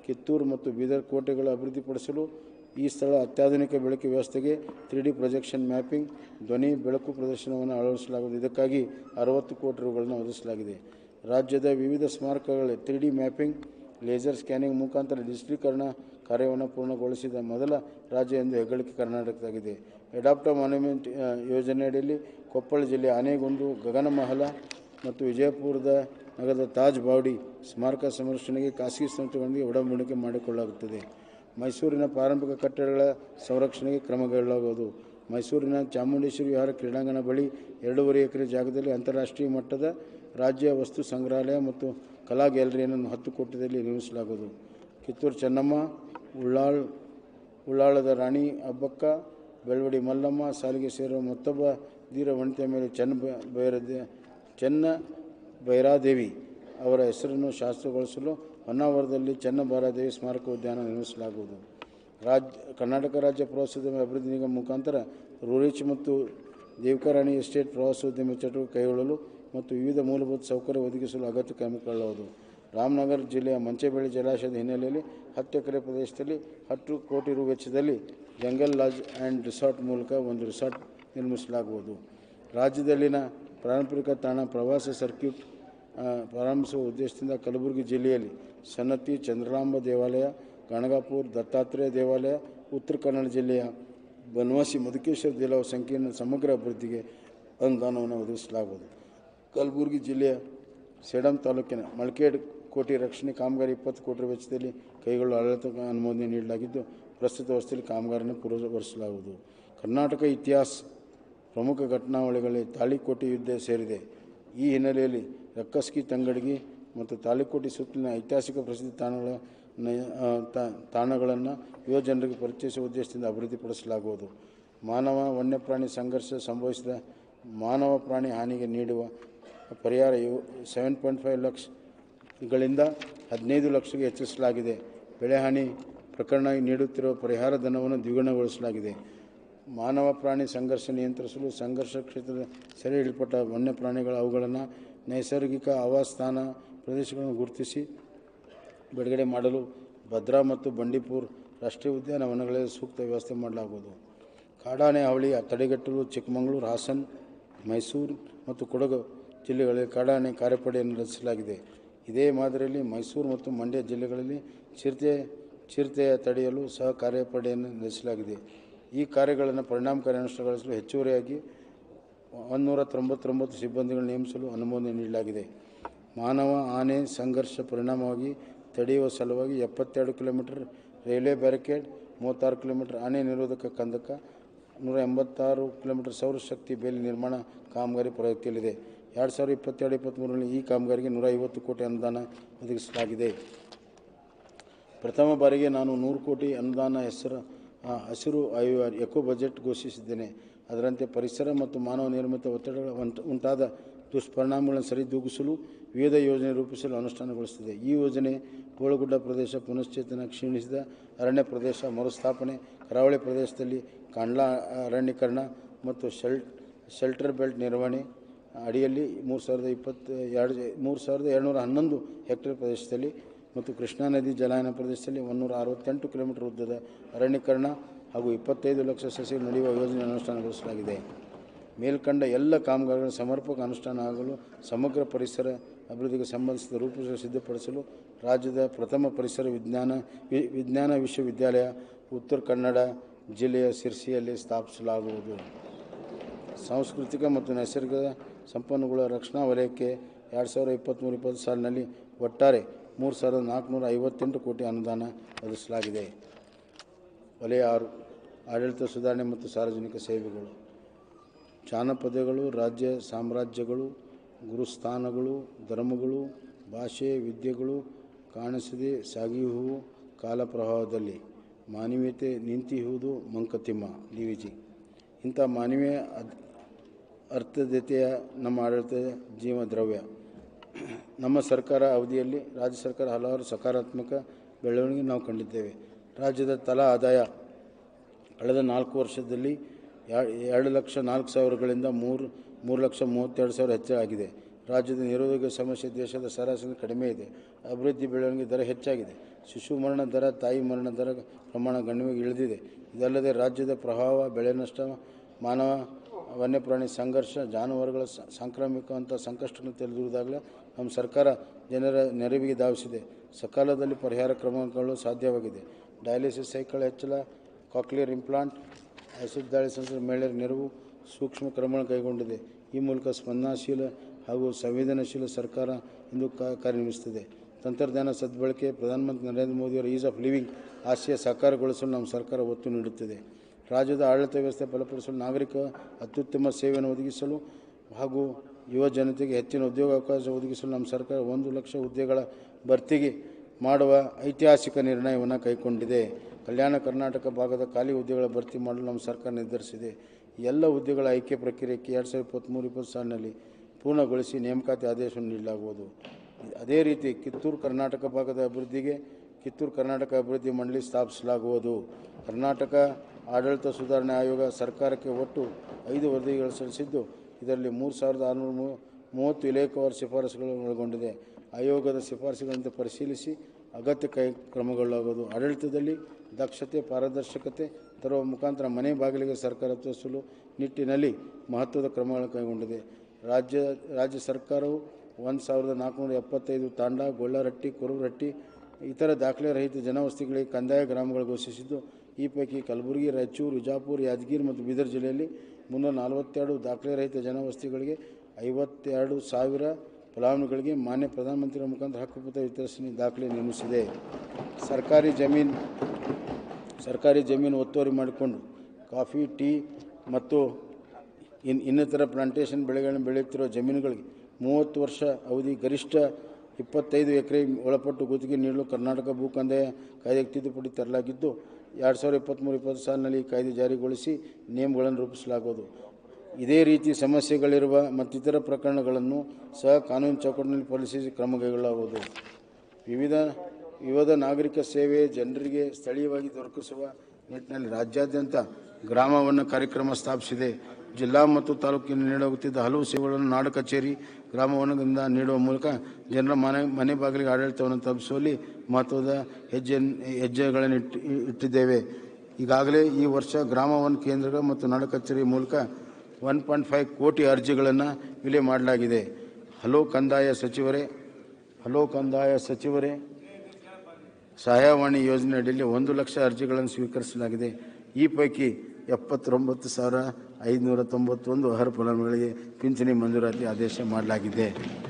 ಕಿತ್ತೂರು ಮತ್ತು ಬೀದರ್ ಕೋಟೆಗಳ ಅಭಿವೃದ್ಧಿಪಡಿಸಲು ಈ ಸ್ಥಳ ಅತ್ಯಾಧುನಿಕ ಬೆಳಕು ವ್ಯವಸ್ಥೆಗೆ ತ್ರೀ ಡಿ ಪ್ರೊಜೆಕ್ಷನ್ ಮ್ಯಾಪಿಂಗ್ ಧ್ವನಿ ಬೆಳಕು ಪ್ರದರ್ಶನವನ್ನು ಅಳವಡಿಸಲಾಗುವುದು ಇದಕ್ಕಾಗಿ ಅರವತ್ತು ಕೋಟಿ ರುಗಳನ್ನು ಒದಗಿಸಲಾಗಿದೆ ರಾಜ್ಯದ ವಿವಿಧ ಸ್ಮಾರಕಗಳ three D mapping laser scanning ಮುಖಾಂತರ ಡಿಜಿಟಲೀಕರಣ ಕಾರ್ಯವನ್ನು ಪೂರ್ಣಗೊಳಿಸಿದ ಮೊದಲ ರಾಜ್ಯ ಎಂದು ಹೆಗ್ಗಳಿಕೆ ಕರ್ನಾಟಕದಾಗಿದೆ ಎಡಾಪ್ಟ ಮಾನ್ಯುಮೆಂಟ್ ಆ, ಯೋಜನೆಯಡಿಯಲ್ಲಿ ಕೊಪ್ಪಳ ಜಿಲ್ಲೆ ಆನೆಗೊಂದು ಗಗನಮಹಲ ಮತ್ತು ವಿಜಯಪುರದ ನಗರದ ತಾಜ್ ಬಾವಡಿ ಸ್ಮಾರಕ ಸಂರಕ್ಷಣೆಗೆ ಖಾಸಗಿ ಸಂಸ್ಥೆಗಳೊಂದಿಗೆ ಒಡಂಬಡಿಕೆ ಮಾಡಿಕೊಳ್ಳಲಾಗುತ್ತದೆ ಮೈಸೂರಿನ ಪಾರಂಪರಿಕ ಕಟ್ಟಡಗಳ ಸಂರಕ್ಷಣೆಗೆ ಕ್ರಮಗೊಳ್ಳಲಾಗುವುದು ಮೈಸೂರಿನ ಚಾಮುಂಡೇಶ್ವರಿ ವಿಹಾರ ಕ್ರೀಡಾಂಗಣ ಬಳಿ ಎರಡೂವರೆ ಎಕರೆ ಜಾಗದಲ್ಲಿ ಅಂತಾರಾಷ್ಟ್ರೀಯ ಮಟ್ಟದ ರಾಜ್ಯ ವಸ್ತು ಸಂಗ್ರಹಾಲಯ ಮತ್ತು ಕಲಾ ಗ್ಯಾಲರಿಯನ್ನು ಹತ್ತು ಕೋಟಿಯಲ್ಲಿ ನಿರ್ಮಿಸಲಾಗುವುದು ಕಿತ್ತೂರು ಚೆನ್ನಮ್ಮ ಉಳ್ಳಾಳ್ ಉಳ್ಳಾಳದ ರಾಣಿ ಹಬ್ಬಕ್ಕ ಬೆಳವಡಿ ಮಲ್ಲಮ್ಮ ಸಾಲಿಗೆ ಸೇರುವ ಮತ್ತೊಬ್ಬ ಧೀರ ವನಿತೆಯ ಮೇಲೆ ಚೆನ್ನ ಬ- ಬೈರದೆ ಚೆನ್ನ ಭೈರಾದೇವಿ ಅವರ ಹೆಸರನ್ನು ಶಾಸ್ತ್ರಗೊಳಿಸಲು ಹೊನ್ನಾವರದಲ್ಲಿ ಚೆನ್ನಭೈರಾದೇವಿ ಸ್ಮಾರಕ ಉದ್ಯಾನ ನಿರ್ಮಿಸಲಾಗುವುದು ರಾಜ್ಯ ಕರ್ನಾಟಕ ರಾಜ್ಯ ಪ್ರವಾಸೋದ್ಯಮ ಅಭಿವೃದ್ಧಿ ನಿಗಮ ಮುಖಾಂತರ ರೂರಿಚ್ ಮತ್ತು ದೇವಕರಾಣಿ ಎಸ್ಟೇಟ್ ಪ್ರವಾಸೋದ್ಯಮ ಚಟುವಟಿಕೆ ಕೈಗೊಳ್ಳಲು ಮತ್ತು ವಿವಿಧ ಮೂಲಭೂತ ಸೌಕರ್ಯ ಒದಗಿಸಲು ಅಗತ್ಯ ಕ್ರಮಗೊಳ್ಳಬಹುದು ರಾಮನಗರ ಜಿಲ್ಲೆಯ ಮಂಚೆಬೆಳೆ ಜಲಾಶಯದ ಹಿನ್ನೆಲೆಯಲ್ಲಿ ಹತ್ತು ಎಕರೆ ಪ್ರದೇಶದಲ್ಲಿ ಹತ್ತು ಕೋಟಿ ರು ವೆಚ್ಚದಲ್ಲಿ ಜಂಗಲ್ ಲಾಡ್ಜ್ ಆ್ಯಂಡ್ ರಿಸಾರ್ಟ್ ಮೂಲಕ ಒಂದು ರಿಸಾರ್ಟ್ ನಿರ್ಮಿಸಲಾಗುವುದು ರಾಜ್ಯದಲ್ಲಿನ ಪಾರಂಪರಿಕ ತಾಣ ಪ್ರವಾಸ ಸರ್ಕ್ಯೂಟ್ ಆ, ಪ್ರಾರಂಭಿಸುವ ಉದ್ದೇಶದಿಂದ ಕಲಬುರಗಿ ಜಿಲ್ಲೆಯಲ್ಲಿ ಸನ್ನತಿ ಚಂದ್ರಲಾಂಬ ದೇವಾಲಯ ಗಣಗಾಪುರ ದತ್ತಾತ್ರೇಯ ದೇವಾಲಯ ಉತ್ತರ ಕನ್ನಡ ಜಿಲ್ಲೆಯ ಬನವಾಸಿ ಮಧುಕೇಶ್ವರ ದೇವಾಲಯ ಸಂಕೀರ್ಣ ಸಮಗ್ರ ಅಭಿವೃದ್ಧಿಗೆ ಅನುದಾನವನ್ನು ಒದಗಿಸಲಾಗುವುದು ಕಲಬುರಗಿ ಜಿಲ್ಲೆಯ ಸೇಡಂ ತಾಲೂಕಿನ ಮಳಕೇಡ್ ಕೋಟೆ ರಕ್ಷಣೆ ಕಾಮಗಾರಿ ಇಪ್ಪತ್ತು ಕೋಟಿ ವೆಚ್ಚದಲ್ಲಿ ಕೈಗೊಳ್ಳುವ ಆಡಳಿತ ಅನುಮೋದನೆ ನೀಡಲಾಗಿದ್ದು ಪ್ರಸ್ತುತ ಅವಸ್ಥೆಯಲ್ಲಿ ಕಾಮಗಾರಿಯನ್ನು ಪೂರ್ಣಗೊಳಿಸಲಾಗುವುದು ಕರ್ನಾಟಕ ಇತಿಹಾಸ ಪ್ರಮುಖ ಘಟನಾವಳಿಗಳಲ್ಲಿ ತಾಳಿಕೋಟೆ ಯುದ್ಧ ಸೇರಿದೆ ಈ ಹಿನ್ನೆಲೆಯಲ್ಲಿ ರಕ್ಕಸ್ಕಿ ತಂಗಡಗಿ ಮತ್ತು ತಾಳಿಕೋಟೆ ಸುತ್ತಲಿನ ಐತಿಹಾಸಿಕ ಪ್ರಸಿದ್ಧ ತಾಣಗಳ ನ- ಆ, ತಾ- ತಾಣಗಳನ್ನು ಯುವ ಜನರಿಗೆ ಪರಿಚಯಿಸುವ ಉದ್ದೇಶದಿಂದ ಅಭಿವೃದ್ಧಿಪಡಿಸಲಾಗುವುದು ಮಾನವ ವನ್ಯಪ್ರಾಣಿ ಸಂಘರ್ಷ ಸಂಭವಿಸಿದ ಮಾನವ ಪ್ರಾಣಿ ಹಾನಿಗೆ ನೀಡುವ ಪರಿಹಾರ ಯು ಸೆವೆನ್ ಪಾಯಿಂಟ್ ಫೈವ್ ಲಕ್ಷಗಳಿಂದ ಹದಿನೈದು ಲಕ್ಷಕ್ಕೆ ಹೆಚ್ಚಿಸಲಾಗಿದೆ ಬೆಳೆ ಹಾನಿ ಪ್ರಕರಣ ನೀಡುತ್ತಿರುವ ಪರಿಹಾರ ಧನವನ್ನು ದ್ವಿಗುಣಗೊಳಿಸಲಾಗಿದೆ ಮಾನವ ಪ್ರಾಣಿ ಸಂಘರ್ಷ ನಿಯಂತ್ರಿಸಲು ಸಂಘರ್ಷ ಕ್ಷೇತ್ರದ ಸೆರೆ ಹಿಡಿಯಲ್ಪಟ್ಟ ವನ್ಯಪ್ರಾಣಿಗಳ ಅವುಗಳನ್ನು ನೈಸರ್ಗಿಕ ಆವಾಸಸ್ಥಾನ ಪ್ರದೇಶಗಳನ್ನು ಗುರುತಿಸಿ ಬಿಡುಗಡೆ ಮಾಡಲು ಭದ್ರಾ ಮತ್ತು ಬಂಡೀಪುರ್ ರಾಷ್ಟ್ರೀಯ ಉದ್ಯಾನವನಗಳಲ್ಲಿ ಸೂಕ್ತ ವ್ಯವಸ್ಥೆ ಮಾಡಲಾಗುವುದು ಕಾಡಾನೆ ಹಾವಳಿ ತಡೆಗಟ್ಟಲು ಚಿಕ್ಕಮಗಳೂರು ಹಾಸನ್ ಮೈಸೂರು ಮತ್ತು ಕೊಡಗು ಜಿಲ್ಲೆಗಳಲ್ಲಿ ಕಾಡಾನೆ ಕಾರ್ಯಪಡೆಯನ್ನು ರಚಿಸಲಾಗಿದೆ ಇದೇ ಮಾದರಿಯಲ್ಲಿ ಮೈಸೂರು ಮತ್ತು ಮಂಡ್ಯ ಜಿಲ್ಲೆಗಳಲ್ಲಿ ಚಿರತೆ ಚಿರತೆಯ ತಡೆಯಲು ಸಹ ಕಾರ್ಯಪಡೆಯನ್ನು ನಡೆಸಲಾಗಿದೆ ಈ ಕಾರ್ಯಗಳನ್ನು ಪರಿಣಾಮಕಾರಿ ಅನುಷ್ಠಾನಗೊಳಿಸಲು ಹೆಚ್ಚುವರಿಯಾಗಿ ಒಂದೂರ ತೊಂಬತ್ತೊಂಬತ್ತು ಸಿಬ್ಬಂದಿಗಳನ್ನು ನೇಮಿಸಲು ಅನುಮೋದನೆ ನೀಡಲಾಗಿದೆ ಮಾನವ ಆನೆ ಸಂಘರ್ಷ ಪರಿಣಾಮವಾಗಿ ತಡೆಯುವ ಸಲುವಾಗಿ ಎಪ್ಪತ್ತೆರಡು ಕಿಲೋಮೀಟರ್ ರೈಲ್ವೆ ಬ್ಯಾರಿಕೇಡ್ ಮೂವತ್ತಾರು ಕಿಲೋಮೀಟರ್ ಆನೆ ನಿರೋಧಕ ಕಂದಕ ನೂರ ಎಂಬತ್ತಾರು ಕಿಲೋಮೀಟರ್ ಸೌರಶಕ್ತಿ ಬೇಲಿ ನಿರ್ಮಾಣ ಕಾಮಗಾರಿ ಪ್ರಗತಿಯಲ್ಲಿದೆ ಎರಡು ಸಾವಿರದ ಇಪ್ಪತ್ತೆರಡು ಇಪ್ಪತ್ತ್ಮೂರರಲ್ಲಿ ಈ ಕಾಮಗಾರಿಗೆ ನೂರ ಐವತ್ತು ಕೋಟಿ ಅನುದಾನ ಒದಗಿಸಲಾಗಿದೆ ಪ್ರಥಮ ಬಾರಿಗೆ ನಾನು ನೂರು ಕೋಟಿ ಅನುದಾನ ಹೆಸರು ಆ, ಹಸಿರು ಆಯು ಎಕೋ ಬಜೆಟ್ ಘೋಷಿಸಿದ್ದೇನೆ ಅದರಂತೆ ಪರಿಸರ ಮತ್ತು ಮಾನವ ನಿರ್ಮಿತ ಒತ್ತಡಗಳ ಉಂಟ- ಉಂಟಾದ ದುಷ್ಪರಿಣಾಮಗಳನ್ನು ಸರಿದೂಗಿಸಲು ವಿವಿಧ ಯೋಜನೆ ರೂಪಿಸಲು ಅನುಷ್ಠಾನಗೊಳಿಸುತ್ತಿದೆ ಈ ಯೋಜನೆ ಗೋಳಗುಡ್ಡ ಪ್ರದೇಶ ಪುನಶ್ಚೇತನ ಕ್ಷೀಣಿಸಿದ ಅರಣ್ಯ ಪ್ರದೇಶ ಮರುಸ್ಥಾಪನೆ ಕರಾವಳಿ ಪ್ರದೇಶದಲ್ಲಿ ಕಾಂಡ್ಲಾ ಅರಣ್ಯೀಕರಣ ಮತ್ತು ಶೆಲ್ ಶೆಲ್ಟರ್ ಬೆಲ್ಟ್ ನಿರ್ವಹಣೆ ಅಡಿಯಲ್ಲಿ ಮೂರು ಸಾವಿರದ ಇಪ್ಪತ್ತು ಎರಡು ಮೂರು ಸಾವಿರದ ಎರಡುನೂರ ಹನ್ನೊಂದು ಹೆಕ್ಟೇರ್ ಪ್ರದೇಶದಲ್ಲಿ ಮತ್ತು ಕೃಷ್ಣಾ ನದಿ ಜಲಾನಯನ ಪ್ರದೇಶದಲ್ಲಿ ಒಂದೂರ ಅರವತ್ತೆಂಟು ಕಿಲೋಮೀಟರ್ ಉದ್ದದ ಅರಣ್ಯೀಕರಣ ಹಾಗೂ ಇಪ್ಪತ್ತೈದು ಲಕ್ಷ ಸಸಿಗಳು ನಡೆಯುವ ಯೋಜನೆ ಅನುಷ್ಠಾನಗೊಳಿಸಲಾಗಿದೆ ಮೇಲ್ಕಂಡ ಎಲ್ಲ ಕಾಮಗಾರಿಗಳ ಸಮರ್ಪಕ ಅನುಷ್ಠಾನ ಆಗಲು ಸಮಗ್ರ ಪರಿಸರ ಅಭಿವೃದ್ಧಿಗೆ ಸಂಬಂಧಿಸಿದ ರೂಪುರೇಷೆ ಸಿದ್ಧಪಡಿಸಲು ರಾಜ್ಯದ ಪ್ರಥಮ ಪರಿಸರ ವಿಜ್ಞಾನ ವಿ- ವಿಜ್ಞಾನ ವಿಶ್ವವಿದ್ಯಾಲಯ ಉತ್ತರ ಕನ್ನಡ ಜಿಲ್ಲೆಯ ಸಿರ್ಸಿಯಲ್ಲಿ ಸ್ಥಾಪಿಸಲಾಗುವುದು ಸಾಂಸ್ಕೃತಿಕ ಮತ್ತು ನೈಸರ್ಗಿಕ ಸಂಪನ್ಮೂಲ ರಕ್ಷಣಾ ವಲಯಕ್ಕೆ ಎರಡು ಸಾವಿರದ ಇಪ್ಪತ್ತ್ಮೂರು ಇಪ್ಪತ್ತು ಸಾಲಿನಲ್ಲಿ ಒಟ್ಟಾರೆ ಮೂರು ಸಾವಿರದ ನಾಲ್ಕುನೂರ ಐವತ್ತೆಂಟು ಕೋಟಿ ಅನುದಾನ ಒದಗಿಸಲಾಗಿದೆ ವಲಯ ಆರು ಆಡಳಿತ ಸುಧಾರಣೆ ಮತ್ತು ಸಾರ್ವಜನಿಕ ಸೇವೆಗಳು ಜಾನಪದಗಳು ರಾಜ್ಯ ಸಾಮ್ರಾಜ್ಯಗಳು ಗುರುಸ್ಥಾನಗಳು ಧರ್ಮಗಳು ಭಾಷೆ ವಿದ್ಯೆಗಳು ಕಾಣಿಸದೆ ಸಾಗಿಯುವು ಕಾಲ ಪ್ರವಾಹದಲ್ಲಿ ಮಾನವೀಯತೆ ನಿಂತಿಹುದು ಮಂಕತಿಮ್ಮ ಡಿ ವಿ ಜಿ ಇಂಥ ಮಾನವೀಯ ಅದ್ ಅರ್ಥದ್ಯತೆಯ ನಮ್ಮ ಆಡಳಿತ ಜೀವ ದ್ರವ್ಯ ನಮ್ಮ ಸರ್ಕಾರ ಅವಧಿಯಲ್ಲಿ ರಾಜ್ಯ ಸರ್ಕಾರ ಹಲವಾರು ಸಕಾರಾತ್ಮಕ ಬೆಳವಣಿಗೆ ನಾವು ಕಂಡಿದ್ದೇವೆ ರಾಜ್ಯದ ತಲಾ ಆದಾಯ ಕಳೆದ ನಾಲ್ಕು ವರ್ಷದಲ್ಲಿ ಎ- ಎರಡು ಲಕ್ಷ ನಾಲ್ಕು ಸಾವಿರಗಳಿಂದ ಮೂರು ಮೂರು ಲಕ್ಷ ಮೂವತ್ತೆರಡು ಸಾವಿರ ಹೆಚ್ಚಾಗಿದೆ ರಾಜ್ಯದ ನಿರುದ್ಯೋಗ ಸಮಸ್ಯೆ ದೇಶದ ಸರಾಸರಿ ಕಡಿಮೆ ಇದೆ ಅಭಿವೃದ್ಧಿ ಬೆಳವಣಿಗೆ ದರ ಹೆಚ್ಚಾಗಿದೆ ಶಿಶು ಮರಣ ದರ ತಾಯಿ ಮರಣ ದರ ಪ್ರಮಾಣ ಗಣನೀಯವಾಗಿ ಇಳಿದಿದೆ ಇದಲ್ಲದೆ ರಾಜ್ಯದ ಪ್ರವಾಹ ಬೆಳೆ ನಷ್ಟ ಮಾನವ ವನ್ಯಪ್ರಾಣಿ ಸಂಘರ್ಷ ಜಾನುವಾರುಗಳ ಸ- ಸಾಂಕ್ರಾಮಿಕ ಅಂತ ಸಂಕಷ್ಟಗಳನ್ನು ತಿಳಿದಿರುವುದಾಗಲೇ ನಮ್ಮ ಸರ್ಕಾರ ಜನರ ನೆರವಿಗೆ ಧಾವಿಸಿದೆ ಸಕಾಲದಲ್ಲಿ ಪರಿಹಾರ ಕ್ರಮಗಳು ಸಾಧ್ಯವಾಗಿದೆ ಡಯಾಲಿಸಿಸ್ ಸೈಕಲ್ ಹೆಚ್ಚಳ ಕಾಕ್ಲಿಯರ್ ಇಂಪ್ಲಾಂಟ್ ಆಸಿಡ್ ದಾಳಿ ಸಂಸ್ಥೆ ಮಹಿಳೆಯರ ನೆರವು ಸೂಕ್ಷ್ಮ ಕ್ರಮಗಳನ್ನು ಕೈಗೊಂಡಿದೆ ಈ ಮೂಲಕ ಸ್ಪಂದನಾಶೀಲ ಹಾಗೂ ಸಂವೇದನಾಶೀಲ ಸರ್ಕಾರ ಇಂದು ಕಾ- ಕಾರ್ಯನಿರ್ವಹಿಸುತ್ತಿದೆ ತಂತ್ರಜ್ಞಾನ ಸದ್ಬಳಕೆ ಪ್ರಧಾನಮಂತ್ರಿ ನರೇಂದ್ರ ಮೋದಿಯವರ ಈಸ್ ಆಫ್ ಲಿವಿಂಗ್ ಆಶಯ ಸಾಕಾರಗೊಳಿಸಲು ನಮ್ಮ ಸರ್ಕಾರ ಒತ್ತು ನೀಡುತ್ತಿದೆ ರಾಜ್ಯದ ಆಡಳಿತ ವ್ಯವಸ್ಥೆ ಬಲಪಡಿಸಲು ನಾಗರಿಕ ಅತ್ಯುತ್ತಮ ಸೇವೆಯನ್ನು ಒದಗಿಸಲು ಹಾಗೂ ಯುವ ಜನತೆಗೆ ಹೆಚ್ಚಿನ ಉದ್ಯೋಗಾವಕಾಶ ಒದಗಿಸಲು ನಮ್ಮ ಸರ್ಕಾರ ಒಂದು ಲಕ್ಷ ಹುದ್ದೆಗಳ ಭರ್ತಿಗೆ ಮಾಡುವ ಐತಿಹಾಸಿಕ ನಿರ್ಣಯವನ್ನು ಕೈಗೊಂಡಿದೆ ಕಲ್ಯಾಣ ಕರ್ನಾಟಕ ಭಾಗದ ಖಾಲಿ ಹುದ್ದೆಗಳ ಭರ್ತಿ ಮಾಡಲು ನಮ್ಮ ಸರ್ಕಾರ ನಿರ್ಧರಿಸಿದೆ ಎಲ್ಲ ಹುದ್ದೆಗಳ ಆಯ್ಕೆ ಪ್ರಕ್ರಿಯೆಗೆ ಎರಡು ಸಾವಿರದ ಇಪ್ಪತ್ತ್ಮೂರು ಇಪ್ಪತ್ತು ಸಾಲಿನಲ್ಲಿ ಪೂರ್ಣಗೊಳಿಸಿ ನೇಮಕಾತಿ ಆದೇಶವನ್ನು ನೀಡಲಾಗುವುದು ಅದೇ ರೀತಿ ಕಿತ್ತೂರು ಕರ್ನಾಟಕ ಭಾಗದ ಅಭಿವೃದ್ಧಿಗೆ ಕಿತ್ತೂರು ಕರ್ನಾಟಕ ಅಭಿವೃದ್ಧಿ ಮಂಡಳಿ ಸ್ಥಾಪಿಸಲಾಗುವುದು ಕರ್ನಾಟಕ ಆಡಳಿತ ಸುಧಾರಣೆ ಆಯೋಗ ಸರ್ಕಾರಕ್ಕೆ ಒಟ್ಟು ಐದು ವರದಿಗಳು ಸಲ್ಲಿಸಿದ್ದು ಇದರಲ್ಲಿ ಮೂರು ಸಾವಿರದ ಆರುನೂರ ಮೂ- ಮೂವತ್ತು ಇಲಾಖೆವಾರ ಶಿಫಾರಸುಗಳನ್ನು ಒಳಗೊಂಡಿದೆ ಆಯೋಗದ ಶಿಫಾರಸುಗಳಂತೆ ಪರಿಶೀಲಿಸಿ ಅಗತ್ಯ ಕೈ ಕ್ರಮಗಳಾಗುವುದು ಆಡಳಿತದಲ್ಲಿ ದಕ್ಷತೆ ಪಾರದರ್ಶಕತೆ ತರುವ ಮುಖಾಂತರ ಮನೆ ಬಾಗಿಲಿಗೆ ಸರ್ಕಾರ ತೋರಿಸಲು ನಿಟ್ಟಿನಲ್ಲಿ ಮಹತ್ವದ ಕ್ರಮಗಳನ್ನು ಕೈಗೊಂಡಿದೆ ರಾಜ್ಯ ರಾಜ್ಯ ಸರ್ಕಾರವು ಒಂದು ಸಾವಿರದ ನಾಲ್ಕುನೂರ ಎಪ್ಪತ್ತೈದು ತಾಂಡ ಗೊಳ್ಳರಟ್ಟಿ ಕುರುಬರಟ್ಟಿ ಇತರ ದಾಖಲೆ ರಹಿತ ಜನವಸತಿಗಳಿಗೆ ಕಂದಾಯ ಗ್ರಾಮಗಳು ಘೋಷಿಸಿದ್ದು ಈ ಪೈಕಿ ಕಲಬುರಗಿ ರಾಯಚೂರು ವಿಜಾಪುರ ಯಾದಗಿರಿ ಮತ್ತು ಬೀದರ್ ಜಿಲ್ಲೆಯಲ್ಲಿ ಮುನ್ನೂರ ನಲವತ್ತೆರಡು ದಾಖಲೆ ರಹಿತ ಜನವಸತಿಗಳಿಗೆ ಐವತ್ತೆರಡು ಸಾವಿರ ಫಲಾನುಭವಿಗಳಿಗೆ ಮಾನ್ಯ ಪ್ರಧಾನಮಂತ್ರಿಗಳ ಮುಖಾಂತರ ಹಕ್ಕುಪತ್ರ ವಿತರಿಸಿ ದಾಖಲೆ ನಿರ್ಮಿಸಿದೆ ಸರ್ಕಾರಿ ಜಮೀನು ಸರ್ಕಾರಿ ಜಮೀನು ಒತ್ತುವರಿ ಮಾಡಿಕೊಂಡು ಕಾಫಿ ಟೀ ಮತ್ತು ಇನ್ ಇನ್ನಿತರ ಪ್ಲಾಂಟೇಷನ್ ಬೆಳೆಗಳನ್ನು ಬೆಳೆಯುತ್ತಿರುವ ಜಮೀನುಗಳಿಗೆ ಮೂವತ್ತು ವರ್ಷ ಅವಧಿ ಗರಿಷ್ಠ ಇಪ್ಪತ್ತೈದು ಎಕರೆ ಒಳಪಟ್ಟು ಗುತ್ತಿಗೆ ನೀಡಲು ಕರ್ನಾಟಕ ಭೂ ಕಂದಾಯ ಕಾಯ್ದೆಗೆ ತಿದ್ದುಪಡಿ ತರಲಾಗಿದ್ದು ಎರಡು ಸಾವಿರದ ಇಪ್ಪತ್ತ್ಮೂರು ಇಪ್ಪತ್ತು ಸಾಲಿನಲ್ಲಿ ಈ ಕಾಯ್ದೆ ಜಾರಿಗೊಳಿಸಿ ನಿಯಮಗಳನ್ನು ರೂಪಿಸಲಾಗುವುದು ಇದೇ ರೀತಿ ಸಮಸ್ಯೆಗಳಿರುವ ಮತ್ತಿತರ ಪ್ರಕರಣಗಳನ್ನು ಸಹ ಕಾನೂನು ಚೌಕಟ್ಟಿನಲ್ಲಿ ಪರಿಶೀಲಿಸಿ ಕ್ರಮ ಕೈಗೊಳ್ಳಲಾಗುವುದು ವಿವಿಧ ವಿವಿಧ ನಾಗರಿಕ ಸೇವೆ ಜನರಿಗೆ ಸ್ಥಳೀಯವಾಗಿ ದೊರಕಿಸುವ ನಿಟ್ಟಿನಲ್ಲಿ ರಾಜ್ಯಾದ್ಯಂತ ಗ್ರಾಮವನ್ನು ಕಾರ್ಯಕ್ರಮ ಸ್ಥಾಪಿಸಿದೆ ಜಿಲ್ಲಾ ಮತ್ತು ತಾಲೂಕಿನ ನೀಡಲಾಗುತ್ತಿದ್ದ ಹಲವು ಸೇವೆಗಳನ್ನು ನಾಡು ಕಚೇರಿ ಗ್ರಾಮವನದಿಂದ ನೀಡುವ ಮೂಲಕ ಜನರ ಮನೆ ಮನೆ ಬಾಗಿಲಿಗೆ ಆಡಳಿತವನ್ನು ತಲುಪಿಸುವಲ್ಲಿ ಮಹತ್ವದ ಹೆಜ್ಜೆ ಹೆಜ್ಜೆಗಳನ್ನು ಇಟ್ಟು ಇಟ್ಟಿದ್ದೇವೆ ಈಗಾಗಲೇ ಈ ವರ್ಷ ಗ್ರಾಮವನ ಕೇಂದ್ರಗಳು ಮತ್ತು ನಾಡು ಕಚೇರಿ ಮೂಲಕ ಒನ್ ಪಾಯಿಂಟ್ ಫೈವ್ ಕೋಟಿ ಅರ್ಜಿಗಳನ್ನು ವಿಲೆ ಮಾಡಲಾಗಿದೆ ಹಲೋ ಕಂದಾಯ ಸಚಿವರೇ ಹಲೋ ಕಂದಾಯ ಸಚಿವರೇ ಸಹಾಯವಾಣಿ ಯೋಜನೆ ಅಡಿಯಲ್ಲಿ ಒಂದು ಲಕ್ಷ ಅರ್ಜಿಗಳನ್ನು ಸ್ವೀಕರಿಸಲಾಗಿದೆ ಈ ಪೈಕಿ ಎಪ್ಪತ್ತೊಂಬತ್ತು ಸಾವಿರ ಐದುನೂರ ತೊಂಬತ್ತೊಂದು ಅರ್ಹ ಫಲಾನುಭವಿಗಳಿಗೆ ಪಿಂಚಣಿ ಮಂಜೂರಾತಿ ಆದೇಶ ಮಾಡಲಾಗಿದೆ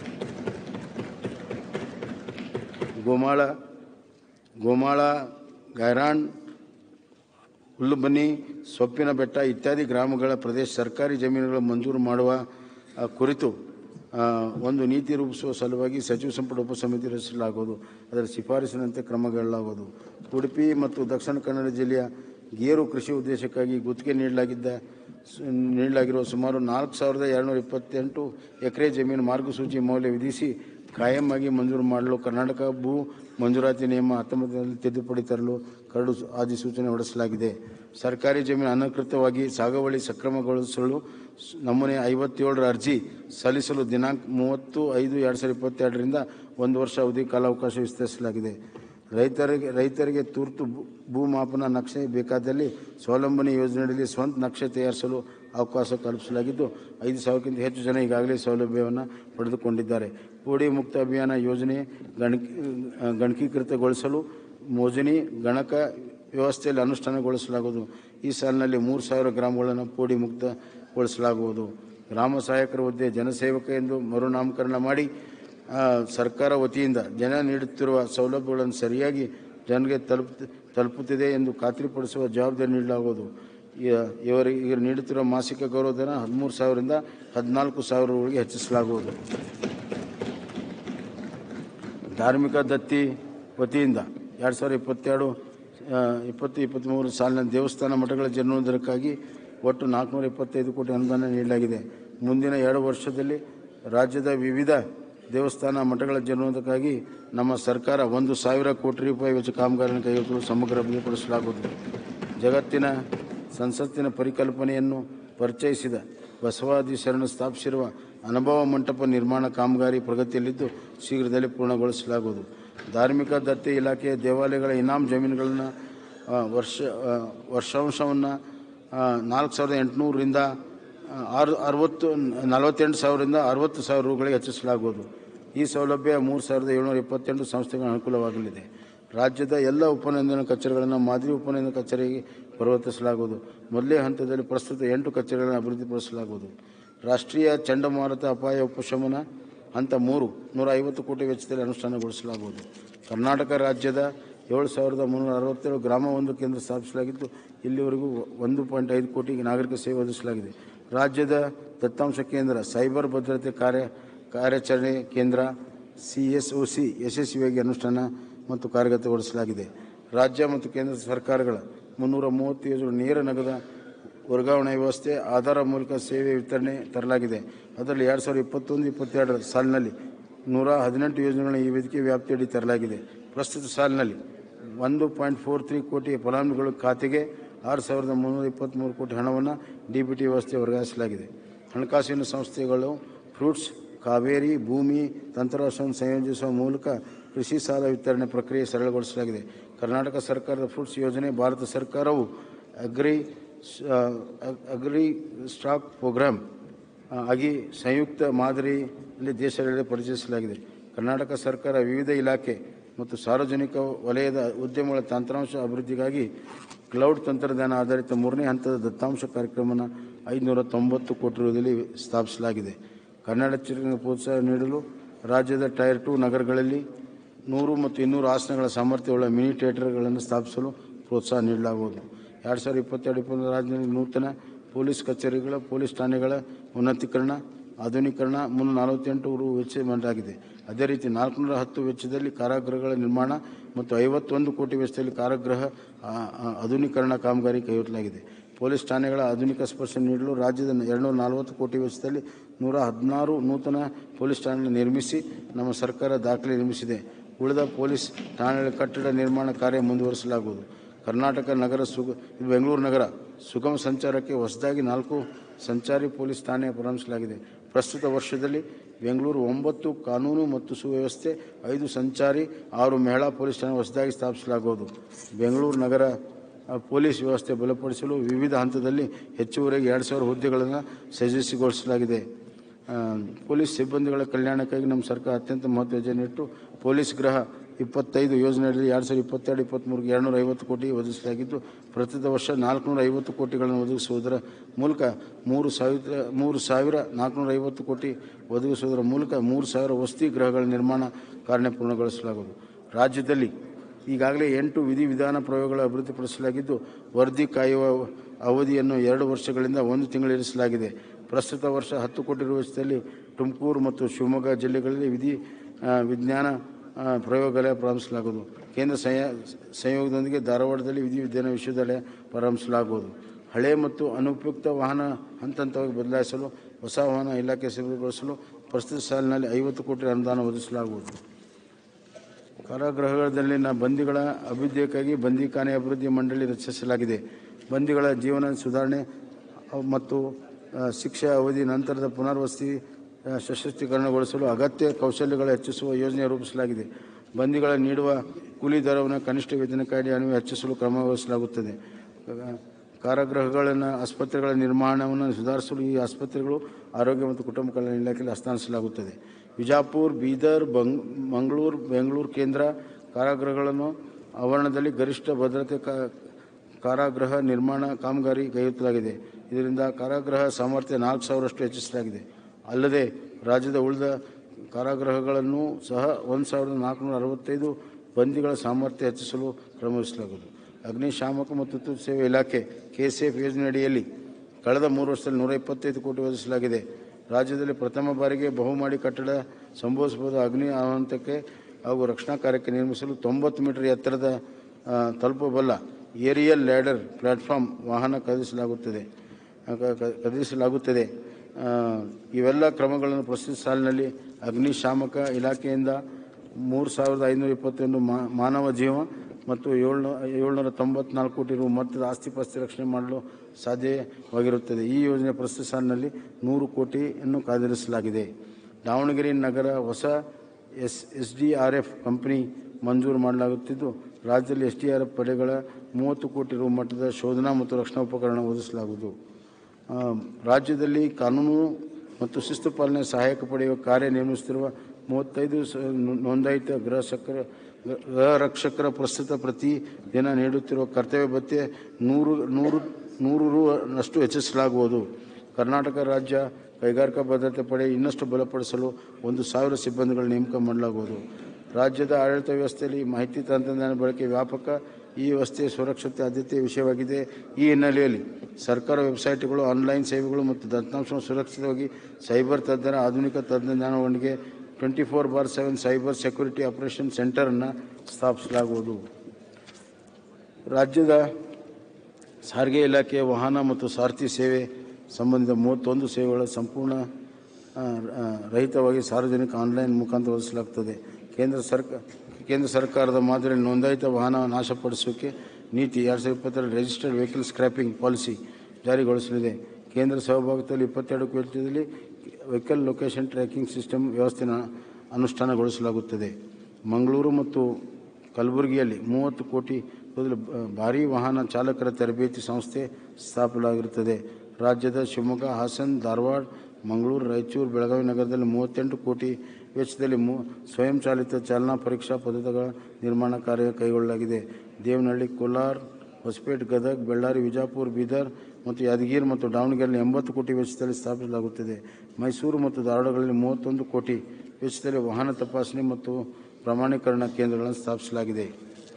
ಗೋಮಾಳ ಗೋಮಾಳ ಗೈರಾಣ್ ಹುಲ್ಲುಬನ್ನಿ ಸೊಪ್ಪಿನ ಬೆಟ್ಟ ಇತ್ಯಾದಿ ಗ್ರಾಮಗಳ ಪ್ರದೇಶ ಸರ್ಕಾರಿ ಜಮೀನುಗಳ ಮಂಜೂರು ಮಾಡುವ ಆ, ಕುರಿತು ಆ, ಒಂದು ನೀತಿ ರೂಪಿಸುವ ಸಲುವಾಗಿ ಸಚಿವ ಸಂಪುಟ ಉಪಸಮಿತಿ ರಚಿಸಲಾಗುವುದು ಅದರ ಶಿಫಾರಸಿನಂತೆ ಕ್ರಮಗೊಳ್ಳಲಾಗುವುದು ಉಡುಪಿ ಮತ್ತು ದಕ್ಷಿಣ ಕನ್ನಡ ಜಿಲ್ಲೆಯ ಗೇರು ಕೃಷಿ ಉದ್ದೇಶಕ್ಕಾಗಿ ಗುತ್ತಿಗೆ ನೀಡಲಾಗಿದ್ದ ಸ- ನೀಡಲಾಗಿರುವ ಸುಮಾರು ನಾಲ್ಕು ಸಾವಿರದ ಎರಡುನೂರ ಇಪ್ಪತ್ತೆಂಟು ಎಕರೆ ಜಮೀನು ಮಾರ್ಗಸೂಚಿ ಮೌಲ್ಯ ವಿಧಿಸಿ ಕಾಯಂ ಆಗಿ ಮಂಜೂರು ಮಾಡಲು ಕರ್ನಾಟಕ ಭೂ ಮಂಜೂರಾತಿ ನಿಯಮ ಹತ್ತೊಂಬತ್ತರಲ್ಲಿ ತಿದ್ದುಪಡಿ ತರಲು ಕರಡು ಸು- ಅಧಿಸೂಚನೆ ಹೊರಡಿಸಲಾಗಿದೆ ಸರ್ಕಾರಿ ಜಮೀನು ಅನಧಿಕೃತವಾಗಿ ಸಾಗುವಳಿ ಸಕ್ರಮಗೊಳಿಸಲು ಸ್- ನಮೂನೆ ಐವತ್ತೇಳರ ಅರ್ಜಿ ಸಲ್ಲಿಸಲು ದಿನಾಂಕ ಮೂವತ್ತು ಐದು ಎರಡು ಸಾವಿರದ ಇಪ್ಪತ್ತೆರಡರಿಂದ ಒಂದು ವರ್ಷ ಅವಧಿ ಕಾಲಾವಕಾಶ ವಿಸ್ತರಿಸಲಾಗಿದೆ ರೈತರಿಗೆ ರೈತರಿಗೆ ತುರ್ತು ಭೂ- ಭೂಮಾಪನ ನಕ್ಷೆ ಬೇಕಾದಲ್ಲಿ ಸ್ವಾವಲಂಬನೆ ಯೋಜನೆಯಲ್ಲಿ ಸ್ವಂತ ನಕ್ಷೆ ತಯಾರಿಸಲು ಅವಕಾಶ ಕಲ್ಪಿಸಲಾಗಿದ್ದು ಐದು ಸಾವಿರಕ್ಕಿಂತ ಹೆಚ್ಚು ಜನ ಈಗಾಗಲೇ ಸೌಲಭ್ಯವನ್ನು ಪಡೆದುಕೊಂಡಿದ್ದಾರೆ ಕೋಡಿ ಮುಕ್ತ ಅಭಿಯಾನ ಯೋಜನೆ ಗಣಕಿ ಗಣಕೀಕೃತಗೊಳಿಸಲು ಮೋಜನಿ ಗಣಕ ವ್ಯವಸ್ಥೆಯಲ್ಲಿ ಅನುಷ್ಠಾನಗೊಳಿಸಲಾಗುವುದು ಈ ಸಾಲಿನಲ್ಲಿ ಮೂರು ಸಾವಿರ ಗ್ರಾಮಗಳನ್ನು ಪೋಡಿ ಮುಕ್ತಗೊಳಿಸಲಾಗುವುದು ಗ್ರಾಮ ಸಹಾಯಕರ ಹುದ್ದೆ ಜನಸೇವಕ ಎಂದು ಮರುನಾಮಕರಣ ಮಾಡಿ ಆ, ಸರ್ಕಾರ ವತಿಯಿಂದ ಜನ ನೀಡುತ್ತಿರುವ ಸೌಲಭ್ಯಗಳನ್ನು ಸರಿಯಾಗಿ ಜನರಿಗೆ ತಲುಪ ತಲುಪುತ್ತಿದೆ ಎಂದು ಖಾತ್ರಿಪಡಿಸುವ ಜವಾಬ್ದಾರಿ ನೀಡಲಾಗುವುದು ಇ- ಇವರಿಗೆ ಈಗ ನೀಡುತ್ತಿರುವ ಮಾಸಿಕ ಗೌರವಧನ ಹದಿಮೂರು ಸಾವಿರದಿಂದ ಹದಿನಾಲ್ಕು ಸಾವಿರವರೆಗೆ ಹೆಚ್ಚಿಸಲಾಗುವುದು ಧಾರ್ಮಿಕ ದತ್ತಿ ವತಿಯಿಂದ ಎರಡು ಸಾವಿರದ ಇಪ್ಪತ್ತೆರಡು ಆ, ಇಪ್ಪತ್ತು ಇಪ್ಪತ್ತ್ಮೂರು ಸಾಲಿನ ದೇವಸ್ಥಾನ ಮಠಗಳ ಜೀರ್ಣೋದ್ಧಾರಕ್ಕಾಗಿ ಒಟ್ಟು ನಾಲ್ಕುನೂರ ಇಪ್ಪತ್ತೈದು ಕೋಟಿ ಅನುದಾನ ನೀಡಲಾಗಿದೆ ಮುಂದಿನ ಎರಡು ವರ್ಷದಲ್ಲಿ ರಾಜ್ಯದ ವಿವಿಧ ದೇವಸ್ಥಾನ ಮಠಗಳ ಜೀರ್ಣೋದ್ಧಾರಕ್ಕಾಗಿ ನಮ್ಮ ಸರ್ಕಾರ ಒಂದು ಸಾವಿರ ಕೋಟಿ ರೂಪಾಯಿ ವೆಚ್ಚ ಕಾಮಗಾರಿಯನ್ನು ಕೈಗೆತ್ತಿಕೊಳ್ಳಲು ಸಮಗ್ರ ಅಭಿವೃದ್ಧಿಪಡಿಸಲಾಗುವುದು ಜಗತ್ತಿನ ಸಂಸತ್ತಿನ ಪರಿಕಲ್ಪನೆಯನ್ನು ಪರಿಚಯಿಸಿದ ಬಸವಾದಿ ಶರಣ ಸ್ಥಾಪಿಸಿರುವ ಅನುಭವ ಮಂಟಪ ನಿರ್ಮಾಣ ಕಾಮಗಾರಿ ಪ್ರಗತಿಯಲ್ಲಿದ್ದು ಶೀಘ್ರದಲ್ಲೇ ಪೂರ್ಣಗೊಳಿಸಲಾಗುವುದು ಧಾರ್ಮಿಕ ದತ್ತಿ ಇಲಾಖೆಯ ದೇವಾಲಯಗಳ ಇನಾಮ್ ಜಮೀನುಗಳನ್ನು ಆ, ವರ್ಷ ಆ, ವರ್ಷಾಂಶವನ್ನು ನಾಲ್ಕು ಸಾವಿರದ ಎಂಟುನೂರರಿಂದ ಆರು ಅರವತ್ತು ನಲವತ್ತೆಂಟು ಸಾವಿರದಿಂದ ಅರವತ್ತು ಸಾವಿರ ರೂಗಳಿಗೆ ಹೆಚ್ಚಿಸಲಾಗುವುದು ಈ ಸೌಲಭ್ಯ ಮೂರು ಸಾವಿರದ ಏಳ್ನೂರ ಇಪ್ಪತ್ತೆಂಟು ಸಂಸ್ಥೆಗಳ ಅನುಕೂಲವಾಗಲಿದೆ ರಾಜ್ಯದ ಎಲ್ಲ ಉಪನೋಂದಣಿ ಕಚೇರಿಗಳನ್ನು ಮಾದರಿ ಉಪನೋಂದಣಿ ಕಚೇರಿಗೆ ಪರಿವರ್ತಿಸಲಾಗುವುದು ಮೊದಲೇ ಹಂತದಲ್ಲಿ ಪ್ರಸ್ತುತ ಎಂಟು ಕಚೇರಿಗಳನ್ನು ಅಭಿವೃದ್ಧಿಪಡಿಸಲಾಗುವುದು ರಾಷ್ಟ್ರೀಯ ಚಂಡಮಾರುತ ಅಪಾಯ ಉಪಶಮನ ಹಂತ ಮೂರು ನೂರ ಐವತ್ತು ಕೋಟಿ ವೆಚ್ಚದಲ್ಲಿ ಅನುಷ್ಠಾನಗೊಳಿಸಲಾಗುವುದು ಕರ್ನಾಟಕ ರಾಜ್ಯದ ಏಳು ಸಾವಿರದ ಮುನ್ನೂರ ಅರವತ್ತೇಳು ಗ್ರಾಮ ಒಂದು ಕೇಂದ್ರ ಸ್ಥಾಪಿಸಲಾಗಿದ್ದು ಇಲ್ಲಿವರೆಗೂ ಒಂದು ಪಾಯಿಂಟ್ ಐದು ಕೋಟಿ ನಾಗರಿಕ ಸೇವೆ ಒದಗಿಸಲಾಗಿದೆ ರಾಜ್ಯದ ದತ್ತಾಂಶ ಕೇಂದ್ರ ಸೈಬರ್ ಭದ್ರತೆ ಕಾರ್ಯ ಕಾರ್ಯಾಚರಣೆ ಕೇಂದ್ರ ಸಿ ಎಸ್ ಒ ಸಿ ಯಶಸ್ವಿಯಾಗಿ ಅನುಷ್ಠಾನ ಮತ್ತು ಕಾರ್ಯಗತಗೊಳಿಸಲಾಗಿದೆ ರಾಜ್ಯ ಮತ್ತು ಕೇಂದ್ರ ಸರ್ಕಾರಗಳ ಮುನ್ನೂರ ಮೂವತ್ತು ಯೋಜನೆ ನೇರ ನಗದ ವರ್ಗಾವಣೆ ವ್ಯವಸ್ಥೆ ಆಧಾರ ಮೂಲಕ ಸೇವೆ ವಿತರಣೆ ತರಲಾಗಿದೆ ಅದರಲ್ಲಿ ಎರಡು ಸಾವಿರದ ಇಪ್ಪತ್ತೊಂದು ಇಪ್ಪತ್ತೆರಡರ ಸಾಲಿನಲ್ಲಿ ನೂರ ಹದಿನೆಂಟು ಯೋಜನೆಗಳನ್ನು ಈ ವೇದಿಕೆ ವ್ಯಾಪ್ತಿಯಡಿ ತರಲಾಗಿದೆ ಪ್ರಸ್ತುತ ಸಾಲಿನಲ್ಲಿ ಒಂದು ಪಾಯಿಂಟ್ ಫೋರ್ ತ್ರೀ ಕೋಟಿ ಫಲಾನುಭವಿಗಳ ಖಾತೆಗೆ ಆರು ಸಾವಿರದ ಮುನ್ನೂರ ಇಪ್ಪತ್ತ್ಮೂರು ಕೋಟಿ ಹಣವನ್ನು ಡಿ ಬಿ ಟಿ ವ್ಯವಸ್ಥೆ ವರ್ಗಾಯಿಸಲಾಗಿದೆ ಹಣಕಾಸಿನ ಸಂಸ್ಥೆಗಳು ಫ್ರೂಟ್ಸ್ ಕಾವೇರಿ ಭೂಮಿ ತಂತ್ರಾಂಶವನ್ನು ಸಂಯೋಜಿಸುವ ಮೂಲಕ ಕೃಷಿ ಸಾಲ ವಿತರಣೆ ಪ್ರಕ್ರಿಯೆ ಸರಳಗೊಳಿಸಲಾಗಿದೆ ಕರ್ನಾಟಕ ಸರ್ಕಾರದ ಫ್ರೂಟ್ಸ್ ಯೋಜನೆ ಭಾರತ ಸರ್ಕಾರವು ಅಗ್ರಿ ಸ- ಅ- ಅಗ್ರಿ ಸ್ಟಾಕ್ ಪ್ರೋಗ್ರಾಮ್ ಆ, ಆಗಿ ಸಂಯುಕ್ತ ಮಾದರಿಯಲ್ಲಿ ದೇಶದಲ್ಲಿ ಪರಿಚಯಿಸಲಾಗಿದೆ ಕರ್ನಾಟಕ ಸರ್ಕಾರ ವಿವಿಧ ಇಲಾಖೆ ಮತ್ತು ಸಾರ್ವಜನಿಕ ವಲಯದ ಉದ್ಯಮಗಳ ತಂತ್ರಾಂಶ ಅಭಿವೃದ್ಧಿಗಾಗಿ ಕ್ಲೌಡ್ ತಂತ್ರಜ್ಞಾನ ಆಧಾರಿತ ಮೂರನೇ ಹಂತದ ದತ್ತಾಂಶ ಕಾರ್ಯಕ್ರಮನ ಐದುನೂರ ತೊಂಬತ್ತು ಕೋಟಿ ರೂಪಾಯಿಯಲ್ಲಿ ಸ್ಥಾಪಿಸಲಾಗಿದೆ ಕನ್ನಡ ಚಿತ್ರಗಳಿಗೆ ಪ್ರೋತ್ಸಾಹ ನೀಡಲು ರಾಜ್ಯದ ಟೈರ್ ಟು ನಗರಗಳಲ್ಲಿ ನೂರು ಮತ್ತು ಇನ್ನೂರು ಆಸನಗಳ ಸಾಮರ್ಥ್ಯವುಳ್ಳ ಮಿನಿ ಥಿಯೇಟರ್ಗಳನ್ನು ಸ್ಥಾಪಿಸಲು ಪ್ರೋತ್ಸಾಹ ನೀಡಲಾಗುವುದು ಎರಡು ಸಾವಿರದ ಇಪ್ಪತ್ತೆರಡು ಇಪ್ಪತ್ತೊಂದು ರಾಜ್ಯದಲ್ಲಿ ನೂತನ ಪೊಲೀಸ್ ಕಚೇರಿಗಳ ಪೊಲೀಸ್ ಠಾಣೆಗಳ ಉನ್ನತೀಕರಣ ಆಧುನೀಕರಣ ಮುನ್ನೂರ ನಲವತ್ತೆಂಟು ರು ವೆಚ್ಚ ಮಾಡಲಾಗಿದೆ ಅದೇ ರೀತಿ ನಾಲ್ಕುನೂರ ಹತ್ತು ವೆಚ್ಚದಲ್ಲಿ ಕಾರಾಗೃಹಗಳ ನಿರ್ಮಾಣ ಮತ್ತು ಐವತ್ತೊಂದು ಕೋಟಿ ವೆಚ್ಚದಲ್ಲಿ ಕಾರಾಗೃಹ ಆ, ಆ, ಆಧುನೀಕರಣ ಕಾಮಗಾರಿ ಕೈಗೊಳ್ಳಲಾಗಿದೆ ಪೊಲೀಸ್ ಠಾಣೆಗಳ ಆಧುನಿಕ ಸ್ಪರ್ಶ ನೀಡಲು ರಾಜ್ಯದ ಎರಡುನೂರ ನಲವತ್ತು ಕೋಟಿ ವೆಚ್ಚದಲ್ಲಿ ನೂರ ಹದಿನಾರು ನೂತನ ಪೊಲೀಸ್ ಠಾಣೆ ನಿರ್ಮಿಸಿ ನಮ್ಮ ಸರ್ಕಾರ ದಾಖಲೆ ನಿರ್ಮಿಸಿದೆ ಉಳಿದ ಪೊಲೀಸ್ ಠಾಣೆಗಳ ಕಟ್ಟಡ ನಿರ್ಮಾಣ ಕಾರ್ಯ ಮುಂದುವರಿಸಲಾಗುವುದು ಕರ್ನಾಟಕ ನಗರ ಸುಗ ಇದು ಬೆಂಗಳೂರು ನಗರ ಸುಗಮ ಸಂಚಾರಕ್ಕೆ ಹೊಸದಾಗಿ ನಾಲ್ಕು ಸಂಚಾರಿ ಪೊಲೀಸ್ ಠಾಣೆ ಪ್ರಾರಂಭಿಸಲಾಗಿದೆ ಪ್ರಸ್ತುತ ವರ್ಷದಲ್ಲಿ ಬೆಂಗಳೂರು ಒಂಬತ್ತು ಕಾನೂನು ಮತ್ತು ಸುವ್ಯವಸ್ಥೆ ಐದು ಸಂಚಾರಿ ಆರು ಮಹಿಳಾ ಪೊಲೀಸ್ ಠಾಣೆ ಹೊಸದಾಗಿ ಸ್ಥಾಪಿಸಲಾಗುವುದು ಬೆಂಗಳೂರು ನಗರ ಆ, ಪೊಲೀಸ್ ವ್ಯವಸ್ಥೆ ಬಲಪಡಿಸಲು ವಿವಿಧ ಹಂತದಲ್ಲಿ ಹೆಚ್ಚುವರಿಯಾಗಿ ಎರಡು ಸಾವಿರ ಹುದ್ದೆಗಳನ್ನು ಸಜೆಸ್ಗೊಳಿಸಲಾಗಿದೆ ಆ, ಪೊಲೀಸ್ ಸಿಬ್ಬಂದಿಗಳ ಕಲ್ಯಾಣಕ್ಕಾಗಿ ನಮ್ಮ ಸರ್ಕಾರ ಅತ್ಯಂತ ಮಹತ್ವ ಯೋಜನೆ ಇಟ್ಟು ಪೊಲೀಸ್ ಗೃಹ ಇಪ್ಪತ್ತೈದು ಯೋಜನೆಯಲ್ಲಿ ಎರಡು ಸಾವಿರದ ಇಪ್ಪತ್ತೆರಡು ಇಪ್ಪತ್ತ್ಮೂರಿಗೆ ಎರಡುನೂರ ಐವತ್ತು ಕೋಟಿ ಒದಗಿಸಲಾಗಿದ್ದು ಪ್ರಸ್ತುತ ವರ್ಷ ನಾಲ್ಕುನೂರ ಐವತ್ತು ಕೋಟಿಗಳನ್ನು ಒದಗಿಸುವುದರ ಮೂಲಕ ಮೂರು ಸಾವಿರ ಮೂರು ಸಾವಿರ ನಾಲ್ಕುನೂರ ಐವತ್ತು ಕೋಟಿ ಒದಗಿಸುವುದರ ಮೂಲಕ ಮೂರು ಸಾವಿರ ವಸತಿ ಗೃಹಗಳ ನಿರ್ಮಾಣ ಕಾರ್ಯ ಪೂರ್ಣಗೊಳಿಸಲಾಗುವುದು ರಾಜ್ಯದಲ್ಲಿ ಈಗಾಗಲೇ ಎಂಟು ವಿಧಿ ವಿಧಾನ ಪ್ರಯೋಗಗಳ ಅಭಿವೃದ್ಧಿಪಡಿಸಲಾಗಿದ್ದು ವರದಿ ಕಾಯುವ ಅವಧಿಯನ್ನು ಎರಡು ವರ್ಷಗಳಿಂದ ಒಂದು ತಿಂಗಳಿರಿಸಲಾಗಿದೆ ಪ್ರಸ್ತುತ ವರ್ಷ ಹತ್ತು ಕೋಟಿ ರು ವೆಚ್ಚದಲ್ಲಿ ತುಮಕೂರು ಮತ್ತು ಶಿವಮೊಗ್ಗ ಜಿಲ್ಲೆಗಳಲ್ಲಿ ವಿಧಿ ಆ, ವಿಜ್ಞಾನ ಆ, ಪ್ರಯೋಗಾಲಯ ಪ್ರಾರಂಭಿಸಲಾಗುವುದು ಕೇಂದ್ರ ಸಂಯ ಸಂಯೋಗದೊಂದಿಗೆ ಧಾರವಾಡದಲ್ಲಿ ವಿಧಿ ವಿಜ್ಞಾನ ವಿಶ್ವವಿದ್ಯಾಲಯ ಪ್ರಾರಂಭಿಸಲಾಗುವುದು ಹಳೆ ಮತ್ತು ಅನುಪಯುಕ್ತ ವಾಹನ ಹಂತ ಹಂತವಾಗಿ ಬದಲಾಯಿಸಲು ಹೊಸ ವಾಹನ ಇಲಾಖೆ ಸೇವೆಗೊಳಿಸಲು ಪ್ರಸ್ತುತ ಸಾಲಿನಲ್ಲಿ ಐವತ್ತು ಕೋಟಿ ಅನುದಾನ ಒದಗಿಸಲಾಗುವುದು ಕಾರಾಗೃಹಗಳಲ್ಲಿನ ಬಂದಿಗಳ ಅಭಿವೃದ್ಧಿಯಕ್ಕಾಗಿ ಬಂದಿಖಾನೆ ಅಭಿವೃದ್ಧಿ ಮಂಡಳಿ ರಚಿಸಲಾಗಿದೆ ಬಂದಿಗಳ ಜೀವನ ಸುಧಾರಣೆ ಅವ್- ಮತ್ತು ಆ, ಶಿಕ್ಷೆ ಅವಧಿ ನಂತರದ ಪುನರ್ವಸತಿ ಆ, ಸಶಕ್ತೀಕರಣಗೊಳಿಸಲು ಅಗತ್ಯ ಕೌಶಲ್ಯಗಳ ಹೆಚ್ಚಿಸುವ ಯೋಜನೆ ರೂಪಿಸಲಾಗಿದೆ ಬಂದಿಗಳ ನೀಡುವ ಕೂಲಿ ದರವನ್ನು ಕನಿಷ್ಠ ವೇತನ ಕಾಯ್ದೆ ಅನ್ವಯ ಹೆಚ್ಚಿಸಲು ಕ್ರಮವಹಿಸಲಾಗುತ್ತದೆ ಆ, ಕಾರಾಗೃಹಗಳನ್ನು ಆಸ್ಪತ್ರೆಗಳ ನಿರ್ಮಾಣವನ್ನು ಸುಧಾರಿಸಲು ಈ ಆಸ್ಪತ್ರೆಗಳು ಆರೋಗ್ಯ ಮತ್ತು ಕುಟುಂಬ ಕಲ್ಯಾಣ ಇಲಾಖೆಯಲ್ಲಿ ಹಸ್ತಾಂತರಿಸಲಾಗುತ್ತದೆ ವಿಜಾಪುರ್ ಬೀದರ್ ಬಂಗ್ ಮಂಗಳೂರು ಬೆಂಗಳೂರು ಕೇಂದ್ರ ಕಾರಾಗೃಹಗಳನ್ನು ಆವರಣದಲ್ಲಿ ಗರಿಷ್ಠ ಭದ್ರತೆ ಕಾ ಕಾರಾಗೃಹ ನಿರ್ಮಾಣ ಕಾಮಗಾರಿ ಕೈಗೊಳ್ಳಲಾಗಿದೆ ಇದರಿಂದ ಕಾರಾಗೃಹ ಸಾಮರ್ಥ್ಯ ನಾಲ್ಕು ಸಾವಿರಷ್ಟು ಹೆಚ್ಚಿಸಲಾಗಿದೆ ಅಲ್ಲದೆ ರಾಜ್ಯದ ಉಳಿದ ಕಾರಾಗೃಹಗಳನ್ನು ಸಹ ಒಂದು ಸಾವಿರದ ನಾಲ್ಕುನೂರ ಅರವತ್ತೈದು ಬಂದಿಗಳ ಸಾಮರ್ಥ್ಯ ಹೆಚ್ಚಿಸಲು ಕ್ರಮವಹಿಸಲಾಗುವುದು ಅಗ್ನಿಶಾಮಕ ಮತ್ತು ತುರ್ತು ಸೇವೆ ಇಲಾಖೆ ಕೆಸಿಎಫ್ ಯೋಜನೆಯಡಿಯಲ್ಲಿ ಕಳೆದ ಮೂರು ವರ್ಷದಲ್ಲಿ ನೂರ ಇಪ್ಪತ್ತೈದು ಕೋಟಿ ಒದಗಿಸಲಾಗಿದೆ ರಾಜ್ಯದಲ್ಲಿ ಪ್ರಥಮ ಬಾರಿಗೆ ಬಹುಮಾಡಿ ಕಟ್ಟಡ ಸಂಭವಿಸಬಹುದಾದ ಅಗ್ನಿ ಅನಾಹುತಕ್ಕೆ ಹಾಗೂ ರಕ್ಷಣಾ ಕಾರ್ಯಕ್ಕೆ ನಿರ್ಮಿಸಲು ತೊಂಬತ್ತು ಮೀಟರ್ ಎತ್ತರದ ಆ, ತಲುಪಬಲ್ಲ ಏರಿಯಲ್ ಲ್ಯಾಡರ್ ಪ್ಲಾಟ್ಫಾರ್ಮ್ ವಾಹನ ಖರೀದಿಸಲಾಗುತ್ತದೆ ಆ, ಕ- ಕ- ಖರೀದಿಸಲಾಗುತ್ತದೆ ಆ, ಇವೆಲ್ಲ ಕ್ರಮಗಳನ್ನು ಪ್ರಸ್ತುತ ಸಾಲಿನಲ್ಲಿ ಅಗ್ನಿಶಾಮಕ ಇಲಾಖೆಯಿಂದ ಮೂರು ಸಾವಿರದ ಐನೂರ ಇಪ್ಪತ್ತೊಂದು ಮಾ- ಮಾನವ ಜೀವ ಮತ್ತು ಏಳ್ನೂ ಏಳ್ನೂರ ತೊಂಬತ್ನಾಲ್ಕು ಕೋಟಿ ರು ಮೊತ್ತದ ಆಸ್ತಿಪಾಸ್ತಿ ರಕ್ಷಣೆ ಮಾಡಲು ಸಾಧ್ಯವಾಗಿರುತ್ತದೆ ಈ ಯೋಜನೆ ಪ್ರಸ್ತುತ ಸಾಲಿನಲ್ಲಿ ನೂರು ಕೋಟಿಯನ್ನು ಕಾದಿರಿಸಲಾಗಿದೆ ದಾವಣಗೆರೆ ನಗರ ಹೊಸ S S D R F company ಮಂಜೂರು ಮಾಡಲಾಗುತ್ತಿದ್ದು ರಾಜ್ಯದಲ್ಲಿ ಎಸ್ ಡಿ ಆರ್ ಎಫ್ ಪಡೆಗಳ ಮೂವತ್ತು ಕೋಟಿ ರು ಮಟ್ಟದ ಶೋಧನಾ ಮತ್ತು ರಕ್ಷಣಾ ಉಪಕರಣ ಒದಗಿಸಲಾಗುವುದು ಆ, ರಾಜ್ಯದಲ್ಲಿ ಕಾನೂನು ಮತ್ತು ಶಿಸ್ತು ಪಾಲನೆ ಸಹಾಯಕ ಪಡೆಯುವ ಕಾರ್ಯ ನಿರ್ವಹಿಸುತ್ತಿರುವ ಮೂವತ್ತೈದು ಸ- ನೋಂದಾಯಿತ ಗೃಹ ಸಕ್ರ ಗೃಹ ರಕ್ಷಕರ ಪ್ರಸ್ತುತ ಪ್ರತಿ ದಿನ ನೀಡುತ್ತಿರುವ ಕರ್ತವ್ಯ ಭತ್ಯೆ ನೂರು ನೂರು ನೂರು ರುನಷ್ಟು ಹೆಚ್ಚಿಸಲಾಗುವುದು ಕರ್ನಾಟಕ ರಾಜ್ಯ ಕೈಗಾರಿಕಾ ಭದ್ರತೆ ಪಡೆ ಇನ್ನಷ್ಟು ಬಲಪಡಿಸಲು ಒಂದು ಸಾವಿರ ಸಿಬ್ಬಂದಿಗಳ ನೇಮಕ ಮಾಡಲಾಗುವುದು ರಾಜ್ಯದ ಆಡಳಿತ ವ್ಯವಸ್ಥೆಯಲ್ಲಿ ಮಾಹಿತಿ ತಂತ್ರಜ್ಞಾನ ಬಳಕೆ ವ್ಯಾಪಕ ಈ ವ್ಯವಸ್ಥೆಯ ಸುರಕ್ಷತೆ ಆದ್ಯತೆಯ ವಿಷಯವಾಗಿದೆ ಈ ಹಿನ್ನೆಲೆಯಲ್ಲಿ ಸರ್ಕಾರ ವೆಬ್ಸೈಟ್ಗಳು ಆನ್ಲೈನ್ ಸೇವೆಗಳು ಮತ್ತು ದತ್ತಾಂಶವನ್ನು ಸುರಕ್ಷಿತವಾಗಿ ಸೈಬರ್ ತಜ್ಞರ ಆಧುನಿಕ ತಂತ್ರಜ್ಞಾನದೊಂದಿಗೆ twenty four bar seven cyber security operation ಸೆಂಟರನ್ನು ಸ್ಥಾಪಿಸಲಾಗುವುದು ರಾಜ್ಯದ ಸಾರಿಗೆ ಇಲಾಖೆಯ ವಾಹನ ಮತ್ತು ಸಾರಥಿ ಸೇವೆ ಸಂಬಂಧಿತ ಮೂವತ್ತೊಂದು ಸೇವೆಗಳ ಸಂಪೂರ್ಣ ಆ, ಆ, ರಹಿತವಾಗಿ ಸಾರ್ವಜನಿಕ ಆನ್ಲೈನ್ ಮುಖಾಂತರ ಒದಗಿಸಲಾಗುತ್ತದೆ ಕೇಂದ್ರ ಸರ್ಕಾರ ಕೇಂದ್ರ ಸರ್ಕಾರದ ಮಾದರಿ ನೋಂದಾಯಿತ ವಾಹನ ನಾಶಪಡಿಸುವಿಕೆ ನೀತಿ ಎರಡು ಸಾವಿರದ ಇಪ್ಪತ್ತೆರಡು ರಿಜಿಸ್ಟರ್ಡ್ ವೆಹಿಕಲ್ ಸ್ಕ್ರ್ಯಾಪಿಂಗ್ ಪಾಲಿಸಿ ಜಾರಿಗೊಳಿಸಲಿದೆ ಕೇಂದ್ರ ಸಹಭಾಗಿತ್ವದಲ್ಲಿ ಇಪ್ಪತ್ತೆರಡು ವೆಚ್ಚದಲ್ಲಿ ವೆಹಿಕಲ್ ಲೊಕೇಶನ್ ಟ್ರ್ಯಾಕಿಂಗ್ ಸಿಸ್ಟಮ್ ವ್ಯವಸ್ಥೆನ ಅನುಷ್ಠಾನಗೊಳಿಸಲಾಗುತ್ತದೆ ಮಂಗಳೂರು ಮತ್ತು ಕಲಬುರಗಿಯಲ್ಲಿ ಮೂವತ್ತು ಕೋಟಿ ಮೊದಲು ಭಾರೀ ವಾಹನ ಚಾಲಕರ ತರಬೇತಿ ಸಂಸ್ಥೆ ಸ್ಥಾಪಲಾಗಿರುತ್ತದೆ ರಾಜ್ಯದ ಶಿವಮೊಗ್ಗ ಹಾಸನ ಧಾರವಾಡ ಮಂಗಳೂರು ರಾಯಚೂರು ಬೆಳಗಾವಿ ನಗರದಲ್ಲಿ ಮೂವತ್ತೆಂಟು ಕೋಟಿ ವೆಚ್ಚದಲ್ಲಿ ಮೂ ಸ್ವಯಂ ಚಾಲಿತ ಚಾಲನಾ ಪರೀಕ್ಷಾ ಪದ್ಧತಿಗಳ ನಿರ್ಮಾಣ ಕಾರ್ಯ ಕೈಗೊಳ್ಳಲಾಗಿದೆ ದೇವನಹಳ್ಳಿ ಕೋಲಾರ ಹೊಸಪೇಟೆ ಗದಗ ಬಳ್ಳಾರಿ ವಿಜಾಪುರ ಬೀದರ್ ಮತ್ತು ಯಾದಗಿರಿ ಮತ್ತು ದಾವಣಗೆರೆಯಲ್ಲಿ ಎಂಬತ್ತು ಕೋಟಿ ವೆಚ್ಚದಲ್ಲಿ ಸ್ಥಾಪಿಸಲಾಗುತ್ತದೆ ಮೈಸೂರು ಮತ್ತು ಧಾರವಾಡಗಳಲ್ಲಿ ಮೂವತ್ತೊಂದು ಕೋಟಿ ವೆಚ್ಚದಲ್ಲಿ ವಾಹನ ತಪಾಸಣೆ ಮತ್ತು ಪ್ರಮಾಣೀಕರಣ ಕೇಂದ್ರಗಳನ್ನು ಸ್ಥಾಪಿಸಲಾಗಿದೆ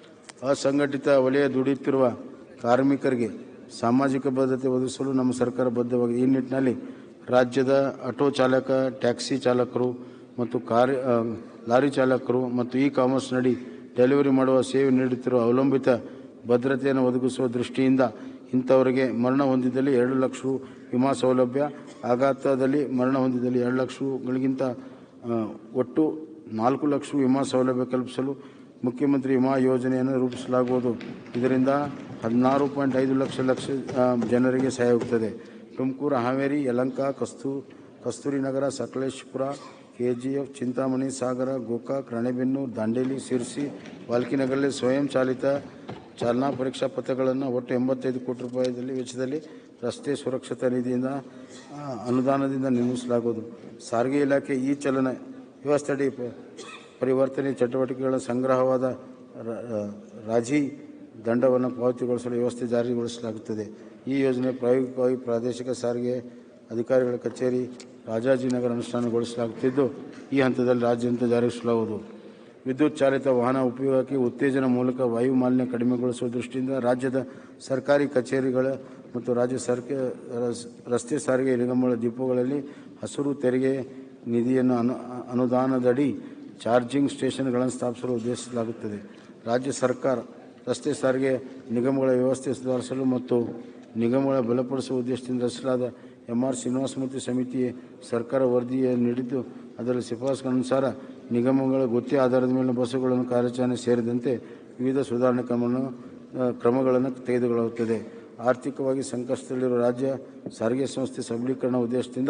ಅಸಂಘಟಿತ ವಲಯ ದುಡಿಯುತ್ತಿರುವ ಕಾರ್ಮಿಕರಿಗೆ ಸಾಮಾಜಿಕ ಭದ್ರತೆ ಒದಗಿಸಲು ನಮ್ಮ ಸರ್ಕಾರ ಬದ್ಧವಾಗಿದೆ ಈ ನಿಟ್ಟಿನಲ್ಲಿ ರಾಜ್ಯದ ಆಟೋ ಚಾಲಕ ಟ್ಯಾಕ್ಸಿ ಚಾಲಕರು ಮತ್ತು ಕಾರ್ ಆ, ಲಾರಿ ಚಾಲಕರು ಮತ್ತು ಇ ಕಾಮರ್ಸ್ ನಡಿ ಡೆಲಿವರಿ ಮಾಡುವ ಸೇವೆ ನೀಡುತ್ತಿರುವ ಅವಲಂಬಿತ ಭದ್ರತೆಯನ್ನು ಒದಗಿಸುವ ದೃಷ್ಟಿಯಿಂದ ಇಂಥವರಿಗೆ ಮರಣ ಹೊಂದಿದಲ್ಲಿ ಎರಡು ಲಕ್ಷ ರು ವಿಮಾ ಸೌಲಭ್ಯ ಆಘಾತದಲ್ಲಿ ಮರಣ ಹೊಂದಿದಲ್ಲಿ ಎರಡು ಲಕ್ಷ ರುಗಳಿಗಿಂತ ಆ, ಒಟ್ಟು ನಾಲ್ಕು ಲಕ್ಷ ವಿಮಾ ಸೌಲಭ್ಯ ಕಲ್ಪಿಸಲು ಮುಖ್ಯಮಂತ್ರಿ ವಿಮಾ ಯೋಜನೆಯನ್ನು ರೂಪಿಸಲಾಗುವುದು ಇದರಿಂದ ಹದಿನಾರು ಪಾಯಿಂಟ್ ಐದು ಲಕ್ಷ ಲಕ್ಷ ಆ, ಜನರಿಗೆ ಸಹಾಯವಾಗುತ್ತದೆ ತುಮಕೂರು ಹಾವೇರಿ ಯಲಂಕ ಕಸ್ತು Kasturi Nagar Sakleshpur K G F Chintamani Sagar Gokak Ranebennur Dandeli Sirsi ವಾಲ್ಕಿನಗರಲ್ಲಿ ಸ್ವಯಂ ಚಾಲಿತ ಚಾಲನಾ ಪರೀಕ್ಷಾ ಪಥಗಳನ್ನು ಒಟ್ಟು ಎಂಬತ್ತೈದು ಕೋಟಿ ರೂಪಾಯಿದಲ್ಲಿ ವೆಚ್ಚದಲ್ಲಿ ರಸ್ತೆ ಸುರಕ್ಷತಾ ನಿಧಿಯಿಂದ ಆ, ಅನುದಾನದಿಂದ ನಿರ್ಮಿಸಲಾಗುವುದು ಸಾರಿಗೆ ಇಲಾಖೆ ಈ ಚಲನ ವ್ಯವಸ್ಥೆಯಡಿ ಪ- ಪರಿವರ್ತನೆ ಚಟುವಟಿಕೆಗಳ ಸಂಗ್ರಹವಾದ ರ- ರ- ರಾಜಿ ದಂಡವನ್ನು ಪಾವತಿಗೊಳಿಸಲು ವ್ಯವಸ್ಥೆ ಜಾರಿಗೊಳಿಸಲಾಗುತ್ತದೆ ಈ ಯೋಜನೆ ಪ್ರಾಯೋಗಿಕವಾಗಿ ಪ್ರಾದೇಶಿಕ ಸಾರಿಗೆ ಅಧಿಕಾರಿಗಳ ಕಚೇರಿ ರಾಜಾಜಿನಗರ ಅನುಷ್ಠಾನಗೊಳಿಸಲಾಗುತ್ತಿದ್ದು ಈ ಹಂತದಲ್ಲಿ ರಾಜ್ಯಾದ್ಯಂತ ಜಾರಿಗೊಳಿಸಲಾಗುವುದು ವಿದ್ಯುತ್ ಚಾಲಿತ ವಾಹನ ಉಪಯೋಗಕ್ಕೆ ಉತ್ತೇಜನ ಮೂಲಕ ವಾಯು ಮಾಲಿನ್ಯ ಕಡಿಮೆಗೊಳಿಸುವ ದೃಷ್ಟಿಯಿಂದ ರಾಜ್ಯದ ಸರ್ಕಾರಿ ಕಚೇರಿಗಳ ಮತ್ತು ರಾಜ್ಯ ಸರ್ಕ ರಸ್- ರಸ್ತೆ ಸಾರಿಗೆ ನಿಗಮಗಳ ಡಿಪೋಗಳಲ್ಲಿ ಹಸಿರು ತೆರಿಗೆ ನಿಧಿಯನ್ನು ಅನು ಅನುದಾನದಡಿ ಚಾರ್ಜಿಂಗ್ ಸ್ಟೇಷನ್ಗಳನ್ನು ಸ್ಥಾಪಿಸಲು ಉದ್ದೇಶಿಸಲಾಗುತ್ತದೆ ರಾಜ್ಯ ಸರ್ಕಾರ ರಸ್ತೆ ಸಾರಿಗೆ ನಿಗಮಗಳ ವ್ಯವಸ್ಥೆ ಸುಧಾರಿಸಲು ಮತ್ತು ನಿಗಮಗಳ ಬಲಪಡಿಸುವ ಉದ್ದೇಶದಿಂದ ರಚಿಸಲಾದ ಎಂ ಆರ್ ಶ್ರೀನಿವಾಸಮೂರ್ತಿ ಸಮಿತಿ ಸರ್ಕಾರ ವರದಿಯ ನೀಡಿದ್ದು ಅದರ ಶಿಫಾರಸುಗಳ ಅನುಸಾರ ನಿಗಮಗಳ ಗುತ್ತಿಗೆ ಆಧಾರದ ಮೇಲಿನ ಬಸ್ಸುಗಳನ್ನು ಕಾರ್ಯಾಚರಣೆ ಸೇರಿದಂತೆ ವಿವಿಧ ಸುಧಾರಣೆ ಕ್ರಮವನ್ನು ಆ, ಕ್ರಮಗಳನ್ನು ತೆಗೆದುಕೊಳ್ಳುತ್ತದೆ ಆರ್ಥಿಕವಾಗಿ ಸಂಕಷ್ಟದಲ್ಲಿರುವ ರಾಜ್ಯ ಸಾರಿಗೆ ಸಂಸ್ಥೆ ಸಬಲೀಕರಣ ಉದ್ದೇಶದಿಂದ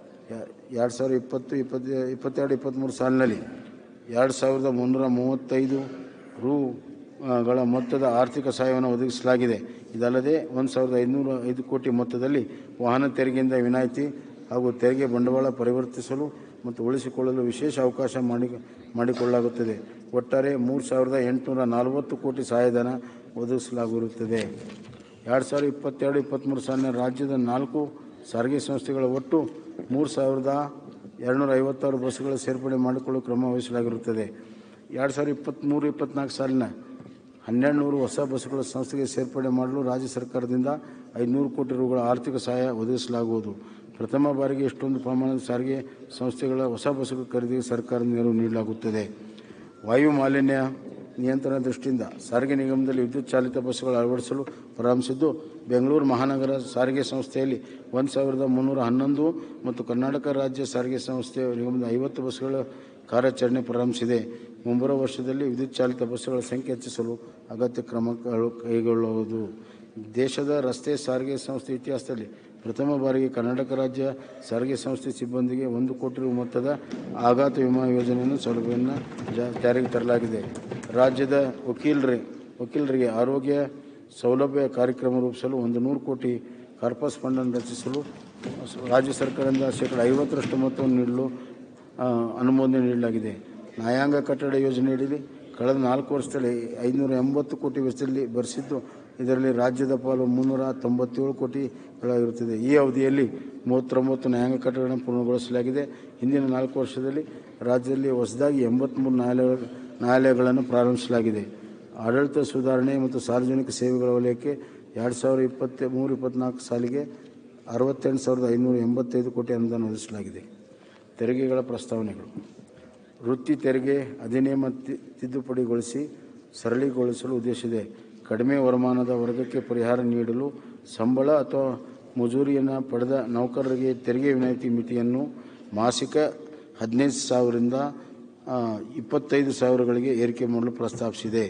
ಎರಡು ಸಾವಿರದ ಇಪ್ಪತ್ತು ಇಪ್ಪತ್ತು ಇಪ್ಪತ್ತೆರಡು ಇಪ್ಪತ್ತ್ಮೂರು ಸಾಲಿನಲ್ಲಿ ಎರಡು ಸಾವಿರದ ಮುನ್ನೂರ ಮೂವತ್ತೈದು ರು ಆ, ಗಳ ಮೊತ್ತದ ಆರ್ಥಿಕ ಸಹಾಯವನ್ನು ಒದಗಿಸಲಾಗಿದೆ ಇದಲ್ಲದೆ ಒಂದು ಸಾವಿರದ ಐದುನೂರ ಐದು ಕೋಟಿ ಮೊತ್ತದಲ್ಲಿ ವಾಹನ ತೆರಿಗೆಯಿಂದ ವಿನಾಯಿತಿ ಹಾಗೂ ತೆರಿಗೆ ಬಂಡವಾಳ ಪರಿವರ್ತಿಸಲು ಮತ್ತು ಉಳಿಸಿಕೊಳ್ಳಲು ವಿಶೇಷ ಅವಕಾಶ ಮಾಡಿ ಮಾಡಿಕೊಳ್ಳಲಾಗುತ್ತದೆ ಒಟ್ಟಾರೆ ಮೂರು ಸಾವಿರದ ಎಂಟುನೂರ ನಲವತ್ತು ಕೋಟಿ ಸಹಾಯಧನ ಒದಗಿಸಲಾಗಿರುತ್ತದೆ ಎರಡು ಸಾವಿರದ ಇಪ್ಪತ್ತೆರಡು ಇಪ್ಪತ್ತ್ಮೂರು ಸಾಲಿನ ರಾಜ್ಯದ ನಾಲ್ಕು ಸಾರಿಗೆ ಸಂಸ್ಥೆಗಳ ಒಟ್ಟು ಮೂರು ಸಾವಿರದ ಎರಡುನೂರ ಐವತ್ತಾರು ಬಸ್ಸುಗಳ ಸೇರ್ಪಡೆ ಮಾಡಿಕೊಳ್ಳಲು ಕ್ರಮ ವಹಿಸಲಾಗಿರುತ್ತದೆ ಎರಡು ಸಾವಿರದ ಇಪ್ಪತ್ತ್ಮೂರು ಇಪ್ಪತ್ತ್ನಾಲ್ಕು ಸಾಲಿನ ಹನ್ನೆರಡು ನೂರು ಹೊಸ ಬಸ್ಸುಗಳ ಸಂಸ್ಥೆಗೆ ಸೇರ್ಪಡೆ ಮಾಡಲು ರಾಜ್ಯ ಸರ್ಕಾರದಿಂದ ಐದುನೂರು ಕೋಟಿ ರುಗಳ ಆರ್ಥಿಕ ಸಹಾಯ ಒದಗಿಸಲಾಗುವುದು ಪ್ರಥಮ ಬಾರಿಗೆ ಇಷ್ಟೊಂದು ಪ್ರಮಾಣದ ಸಾರಿಗೆ ಸಂಸ್ಥೆಗಳ ಹೊಸ ಬಸ್ಸುಗಳ ಖರೀದಿಗೆ ಸರ್ಕಾರದ ನೆರವು ನೀಡಲಾಗುತ್ತದೆ ವಾಯು ಮಾಲಿನ್ಯ ನಿಯಂತ್ರಣ ದೃಷ್ಟಿಯಿಂದ ಸಾರಿಗೆ ನಿಗಮದಲ್ಲಿ ವಿದ್ಯುತ್ ಚಾಲಿತ ಬಸ್ಸುಗಳು ಅಳವಡಿಸಲು ಪ್ರಾರಂಭಿಸಿದ್ದು ಬೆಂಗಳೂರು ಮಹಾನಗರ ಸಾರಿಗೆ ಸಂಸ್ಥೆಯಲ್ಲಿ ಒಂದು ಸಾವಿರದ ಮುನ್ನೂರ ಹನ್ನೊಂದು ಮತ್ತು ಕರ್ನಾಟಕ ರಾಜ್ಯ ಸಾರಿಗೆ ಸಂಸ್ಥೆ ನಿಗಮದ ಐವತ್ತು ಬಸ್ಸುಗಳ ಕಾರ್ಯಾಚರಣೆ ಪ್ರಾರಂಭಿಸಿದೆ ಮುಂಬರುವ ವರ್ಷದಲ್ಲಿ ವಿದ್ಯುತ್ ಚಾಲಿತ ಬಸ್ಸುಗಳ ಸಂಖ್ಯೆ ಹೆಚ್ಚಿಸಲು ಅಗತ್ಯ ಕ್ರಮಗಳು ಕೈಗೊಳ್ಳುವುದು ದೇಶದ ರಸ್ತೆ ಸಾರಿಗೆ ಸಂಸ್ಥೆ ಇತಿಹಾಸದಲ್ಲಿ ಪ್ರಥಮ ಬಾರಿಗೆ ಕರ್ನಾಟಕ ರಾಜ್ಯ ಸಾರಿಗೆ ಸಂಸ್ಥೆ ಸಿಬ್ಬಂದಿಗೆ ಒಂದು ಕೋಟಿ ರು ಮೊತ್ತದ ಆಘಾತ ವಿಮಾ ಯೋಜನೆಯನ್ನು ಸೌಲಭ್ಯವನ್ನು ಜಾ- ಜಾರಿಗೆ ತರಲಾಗಿದೆ ರಾಜ್ಯದ ವಕೀಲರೇ ವಕೀಲರಿಗೆ ಆರೋಗ್ಯ ಸೌಲಭ್ಯ ಕಾರ್ಯಕ್ರಮ ರೂಪಿಸಲು ಒಂದು ನೂರು ಕೋಟಿ ಕಾರ್ಪಸ್ ಫಂಡನ್ನು ರಚಿಸಲು ರಾಜ್ಯ ಸರ್ಕಾರದಿಂದ ಶೇಕಡ ಐವತ್ತರಷ್ಟು ಮೊತ್ತವನ್ನು ನೀಡಲು ಆ, ಅನುಮೋದನೆ ನೀಡಲಾಗಿದೆ ನ್ಯಾಯಾಂಗ ಕಟ್ಟಡ ಯೋಜನೆಯಡಿ ಕಳೆದ ನಾಲ್ಕು ವರ್ಷದಲ್ಲಿ ಐನೂರ ಎಂಬತ್ತು ಕೋಟಿ ವೆಚ್ಚದಲ್ಲಿ ಭರಿಸಿದ್ದು ಇದರಲ್ಲಿ ರಾಜ್ಯದ ಪಾಲು ಮುನ್ನೂರ ತೊಂಬತ್ತೇಳು ಕೋಟಿಗಳಾಗಿರುತ್ತದೆ ಈ ಅವಧಿಯಲ್ಲಿ ಮೂವತ್ತೊಂಬತ್ತು ನ್ಯಾಯಾಂಗ ಕಟ್ಟಡಗಳನ್ನು ಪೂರ್ಣಗೊಳಿಸಲಾಗಿದೆ ಹಿಂದಿನ ನಾಲ್ಕು ವರ್ಷದಲ್ಲಿ ರಾಜ್ಯದಲ್ಲಿ ಹೊಸದಾಗಿ ಎಂಬತ್ತ್ಮೂರು ನ್ಯಾಯಾಲಯ ನ್ಯಾಯಾಲಯಗಳನ್ನು ಪ್ರಾರಂಭಿಸಲಾಗಿದೆ ಆಡಳಿತ ಸುಧಾರಣೆ ಮತ್ತು ಸಾರ್ವಜನಿಕ ಸೇವೆಗಳ ವಲಯಕ್ಕೆ ಎರಡು ಸಾವಿರದ ಇಪ್ಪತ್ತ ಮೂರು ಇಪ್ಪತ್ತ್ನಾಲ್ಕು ಸಾಲಿಗೆ ಅರವತ್ತೆಂಟು ಸಾವಿರದ ಐನೂರ ಎಂಬತ್ತೈದು ಕೋಟಿ ಅನುದಾನ ಒದಗಿಸಲಾಗಿದೆ ತೆರಿಗೆಗಳ ಪ್ರಸ್ತಾವನೆಗಳು ವೃತ್ತಿ ತೆರಿಗೆ ಅಧಿನಿಯಮ ತಿ- ತಿದ್ದುಪಡಿಗೊಳಿಸಿ ಸರಳೀಗೊಳಿಸಲು ಉದ್ದೇಶಿದೆ ಕಡಿಮೆ ವರಮಾನದ ವರ್ಗಕ್ಕೆ ಪರಿಹಾರ ನೀಡಲು ಸಂಬಳ ಅಥವಾ ಮಜೂರಿಯನ್ನು ಪಡೆದ ನೌಕರರಿಗೆ ತೆರಿಗೆ ವಿನಾಯಿತಿ ಮಿತಿಯನ್ನು ಮಾಸಿಕ ಹದಿನೈದು ಸಾವಿರದಿಂದ ಆ, ಇಪ್ಪತ್ತೈದು ಸಾವಿರಗಳಿಗೆ ಏರಿಕೆ ಮಾಡಲು ಪ್ರಸ್ತಾಪಿಸಿದೆ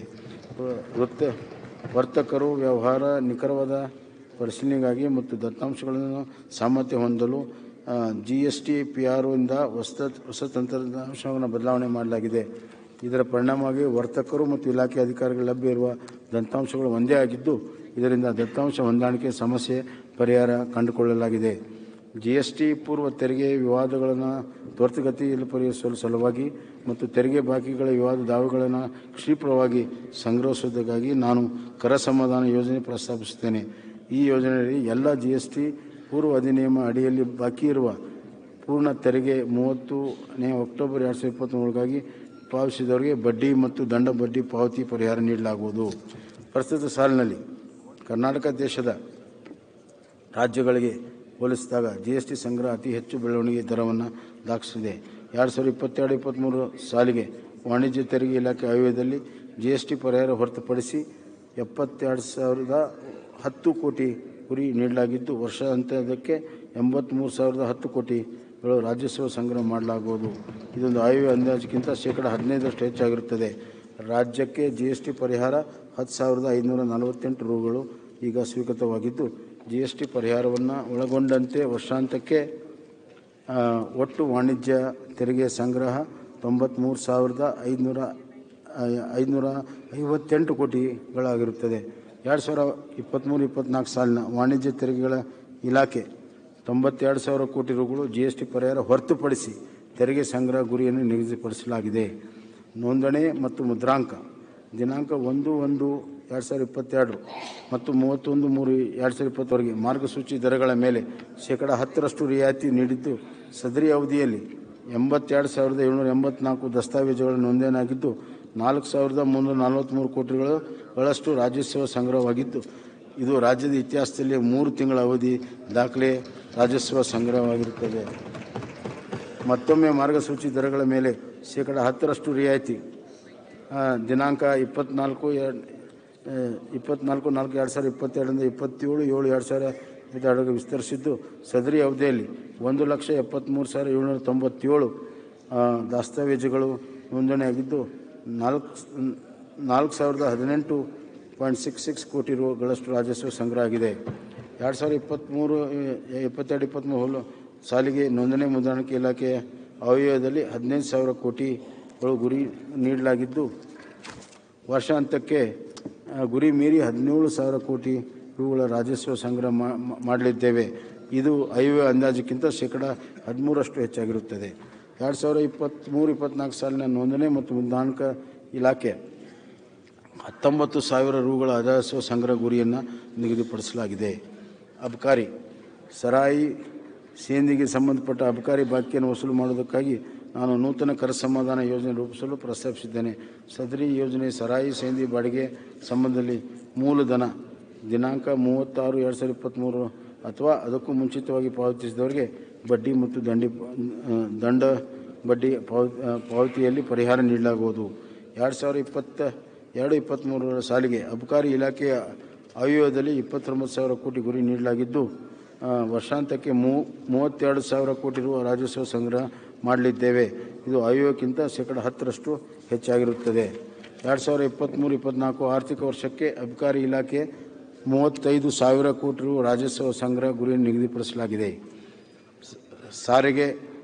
ವೃತ್ತ ವರ್ತಕರು ವ್ಯವಹಾರ ನಿಖರವಾದ ಪರಿಶೀಲನೆಗಾಗಿ ಮತ್ತು ದತ್ತಾಂಶಗಳನ್ನು ಸಾಮರ್ಥ್ಯ ಹೊಂದಲು G S T P R ಇಂದ ಹೊಸ ಹೊಸ ತಂತ್ರಾಂಶವನ್ನು ಬದಲಾವಣೆ ಮಾಡಲಾಗಿದೆ ಇದರ ಪರಿಣಾಮವಾಗಿ ವರ್ತಕರು ಮತ್ತು ಇಲಾಖೆ ಅಧಿಕಾರಿಗಳು ಲಭ್ಯ ಇರುವ ದತ್ತಾಂಶಗಳು ಒಂದೇ ಆಗಿದ್ದು ಇದರಿಂದ ದತ್ತಾಂಶ ಹೊಂದಾಣಿಕೆ ಸಮಸ್ಯೆ ಪರಿಹಾರ ಕಂಡುಕೊಳ್ಳಲಾಗಿದೆ ಜಿ ಎಸ್ ಟಿ ಪೂರ್ವ ತೆರಿಗೆ ವಿವಾದಗಳನ್ನು ತ್ವರಿತಗತಿಯಲ್ಲಿ ಪರಿಹರಿಸಲು ಸಲುವಾಗಿ ಮತ್ತು ತೆರಿಗೆ ಬಾಕಿಗಳ ವಿವಾದ ದಾವೆಗಳನ್ನು ಕ್ಷಿಪ್ರವಾಗಿ ಸಂಗ್ರಹಿಸುವುದಕ್ಕಾಗಿ ನಾನು ಕರ ಸಮಾಧಾನ ಯೋಜನೆ ಪ್ರಸ್ತಾಪಿಸುತ್ತೇನೆ ಈ ಯೋಜನೆಯಲ್ಲಿ ಎಲ್ಲ ಜಿ ಎಸ್ ಟಿ ಪೂರ್ವ ಅಧಿನಿಯಮ ಅಡಿಯಲ್ಲಿ ಬಾಕಿ ಇರುವ ಪೂರ್ಣ ತೆರಿಗೆ ಮೂವತ್ತನೇ ಅಕ್ಟೋಬರ್ ಎರಡು ಸಾವಿರದ ಇಪ್ಪತ್ತ್ಮೂರಗಾಗಿ ಪಾವತಿಸಿದವರಿಗೆ ಬಡ್ಡಿ ಮತ್ತು ದಂಡ ಬಡ್ಡಿ ಪಾವತಿ ಪರಿಹಾರ ನೀಡಲಾಗುವುದು ಪ್ರಸ್ತುತ ಸಾಲಿನಲ್ಲಿ ಕರ್ನಾಟಕ ದೇಶದ ರಾಜ್ಯಗಳಿಗೆ ಹೋಲಿಸಿದಾಗ ಜಿ ಎಸ್ ಟಿ ಸಂಗ್ರಹ ಅತಿ ಹೆಚ್ಚು ಬೆಳವಣಿಗೆ ದರವನ್ನು ದಾಖಲಿಸಿದೆ ಎರಡು ಸಾವಿರದ ಇಪ್ಪತ್ತೆರಡು ಇಪ್ಪತ್ತ್ಮೂರು ಸಾಲಿಗೆ ವಾಣಿಜ್ಯ ತೆರಿಗೆ ಇಲಾಖೆ ಆಯವ್ಯಯದಲ್ಲಿ ಜಿ ಎಸ್ ಟಿ ಪರಿಹಾರ ಹೊರತುಪಡಿಸಿ ಎಪ್ಪತ್ತೆರಡು ಸಾವಿರದ ಹತ್ತು ಕೋಟಿ ಗುರಿ ನೀಡಲಾಗಿದ್ದು ವರ್ಷಾಂತ್ಯದಕ್ಕೆ ಎಂಬತ್ತ್ಮೂರು ಸಾವಿರದ ಹತ್ತು ಕೋಟಿಗಳು ರಾಜ್ಯೋತ್ಸವ ಸಂಗ್ರಹ ಮಾಡಲಾಗುವುದು ಇದೊಂದು ಆಯವ್ಯಯ ಅಂದಾಜಿಗಿಂತ ಶೇಕಡ ಹದಿನೈದರಷ್ಟು ಹೆಚ್ಚಾಗಿರುತ್ತದೆ ರಾಜ್ಯಕ್ಕೆ ಜಿ ಎಸ್ ಟಿ ಪರಿಹಾರ ಹತ್ತು ಸಾವಿರದ ಐದುನೂರ ನಲವತ್ತೆಂಟು ರೂಗಳು ಈಗ ಸ್ವೀಕೃತವಾಗಿದ್ದು ಜಿ ಎಸ್ ಟಿ ಪರಿಹಾರವನ್ನು ಒಳಗೊಂಡಂತೆ ವರ್ಷಾಂತ್ಯಕ್ಕೆ ಆ, ಒಟ್ಟು ವಾಣಿಜ್ಯ ತೆರಿಗೆ ಸಂಗ್ರಹ ತೊಂಬತ್ತ್ಮೂರು ಸಾವಿರದ ಐದುನೂರ ಐದುನೂರ ಐವತ್ತೆಂಟು ಕೋಟಿಗಳಾಗಿರುತ್ತದೆ ಎರಡು ಸಾವಿರ ಇಪ್ಪತ್ತ್ಮೂರು ಇಪ್ಪತ್ತ್ನಾಲ್ಕು ಸಾಲಿನ ವಾಣಿಜ್ಯ ತೆರಿಗೆಗಳ ಇಲಾಖೆ ತೊಂಬತ್ತೆರಡು ಸಾವಿರ ಕೋಟಿ ರುಗಳು ಜಿ ಎಸ್ ಟಿ ಪರಿಹಾರ ಹೊರತುಪಡಿಸಿ ತೆರಿಗೆ ಸಂಗ್ರಹ ಗುರಿಯನ್ನು ನಿಗದಿಪಡಿಸಲಾಗಿದೆ ನೋಂದಣಿ ಮತ್ತು ಮುದ್ರಾಂಕ ದಿನಾಂಕ ಒಂದು ಒಂದು ಎರಡು ಸಾವಿರದ ಇಪ್ಪತ್ತೆರಡು ಮತ್ತು ಮೂವತ್ತೊಂದು ಮೂರು ಎರಡು ಸಾವಿರದ ಇಪ್ಪತ್ತವರೆಗೆ ಮಾರ್ಗಸೂಚಿ ದರಗಳ ಮೇಲೆ ಶೇಕಡ ಹತ್ತರಷ್ಟು ರಿಯಾಯಿತಿ ನೀಡಿದ್ದು ಸದರಿ ಅವಧಿಯಲ್ಲಿ ಎಂಬತ್ತೆರಡು ಸಾವಿರದ ಏಳ್ನೂರ ಎಂಬತ್ನಾಲ್ಕು ದಸ್ತಾವೇಜುಗಳ ನೋಂದಣಿಯಾಗಿದ್ದು ನಾಲ್ಕು ಸಾವಿರದ ಮುನ್ನೂರ ನಲವತ್ತ್ಮೂರು ಕೋಟಿಗಳು ಗಳಷ್ಟು ರಾಜ್ಯೋತ್ಸವ ಸಂಗ್ರಹವಾಗಿದ್ದು ಇದು ರಾಜ್ಯದ ಇತಿಹಾಸದಲ್ಲಿ ಮೂರು ತಿಂಗಳ ಅವಧಿ ದಾಖಲೆ ರಾಜ್ಯೋತ್ಸವ ಸಂಗ್ರಹವಾಗಿರುತ್ತದೆ ಮತ್ತೊಮ್ಮೆ ಮಾರ್ಗಸೂಚಿ ದರಗಳ ಮೇಲೆ ಶೇಕಡ ಹತ್ತರಷ್ಟು ರಿಯಾಯಿತಿ ಆ, ದಿನಾಂಕ ಇಪ್ಪತ್ನಾಲ್ಕು ಎರಡು ಇಪ್ಪತ್ನಾಲ್ಕು ನಾಲ್ಕು ಎರಡು ಸಾವಿರದ ಇಪ್ಪತ್ತೆರಡರಿಂದ ಇಪ್ಪತ್ತೇಳು ಏಳು ಎರಡು ಸಾವಿರ ಇಪ್ಪತ್ತೆರಡಕ್ಕೆ ವಿಸ್ತರಿಸಿದ್ದು ಸದರಿ ಅವಧಿಯಲ್ಲಿ ಒಂದು ಲಕ್ಷ ಎಪ್ಪತ್ತ್ಮೂರು ಸಾವಿರ ಏಳ್ನೂರ ತೊಂಬತ್ತೇಳು ಆ, ದಸ್ತಾವೇಜುಗಳು ನೋಂದಣಿಯಾಗಿದ್ದು ನಾಲ್ಕು ನಾಲ್ಕು ಸಾವಿರದ ಹದಿನೆಂಟು ಪಾಯಿಂಟ್ ಸಿಕ್ಸ್ ಸಿಕ್ಸ್ ಕೋಟಿ ರುಗಳಷ್ಟು ರಾಜಸ್ವ ಸಂಗ್ರಹ ಆಗಿದೆ ಎರಡು ಸಾವಿರದ ಇಪ್ಪತ್ತ್ಮೂರು ಎ- ಇಪ್ಪತ್ತೆರಡು ಇಪ್ಪತ್ತ್ಮೂರು ಹೋಲು ಸಾಲಿಗೆ ನೋಂದಣಿ ಮುದ್ರಣಕ್ಕೆ ಇಲಾಖೆಯ ಅವಯವದಲ್ಲಿ ಹದಿನೈದು ಸಾವಿರ ಕೋಟಿಗಳು ಗುರಿ ನೀಡಲಾಗಿದ್ದು ವರ್ಷಾಂತ್ಯಕ್ಕೆ ಆ, ಗುರಿ ಮೀರಿ ಹದಿನೇಳು ಸಾವಿರ ಕೋಟಿ ರುಗಳ ರಾಜಸ್ವ ಸಂಗ್ರಹ ಮಾ- ಮಾ- ಮಾಡಲಿದ್ದೇವೆ ಇದು ಐವ ಅಂದಾಜಿಗಿಂತ ಶೇಕಡ ಹದಿಮೂರಷ್ಟು ಹೆಚ್ಚಾಗಿರುತ್ತದೆ ಎರಡು ಸಾವಿರದ ಇಪ್ಪತ್ತ್ಮೂರು ಇಪ್ಪತ್ತ್ನಾಲ್ಕು ಸಾಲಿನ ನೋಂದಣಿ ಮತ್ತು ಮುದ್ರಾಂಕ ಇಲಾಖೆ ಹತ್ತೊಂಬತ್ತು ಸಾವಿರ ರುಗಳ ರಾಜಸ್ವ ಸಂಗ್ರಹ ಗುರಿಯನ್ನು ನಿಗದಿಪಡಿಸಲಾಗಿದೆ ಅಬಕಾರಿ ಸರಾಯಿ ಸೇಂದಿಗೆ ಸಂಬಂಧಪಟ್ಟ ಅಬಕಾರಿ ಬಾಕಿಯನ್ನು ವಸೂಲು ಮಾಡುವುದಕ್ಕಾಗಿ ನಾನು ನೂತನ ಕರ ಸಮಾಧಾನ ಯೋಜನೆ ರೂಪಿಸಲು ಪ್ರಸ್ತಾಪಿಸಿದ್ದೇನೆ ಸದರಿ ಯೋಜನೆ ಸರಾಯಿ ಸೇಂದಿ ಬಾಡಿಗೆ ಸಂಬಂಧದಲ್ಲಿ ಮೂಲಧನ ದಿನಾಂಕ ಮೂವತ್ತಾರು ಎರಡು ಸಾವಿರದ ಇಪ್ಪತ್ತ್ಮೂರು ಅಥವಾ ಅದಕ್ಕೂ ಮುಂಚಿತವಾಗಿ ಪಾವತಿಸಿದವರಿಗೆ ಬಡ್ಡಿ ಮತ್ತು ದಂಡಿ ದಂಡ ಬಡ್ಡಿ ಪಾವ- ಪಾವತಿಯಲ್ಲಿ ಪರಿಹಾರ ನೀಡಲಾಗುವುದು ಎರಡು ಸಾವಿರದ ಇಪ್ಪತ್ತ ಎರಡು ಇಪ್ಪತ್ತ್ಮೂರರ ಸಾಲಿಗೆ ಅಬಕಾರಿ ಇಲಾಖೆಯ ಆಯವ್ಯಯದಲ್ಲಿ ಇಪ್ಪತ್ತೊಂಬತ್ತು ಸಾವಿರ ಕೋಟಿ ಗುರಿ ನೀಡಲಾಗಿದ್ದು ಆ, ವರ್ಷಾಂತ್ಯಕ್ಕೆ ಮೂ ಮೂವತ್ತೆರಡು ಸಾವಿರ ಕೋಟಿ ರು ರಾಜಸ್ವ ಸಂಗ್ರಹ ಮಾಡಲಿದ್ದೇವೆ ಇದು ಆಯೋಗಕ್ಕಿಂತ ಶೇಕಡ ಹತ್ತರಷ್ಟು ಹೆಚ್ಚಾಗಿರುತ್ತದೆ ಎರಡು ಸಾವಿರದ ಇಪ್ಪತ್ತ್ಮೂರು ಇಪ್ಪತ್ತ್ನಾಲ್ಕು ಆರ್ಥಿಕ ವರ್ಷಕ್ಕೆ ಅಬಕಾರಿ ಇಲಾಖೆ ಮೂವತ್ತೈದು ಸಾವಿರ ಕೋಟಿ ರು ರಾಜಸ್ವ ಸಂಗ್ರಹ ಗುರಿಯನ್ನು ನಿಗದಿಪಡಿಸಲಾಗಿದೆ ಸಾರಿಗೆ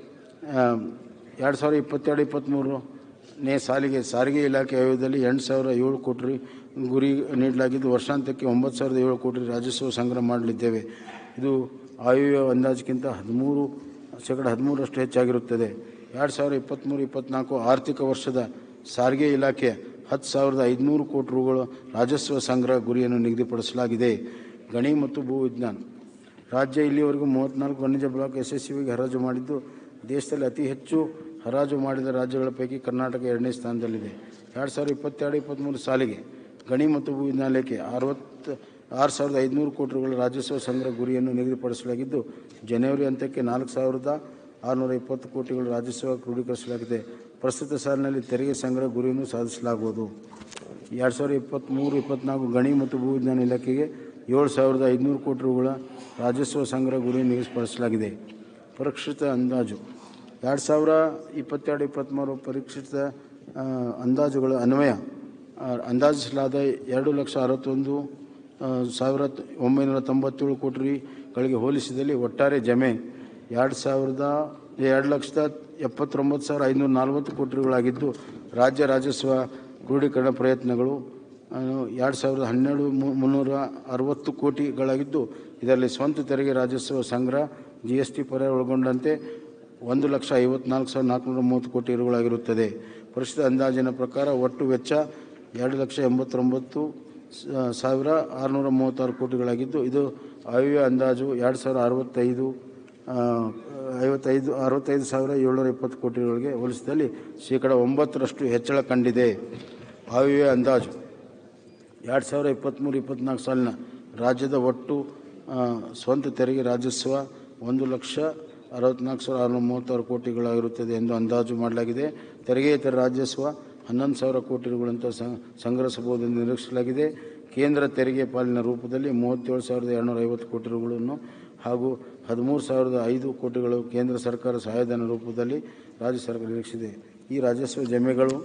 ಎರಡು ಸಾವಿರದ ಇಪ್ಪತ್ತೆರಡು ಇಪ್ಪತ್ತ್ಮೂರನೇ ಸಾಲಿಗೆ ಸಾರಿಗೆ ಇಲಾಖೆ ಆಯೋಗದಲ್ಲಿ ಎಂಟು ಸಾವಿರ ಏಳು ಕೋಟಿ ರು ಗುರಿ ನೀಡಲಾಗಿದ್ದು ವರ್ಷಾಂತ್ಯಕ್ಕೆ ಒಂಬತ್ತು ಸಾವಿರದ ಏಳು ಕೋಟಿ ರಾಜಸ್ವ ಸಂಗ್ರಹ ಮಾಡಲಿದ್ದೇವೆ ಇದು ಆಯವ್ಯಯ ಅಂದಾಜಿಗಿಂತ ಹದಿಮೂರು ಶೇಕಡ ಹದಿಮೂರರಷ್ಟು ಹೆಚ್ಚಾಗಿರುತ್ತದೆ ಎರಡು ಸಾವಿರದ ಇಪ್ಪತ್ತ್ಮೂರು ಇಪ್ಪತ್ತ್ನಾಲ್ಕು ಆರ್ಥಿಕ ವರ್ಷದ ಸಾರಿಗೆ ಇಲಾಖೆ ಹತ್ತು ಸಾವಿರದ ಐದುನೂರು ಕೋಟಿ ರುಗಳ ರಾಜಸ್ವ ಸಂಗ್ರಹ ಗುರಿಯನ್ನು ನಿಗದಿಪಡಿಸಲಾಗಿದೆ ಗಣಿ ಮತ್ತು ಭೂ ವಿಜ್ಞಾನ ರಾಜ್ಯ ಇಲ್ಲಿಯವರೆಗೂ ಮೂವತ್ತ್ನಾಲ್ಕು ವಾಣಿಜ್ಯ ಬ್ಲಾಕ್ ಯಶಸ್ವಿಯಾಗಿ ಹರಾಜು ಮಾಡಿದ್ದು ದೇಶದಲ್ಲಿ ಅತಿ ಹೆಚ್ಚು ಹರಾಜು ಮಾಡಿದ ರಾಜ್ಯಗಳ ಪೈಕಿ ಕರ್ನಾಟಕ ಎರಡನೇ ಸ್ಥಾನದಲ್ಲಿದೆ ಎರಡು ಸಾವಿರದ ಇಪ್ಪತ್ತೆರಡು ಇಪ್ಪತ್ತ್ಮೂರು ಸಾಲಿಗೆ ಗಣಿ ಮತ್ತು ಭೂ ವಿಜ್ಞಾನ ಇಲಾಖೆ ಅರವತ್ತು ಆರು ಸಾವಿರದ ಐದುನೂರು ಕೋಟಿ ರುಗಳ ರಾಜಸ್ವ ಸಂಗ್ರಹ ಗುರಿಯನ್ನು ನಿಗದಿಪಡಿಸಲಾಗಿದ್ದು ಜನವರಿ ಅಂತ್ಯಕ್ಕೆ ನಾಲ್ಕು ಸಾವಿರದ ಆರುನೂರ ಇಪ್ಪತ್ತು ಕೋಟಿಗಳ ರಾಜಸ್ವ ಕ್ರೋಢೀಕರಿಸಲಾಗಿದೆ ಪ್ರಸ್ತುತ ಸಾಲಿನಲ್ಲಿ ತೆರಿಗೆ ಸಂಗ್ರಹ ಗುರಿಯನ್ನು ಸಾಧಿಸಲಾಗುವುದು ಎರಡು ಸಾವಿರದ ಇಪ್ಪತ್ತ್ಮೂರು ಇಪ್ಪತ್ತ್ನಾಲ್ಕು ಗಣಿ ಮತ್ತು ಭೂ ವಿಜ್ಞಾನ ಇಲಾಖೆಗೆ ಏಳು ಸಾವಿರದ ಐದುನೂರು ಕೋಟಿ ರುಗಳ ರಾಜಸ್ವ ಸಂಗ್ರಹ ಗುರಿಯನ್ನು ನಿಗದಿಪಡಿಸಲಾಗಿದೆ ಪರಿಷ್ಕೃತ ಅಂದಾಜು ಎರಡು ಸಾವಿರ ಇಪ್ಪತ್ತೆರಡು ಇಪ್ಪತ್ತ್ಮೂರು ಪರಿಷ್ಕೃತ ಆ, ಅಂದಾಜುಗಳ ಅನ್ವಯ ಆ, ಅಂದಾಜಿಸಲಾದ ಎರಡು ಲಕ್ಷ ಅರವತ್ತೊಂದು ಆ, ಸಾವಿರ ತ- ಒಂಬೈನೂರ ತೊಂಬತ್ತೇಳು ಕೋಟಿಗಳಿಗೆ ಹೋಲಿಸಿದಲ್ಲಿ ಒಟ್ಟಾರೆ ಜಮೆ ಎರಡು ಸಾವಿರದ ಎರಡು ಲಕ್ಷದ ಎಪ್ಪತ್ತೊಂಬತ್ತು ಸಾವಿರ ಐನೂರ ನಲವತ್ತು ಕೋಟಿಗಳಾಗಿದ್ದು ರಾಜ್ಯ ರಾಜಸ್ವ ಕ್ರೋಢೀಕರಣ ಪ್ರಯತ್ನಗಳು ಆ, ಎರಡು ಸಾವಿರದ ಹನ್ನೆರಡು ಮು- ಮುನ್ನೂರ ಅರವತ್ತು ಕೋಟಿಗಳಾಗಿದ್ದು ಇದರಲ್ಲಿ ಸ್ವಂತ ತೆರಿಗೆ ರಾಜಸ್ವ ಸಂಗ್ರಹ ಜಿ ಎಸ್ ಟಿ ಪರ ಒಳಗೊಂಡಂತೆ ಒಂದು ಲಕ್ಷ ಐವತ್ನಾಲ್ಕು ಸಾವಿರದ ನಾಲ್ಕುನೂರ ಮೂವತ್ತು ಕೋಟಿ ರುಗಳಾಗಿರುತ್ತದೆ ಪರಿಶುದ್ಧ ಅಂದಾಜಿನ ಪ್ರಕಾರ ಒಟ್ಟು ವೆಚ್ಚ ಎರಡು ಲಕ್ಷ ಎಂಬತ್ತೊಂಬತ್ತು ಸ- ಸಾವಿರ ಆರುನೂರ ಮೂವತ್ತಾರು ಕೋಟಿಗಳಾಗಿದ್ದು ಇದು ಆಯವ್ಯಯ ಅಂದಾಜು ಎರಡು ಸಾವಿರ ಅರವತ್ತೈದು ಆ, ಐವತ್ತೈದು ಅರವತ್ತೈದು ಸಾವಿರ ಏಳ್ನೂರ ಇಪ್ಪತ್ತು ಕೋಟಿಗಳಿಗೆ ಹೋಲಿಸಿದಲ್ಲಿ ಶೇಕಡ ಒಂಬತ್ತರಷ್ಟು ಹೆಚ್ಚಳ ಕಂಡಿದೆ ಆಯವ್ಯಯ ಅಂದಾಜು ಎರಡು ಸಾವಿರ ಇಪ್ಪತ್ತ್ಮೂರು ಇಪ್ಪತ್ತ್ನಾಲ್ಕು ಸಾಲಿನ ರಾಜ್ಯದ ಒಟ್ಟು ಆ, ಸ್ವಂತ ತೆರಿಗೆ ರಾಜಸ್ವ ಒಂದು ಲಕ್ಷ ಅರವತ್ನಾಲ್ಕು ಸಾವಿರ ಆರುನೂರ ಮೂವತ್ತಾರು ಕೋಟಿಗಳಾಗಿರುತ್ತದೆ ಎಂದು ಅಂದಾಜು ಮಾಡಲಾಗಿದೆ ತೆರಿಗೆಯೇತರ ರಾಜಸ್ವ ಹನ್ನೊಂದು ಸಾವಿರ ಕೋಟಿಗಳಂತ ಸಂಗ್ರಹಿಸಬಹುದೆಂದು ನಿರೀಕ್ಷಿಸಲಾಗಿದೆ ಕೇಂದ್ರ ತೆರಿಗೆ ಪಾಲಿನ ರೂಪದಲ್ಲಿ ಮೂವತ್ತೇಳು ಸಾವಿರದ ಎರಡುನೂರ ಐವತ್ತು ಕೋಟಿ ರುಗಳನ್ನು ಹಾಗೂ ಹದಿಮೂರು ಸಾವಿರದ ಐದು ಕೋಟಿಗಳು ಕೇಂದ್ರ ಸರ್ಕಾರ ಸಹಾಯಧನ ರೂಪದಲ್ಲಿ ರಾಜ್ಯ ಸರ್ಕಾರ ನಿರೀಕ್ಷಿಸಿದೆ ಈ ರಾಜಸ್ವ ಜಮೆಗಳು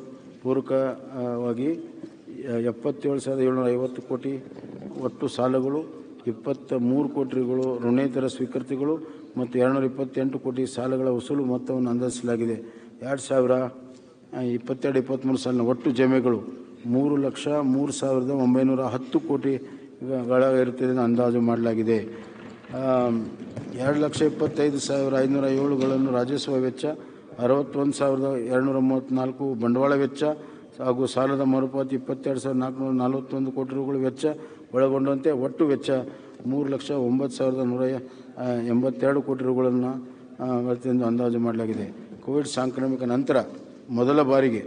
ಪೂರಕವಾಗಿ ಎಪ್ಪತ್ತೇಳು ಸಾವಿರದ ಏಳ್ನೂರ ಐವತ್ತು ಕೋಟಿ ಒಟ್ಟು ಸಾಲಗಳು ಇಪ್ಪತ್ತ ಮೂರು ಕೋಟಿಗಳು ಋಣೇತರ ಸ್ವೀಕೃತಿಗಳು ಮತ್ತು ಎರಡುನೂರ ಇಪ್ಪತ್ತೆಂಟು ಕೋಟಿ ಸಾಲಗಳ ವಸೂಲು ಮೊತ್ತವನ್ನು ಅಂದಾಜಿಸಲಾಗಿದೆ ಎರಡು ಸಾವಿರ ಆ, ಇಪ್ಪತ್ತೆರಡು ಇಪ್ಪತ್ತ್ಮೂರು ಸಾಲಿನ ಒಟ್ಟು ಜಮೆಗಳು ಮೂರು ಲಕ್ಷ ಮೂರು ಸಾವಿರದ ಒಂಬೈನೂರ ಹತ್ತು ಕೋಟಿಗಳಿರುತ್ತದೆ ಎಂದು ಅಂದಾಜು ಮಾಡಲಾಗಿದೆ ಆಮ್, ಎರಡು ಲಕ್ಷ ಇಪ್ಪತ್ತೈದು ಸಾವಿರ ಐನೂರ ಏಳುಗಳನ್ನು ರಾಜಸ್ವ ವೆಚ್ಚ ಅರವತ್ತೊಂದು ಸಾವಿರದ ಎರಡುನೂರ ಮೂವತ್ತ್ನಾಲ್ಕು ಬಂಡವಾಳ ವೆಚ್ಚ ಹಾಗೂ ಸಾಲದ ಮರುಪಾವತಿ ಇಪ್ಪತ್ತೆರಡು ಸಾವಿರದ ನಾಲ್ಕುನೂರ ನಲವತ್ತೊಂದು ಕೋಟಿ ರೂಗಳು ವೆಚ್ಚ ಒಳಗೊಂಡಂತೆ ಒಟ್ಟು ವೆಚ್ಚ ಮೂರು ಲಕ್ಷ ಒಂಬತ್ತು ಸಾವಿರದ ನೂರ ಆ, ಎಂಬತ್ತೆರಡು ಕೋಟಿ ರೂಗಳನ್ನು ಎಂದು ಅಂದಾಜು ಮಾಡಲಾಗಿದೆ ಕೋವಿಡ್ ಸಾಂಕ್ರಾಮಿಕ ನಂತರ ಮೊದಲ ಬಾರಿಗೆ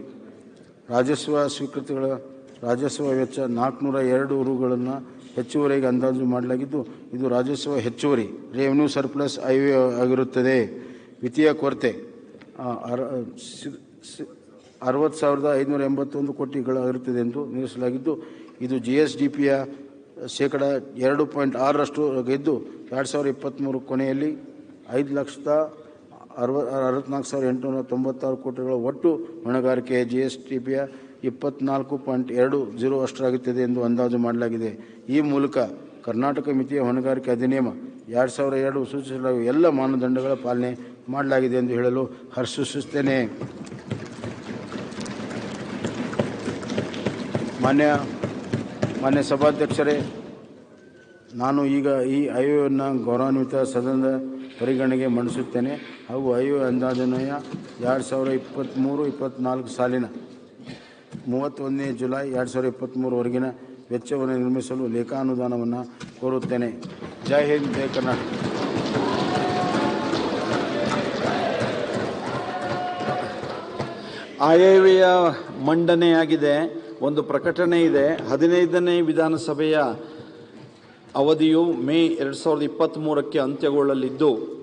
ರಾಜಸ್ವ ಸ್ವೀಕೃತಿಗಳ ರಾಜಸ್ವ ವೆಚ್ಚ ನಾಲ್ಕುನೂರ ಎರಡು ರೂಗಳನ್ನು ಹೆಚ್ಚುವರಿಯಾಗಿ ಅಂದಾಜು ಮಾಡಲಾಗಿದ್ದು ಇದು ರಾಜಸ್ವ ಹೆಚ್ಚುವರಿ ರೆವೆನ್ಯೂ ಸರ್ಪ್ಲಸ್ ಐವೇ ಆಗಿರುತ್ತದೆ ವಿತ್ತೀಯ ಕೊರತೆ ಆ, ಅರ- ಸಿ- ಸಿ- ಅರವತ್ತು ಸಾವಿರದ ಐದುನೂರ ಎಂಬತ್ತೊಂದು ಕೋಟಿಗಳಾಗಿರುತ್ತದೆ ಎಂದು ನಿರೀಕ್ಷಿಸಲಾಗಿದ್ದು ಇದು ಜಿ ಎಸ್ ಡಿ ಪಿಯ ಶೇಕಡ ಎರಡು ಪಾಯಿಂಟ್ ಆರರಷ್ಟು ಗೆದ್ದು ಎರಡು ಸಾವಿರದ ಇಪ್ಪತ್ತ್ಮೂರು ಕೊನೆಯಲ್ಲಿ ಐದು ಲಕ್ಷದ ಅರವ ಅರವತ್ನಾಲ್ಕು ಸಾವಿರದ ಎಂಟುನೂರ ತೊಂಬತ್ತಾರು ಕೋಟಿಗಳ ಒಟ್ಟು ಹೊಣೆಗಾರಿಕೆ ಜಿ ಎಸ್ ಟಿ ಪಿಯ ಇಪ್ಪತ್ನಾಲ್ಕು ಪಾಯಿಂಟ್ ಎರಡು ಜೀರೋ ಅಷ್ಟರಾಗುತ್ತದೆ ಎಂದು ಅಂದಾಜು ಮಾಡಲಾಗಿದೆ ಈ ಮೂಲಕ ಕರ್ನಾಟಕ ಮಿತಿಯ ಹೊಣೆಗಾರಿಕೆ ಅಧಿನಿಯಮ ಎರಡು ಸಾವಿರ ಎರಡು ಸೂಚಿಸಲಾಗುವ ಎಲ್ಲ ಮಾನದಂಡಗಳ ಪಾಲನೆ ಮಾಡಲಾಗಿದೆ ಎಂದು ಹೇಳಲು ಹರ್ಷಿಸುತ್ತೇನೆ ಮಾನ್ಯ ಮಾನ್ಯ ಸಭಾಧ್ಯಕ್ಷರೇ ನಾನು ಈಗ ಈ ಆಯೋಗವನ್ನು ಗೌರವಾನ್ವಿತ ಸದನದ ಪರಿಗಣನೆಗೆ ಮಂಡಿಸುತ್ತೇನೆ ಹಾಗೂ ಆಯೋ ಅಂದಾಜನ್ವಯ ಎರಡು ಸಾವಿರ ಇಪ್ಪತ್ತ್ಮೂರು ಇಪ್ಪತ್ತ್ನಾಲ್ಕು ಸಾಲಿನ ಮೂವತ್ತೊಂದನೇ ಜುಲೈ ಎರಡು ಸಾವಿರದ ಇಪ್ಪತ್ತ್ಮೂರವರೆಗಿನ ವೆಚ್ಚವನ್ನು ನಿರ್ಮಿಸಲು ಲೇಖಾನುದಾನವನ್ನು ಕೋರುತ್ತೇನೆ ಜೈ ಹಿಂದ್ ಜೈ ಕರ್ನಾಟಕ ಆಯವ್ಯಯ ಮಂಡನೆಯಾಗಿದೆ ಒಂದು ಪ್ರಕಟಣೆ ಇದೆ ಹದಿನೈದನೇ ವಿಧಾನಸಭೆಯ ಅವಧಿಯು ಮೇ ಎರಡು ಸಾವಿರದ ಇಪ್ಪತ್ತ್ಮೂರಕ್ಕೆ ಅಂತ್ಯಗೊಳ್ಳಲಿದ್ದು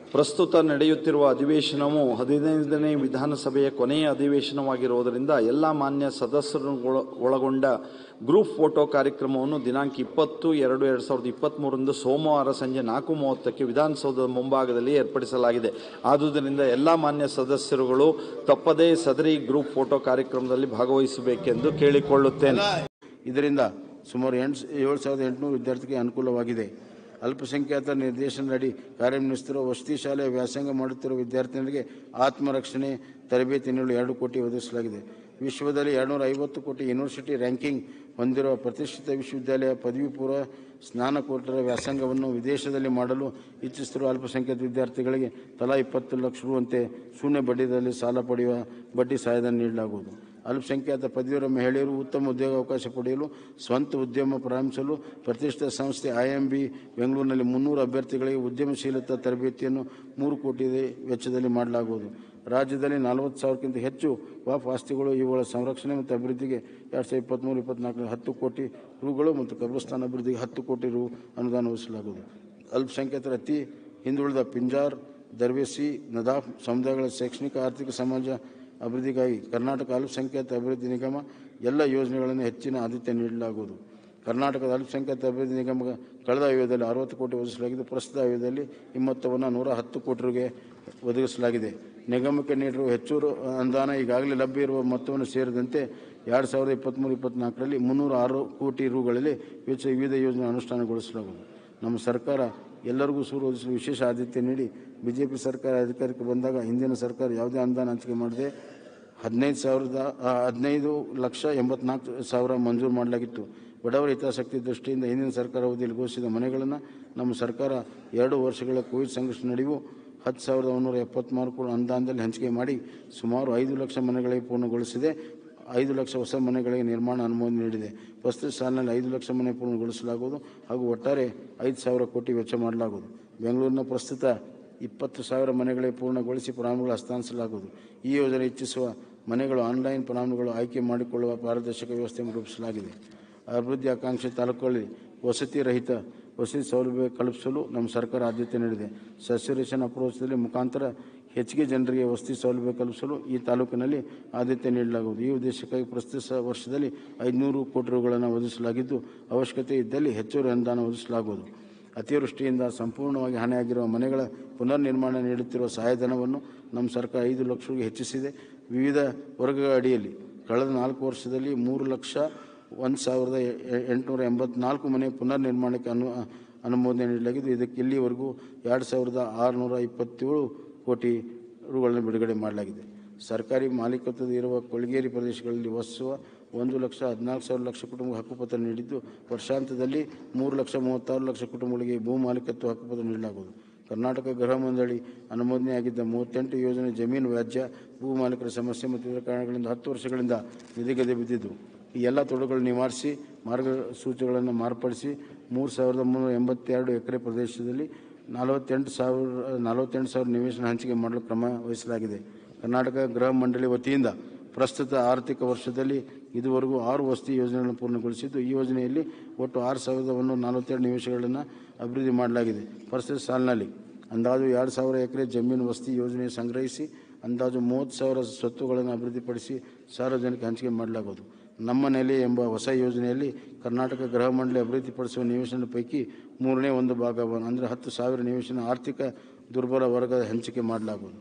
ಪ್ರಸ್ತುತ ನಡೆಯುತ್ತಿರುವ ಅಧಿವೇಶನವು ಹದಿನೈದನೇ ವಿಧಾನಸಭೆಯ ಕೊನೆಯ ಅಧಿವೇಶನವಾಗಿರುವುದರಿಂದ ಎಲ್ಲ ಮಾನ್ಯ ಸದಸ್ಯರು ಒಳಗೊಂಡ ಗ್ರೂಪ್ ಫೋಟೋ ಕಾರ್ಯಕ್ರಮವನ್ನು ದಿನಾಂಕ ಇಪ್ಪತ್ತು ಎರಡು ಎರಡು ಸಾವಿರದ ಇಪ್ಪತ್ತ್ಮೂರರಂದು ಸೋಮವಾರ ಸಂಜೆ ನಾಲ್ಕು ಮೂವತ್ತಕ್ಕೆ ವಿಧಾನಸೌಧದ ಮುಂಭಾಗದಲ್ಲಿ ಏರ್ಪಡಿಸಲಾಗಿದೆ ಆದುದರಿಂದ ಎಲ್ಲ ಮಾನ್ಯ ಸದಸ್ಯರುಗಳು ತಪ್ಪದೇ ಸದರಿ ಗ್ರೂಪ್ ಫೋಟೋ ಕಾರ್ಯಕ್ರಮದಲ್ಲಿ ಭಾಗವಹಿಸಬೇಕೆಂದು ಕೇಳಿಕೊಳ್ಳುತ್ತೇನೆ ಇದರಿಂದ ಸುಮಾರು ಎಂಟು ಏಳು ಸಾವಿರದ ಎಂಟುನೂರು ವಿದ್ಯಾರ್ಥಿಗೆ ಅನುಕೂಲವಾಗಿದೆ ಅಲ್ಪಸಂಖ್ಯಾತ ನಿರ್ದೇಶನದಡಿ ಕಾರ್ಯನಿರ್ವಹಿಸುತ್ತಿರುವ ವಸತಿ ಶಾಲೆಯ ವ್ಯಾಸಂಗ ಮಾಡುತ್ತಿರುವ ವಿದ್ಯಾರ್ಥಿನಿಯರಿಗೆ ಆತ್ಮರಕ್ಷಣೆ ತರಬೇತಿ ನೀಡಲು ಎರಡು ಕೋಟಿ ಒದಗಿಸಲಾಗಿದೆ ವಿಶ್ವದಲ್ಲಿ ಎರಡುನೂರ ಐವತ್ತು ಕೋಟಿ ಯೂನಿವರ್ಸಿಟಿ ರ್ಯಾಂಕಿಂಗ್ ಹೊಂದಿರುವ ಪ್ರತಿಷ್ಠಿತ ವಿಶ್ವವಿದ್ಯಾಲಯ ಪದವಿ ಪೂರ್ವ ಸ್ನಾನಕೋಟರ ವ್ಯಾಸಂಗವನ್ನು ವಿದೇಶದಲ್ಲಿ ಮಾಡಲು ಇಚ್ಛಿಸುತ್ತಿರುವ ಅಲ್ಪಸಂಖ್ಯಾತ ವಿದ್ಯಾರ್ಥಿಗಳಿಗೆ ತಲಾ ಇಪ್ಪತ್ತು ಲಕ್ಷ ರುವಂತೆ ಶೂನ್ಯ ಬಡ್ಡಿದಲ್ಲಿ ಸಾಲ ಪಡೆಯುವ ಬಡ್ಡಿ ಸಹಾಯಧನ ನೀಡಲಾಗುವುದು ಅಲ್ಪಸಂಖ್ಯಾತ ಪದವೀಧರ ಮಹಿಳೆಯರು ಉತ್ತಮ ಉದ್ಯೋಗಾವಕಾಶ ಪಡೆಯಲು ಸ್ವಂತ ಉದ್ಯಮ ಪ್ರಾರಂಭಿಸಲು ಪ್ರತಿಷ್ಠಿತ ಸಂಸ್ಥೆ ಐಎಂಬಿ ಬೆಂಗಳೂರಿನಲ್ಲಿ ಮುನ್ನೂರು ಅಭ್ಯರ್ಥಿಗಳಿಗೆ ಉದ್ಯಮಶೀಲತಾ ತರಬೇತಿಯನ್ನು ಮೂರು ಕೋಟಿ ವೆಚ್ಚದಲ್ಲಿ ಮಾಡಲಾಗುವುದು ರಾಜ್ಯದಲ್ಲಿ ನಲವತ್ತು ಸಾವಿರಕ್ಕಿಂತ ಹೆಚ್ಚು ವಾಫ್ ಆಸ್ತಿಗಳು ಇವುಗಳ ಸಂರಕ್ಷಣೆ ಮತ್ತು ಅಭಿವೃದ್ಧಿಗೆ ಎರಡು ಸಾವಿರದ ಇಪ್ಪತ್ತ್ಮೂರು ಇಪ್ಪತ್ನಾಲ್ಕರಲ್ಲಿ ಹತ್ತು ಕೋಟಿ ರುಗಳು ಮತ್ತು ಕಬ್ರಸ್ತಾನ ಅಭಿವೃದ್ಧಿಗೆ ಹತ್ತು ಕೋಟಿ ರು ಅನುದಾನ ಒದಗಿಸಲಾಗುವುದು ಅಲ್ಪಸಂಖ್ಯಾತರ ಅತಿ ಹಿಂದುಳಿದ ಪಿಂಜಾರ್ ದರ್ವೇಸಿ ನದಾಫ್ ಸಮುದಾಯಗಳ ಶೈಕ್ಷಣಿಕ ಆರ್ಥಿಕ ಸಮಾಜ ಅಭಿವೃದ್ಧಿಗಾಗಿ ಕರ್ನಾಟಕ ಅಲ್ಪಸಂಖ್ಯಾತ ಅಭಿವೃದ್ಧಿ ನಿಗಮ ಎಲ್ಲ ಯೋಜನೆಗಳನ್ನು ಹೆಚ್ಚಿನ ಆದ್ಯತೆ ನೀಡಲಾಗುವುದು ಕರ್ನಾಟಕದ ಅಲ್ಪಸಂಖ್ಯಾತ ಅಭಿವೃದ್ಧಿ ನಿಗಮ ಕಳೆದ ಆಯೋಗದಲ್ಲಿ ಅರವತ್ತು ಕೋಟಿ ಒದಗಿಸಲಾಗಿದ್ದು ಪ್ರಸ್ತುತ ಆಯೋಗದಲ್ಲಿ ಈ ಮೊತ್ತವನ್ನು ನೂರ ಹತ್ತು ಕೋಟಿ ರುಗೆ ಒದಗಿಸಲಾಗಿದೆ ನಿಗಮಕ್ಕೆ ನೀಡಿರುವ ಹೆಚ್ಚುವರಿ ಅನುದಾನ ಈಗಾಗಲೇ ಲಭ್ಯ ಇರುವ ಮೊತ್ತವನ್ನು ಸೇರಿದಂತೆ ಎರಡು ಸಾವಿರದ ಇಪ್ಪತ್ತ್ಮೂರು ಇಪ್ಪತ್ತ್ನಾಲ್ಕರಲ್ಲಿ ಮುನ್ನೂರ ಆರು ಕೋಟಿ ರುಗಳಲ್ಲಿ ವೆಚ್ಚ ವಿವಿಧ ಯೋಜನೆ ಅನುಷ್ಠಾನಗೊಳಿಸಲಾಗುವುದು ನಮ್ಮ ಸರ್ಕಾರ ಎಲ್ಲರಿಗೂ ಸೂರು ಒದಗಿಸಲು ವಿಶೇಷ ಆದ್ಯತೆ ನೀಡಿ ಬಿಜೆಪಿ ಸರ್ಕಾರ ಅಧಿಕಾರಕ್ಕೆ ಬಂದಾಗ ಹಿಂದಿನ ಸರ್ಕಾರ ಯಾವುದೇ ಅನುದಾನ ಹಂಚಿಕೆ ಮಾಡದೆ ಹದಿನೈದು ಸಾವಿರದ ಆ, ಹದಿನೈದು ಲಕ್ಷ ಎಂಬತ್ನಾಲ್ಕು ಸಾವಿರ ಮಂಜೂರು ಮಾಡಲಾಗಿತ್ತು ಬಡವರ ಹಿತಾಸಕ್ತಿ ದೃಷ್ಟಿಯಿಂದ ಹಿಂದಿನ ಸರ್ಕಾರ ಅವಧಿಯಲ್ಲಿ ಘೋಷಿಸಿದ ಮನೆಗಳನ್ನು ನಮ್ಮ ಸರ್ಕಾರ ಎರಡು ವರ್ಷಗಳ ಕೋವಿಡ್ ಸಂಘರ್ಷ ನಡುವೆಯೂ ಹತ್ತು ಸಾವಿರದ ಒಂಬೈನೂರ ಎಪ್ಪತ್ತ್ಮೂರು ಕೋಟಿ ಅನುದಾನದಲ್ಲಿ ಹಂಚಿಕೆ ಮಾಡಿ ಸುಮಾರು ಐದು ಲಕ್ಷ ಮನೆಗಳಿಗೆ ಪೂರ್ಣಗೊಳಿಸಿದೆ ಐದು ಲಕ್ಷ ಹೊಸ ಮನೆಗಳಿಗೆ ನಿರ್ಮಾಣ ಅನುಮೋದನೆ ನೀಡಿದೆ ಪ್ರಸ್ತುತ ಸಾಲಿನಲ್ಲಿ ಐದು ಲಕ್ಷ ಮನೆ ಪೂರ್ಣಗೊಳಿಸಲಾಗುವುದು ಹಾಗೂ ಒಟ್ಟಾರೆ ಐದು ಸಾವಿರ ಕೋಟಿ ವೆಚ್ಚ ಮಾಡಲಾಗುವುದು ಬೆಂಗಳೂರಿನ ಪ್ರಸ್ತುತ ಇಪ್ಪತ್ತು ಸಾವಿರ ಮನೆಗಳಿಗೆ ಪೂರ್ಣಗೊಳಿಸಿ ಫಲಾನುಭವಿಗಳು ಹಸ್ತಾಂತರಿಸಲಾಗುವುದು ಈ ಯೋಜನೆ ಇಚ್ಛಿಸುವ ಮನೆಗಳು ಆನ್ಲೈನ್ ಫಲಾನುಭವಿಗಳು ಆಯ್ಕೆ ಮಾಡಿಕೊಳ್ಳುವ ಪಾರದರ್ಶಕ ವ್ಯವಸ್ಥೆಯನ್ನು ರೂಪಿಸಲಾಗಿದೆ ಅಭಿವೃದ್ಧಿ ಆಕಾಂಕ್ಷಿ ತಾಲೂಕುಗಳಲ್ಲಿ ವಸತಿ ರಹಿತ ವಸತಿ ಸೌಲಭ್ಯ ಕಲ್ಪಿಸಲು ನಮ್ಮ ಸರ್ಕಾರ ಆದ್ಯತೆ ನೀಡಿದೆ ಸಸ್ಯರೇಷನ್ ಅಪ್ರೋಚ್ದಲ್ಲಿ ಮುಖಾಂತರ ಹೆಚ್ಚಿಗೆ ಜನರಿಗೆ ವಸತಿ ಸೌಲಭ್ಯ ಕಲ್ಪಿಸಲು ಈ ತಾಲೂಕಿನಲ್ಲಿ ಆದ್ಯತೆ ನೀಡಲಾಗುವುದು ಈ ಉದ್ದೇಶಕ್ಕಾಗಿ ಪ್ರಸ್ತುತ ಸ- ವರ್ಷದಲ್ಲಿ ಐದುನೂರು ಕೋಟಿ ರುಗಳನ್ನು ಒದಗಿಸಲಾಗಿದ್ದು ಅವಶ್ಯಕತೆ ಇದ್ದಲ್ಲಿ ಹೆಚ್ಚುವರಿ ಅನುದಾನ ಒದಗಿಸಲಾಗುವುದು ಅತಿವೃಷ್ಟಿಯಿಂದ ಸಂಪೂರ್ಣವಾಗಿ ಹಾನಿಯಾಗಿರುವ ಮನೆಗಳ ಪುನರ್ ನಿರ್ಮಾಣ ನೀಡುತ್ತಿರುವ ಸಹಾಯಧನವನ್ನು ನಮ್ಮ ಸರ್ಕಾರ ಐದು ಲಕ್ಷ ರುಗೆ ಹೆಚ್ಚಿಸಿದೆ ವಿವಿಧ ವರ್ಗಗಳ ಅಡಿಯಲ್ಲಿ ಕಳೆದ ನಾಲ್ಕು ವರ್ಷದಲ್ಲಿ ಮೂರು ಲಕ್ಷ ಒಂದು ಸಾವಿರದ ಎ- ಎ- ಎಂಟುನೂರ ಎಂಬತ್ನಾಲ್ಕು ಮನೆ ಪುನರ್ ನಿರ್ಮಾಣಕ್ಕೆ ಅನು ಅನುಮೋದನೆ ನೀಡಲಾಗಿದ್ದು ಇದಕ್ಕೆ ಇಲ್ಲಿವರೆಗೂ ಎರಡು ಸಾವಿರದ ಆರುನೂರ ಇಪ್ಪತ್ತೇಳು ಕೋಟಿ ರುಗಳನ್ನು ಬಿಡುಗಡೆ ಮಾಡಲಾಗಿದೆ ಸರ್ಕಾರಿ ಮಾಲೀಕತ್ವದ ಇರುವ ಕೊಳಗೇರಿ ಪ್ರದೇಶಗಳಲ್ಲಿ ವಾಸಿಸುವ ಒಂದು ಲಕ್ಷ ಹದಿನಾಲ್ಕು ಸಾವಿರ ಲಕ್ಷ ಕುಟುಂಬ ಹಕ್ಕುಪತ್ರ ನೀಡಿದ್ದು ವರ್ಷಾಂತದಲ್ಲಿ ಮೂರು ಲಕ್ಷ ಮೂವತ್ತಾರು ಲಕ್ಷ ಕುಟುಂಬಗಳಿಗೆ ಭೂ ಮಾಲೀಕತ್ವ ಹಕ್ಕುಪತ್ರ ನೀಡಲಾಗುವುದು ಕರ್ನಾಟಕ ಗೃಹ ಮಂಡಳಿ ಅನುಮೋದನೆಯಾಗಿದ್ದ ಮೂವತ್ತೆಂಟು ಯೋಜನೆ ಜಮೀನು ವ್ಯಾಜ್ಯ ಭೂ ಮಾಲೀಕರ ಸಮಸ್ಯೆ ಮತ್ತು ಇತರ ಕಾರಣಗಳಿಂದ ಹತ್ತು ವರ್ಷಗಳಿಂದ ನಿಧಿಗದೆ ಬಿದ್ದಿದ್ದು ಈ ಎಲ್ಲ ತೊಡರುಗಳನ್ನು ನಿವಾರಿಸಿ ಮಾರ್ಗಸೂಚಿಗಳನ್ನು ಮಾರ್ಪಡಿಸಿ ಮೂರು ಸಾವಿರದ ಮುನ್ನೂರ ಎಂಬತ್ತೆರಡು ಎಕರೆ ಪ್ರದೇಶದಲ್ಲಿ ನಲವತ್ತೆಂಟು ಸಾವಿರ ನಲವತ್ತೆಂಟು ಸಾವಿರ ನಿವೇಶನ ಹಂಚಿಕೆ ಮಾಡಲು ಕ್ರಮ ವಹಿಸಲಾಗಿದೆ ಕರ್ನಾಟಕ ಗೃಹ ಮಂಡಳಿ ವತಿಯಿಂದ ಪ್ರಸ್ತುತ ಆರ್ಥಿಕ ವರ್ಷದಲ್ಲಿ ಇದುವರೆಗೂ ಆರು ವಸತಿ ಯೋಜನೆಗಳನ್ನು ಪೂರ್ಣಗೊಳಿಸಿದ್ದು ಈ ಯೋಜನೆಯಲ್ಲಿ ಒಟ್ಟು ಆರು ಸಾವಿರದ ಒಂದೂರ ನಲವತ್ತೆರಡು ನಿವೇಶನಗಳನ್ನು ಅಭಿವೃದ್ಧಿ ಮಾಡಲಾಗಿದೆ ಪ್ರಸ್ತುತ ಸಾಲಿನಲ್ಲಿ ಅಂದಾಜು ಎರಡು ಸಾವಿರ ಎಕರೆ ಜಮೀನು ವಸತಿ ಯೋಜನೆ ಸಂಗ್ರಹಿಸಿ ಅಂದಾಜು ಮೂವತ್ತು ಸಾವಿರ ಸ್ವತ್ತುಗಳನ್ನು ಅಭಿವೃದ್ಧಿಪಡಿಸಿ ಸಾರ್ವಜನಿಕ ಹಂಚಿಕೆ ಮಾಡಲಾಗುವುದು ನಮ್ಮ ನೆಲೆ ಎಂಬ ಹೊಸ ಯೋಜನೆಯಲ್ಲಿ ಕರ್ನಾಟಕ ಗೃಹ ಮಂಡಳಿ ಅಭಿವೃದ್ಧಿಪಡಿಸುವ ನಿವೇಶನ ಪೈಕಿ ಮೂರನೇ ಒಂದು ಭಾಗವನ್ನು ಅಂದರೆ ಹತ್ತು ಸಾವಿರ ನಿವೇಶನ ಆರ್ಥಿಕ ದುರ್ಬಲ ವರ್ಗದ ಹಂಚಿಕೆ ಮಾಡಲಾಗುವುದು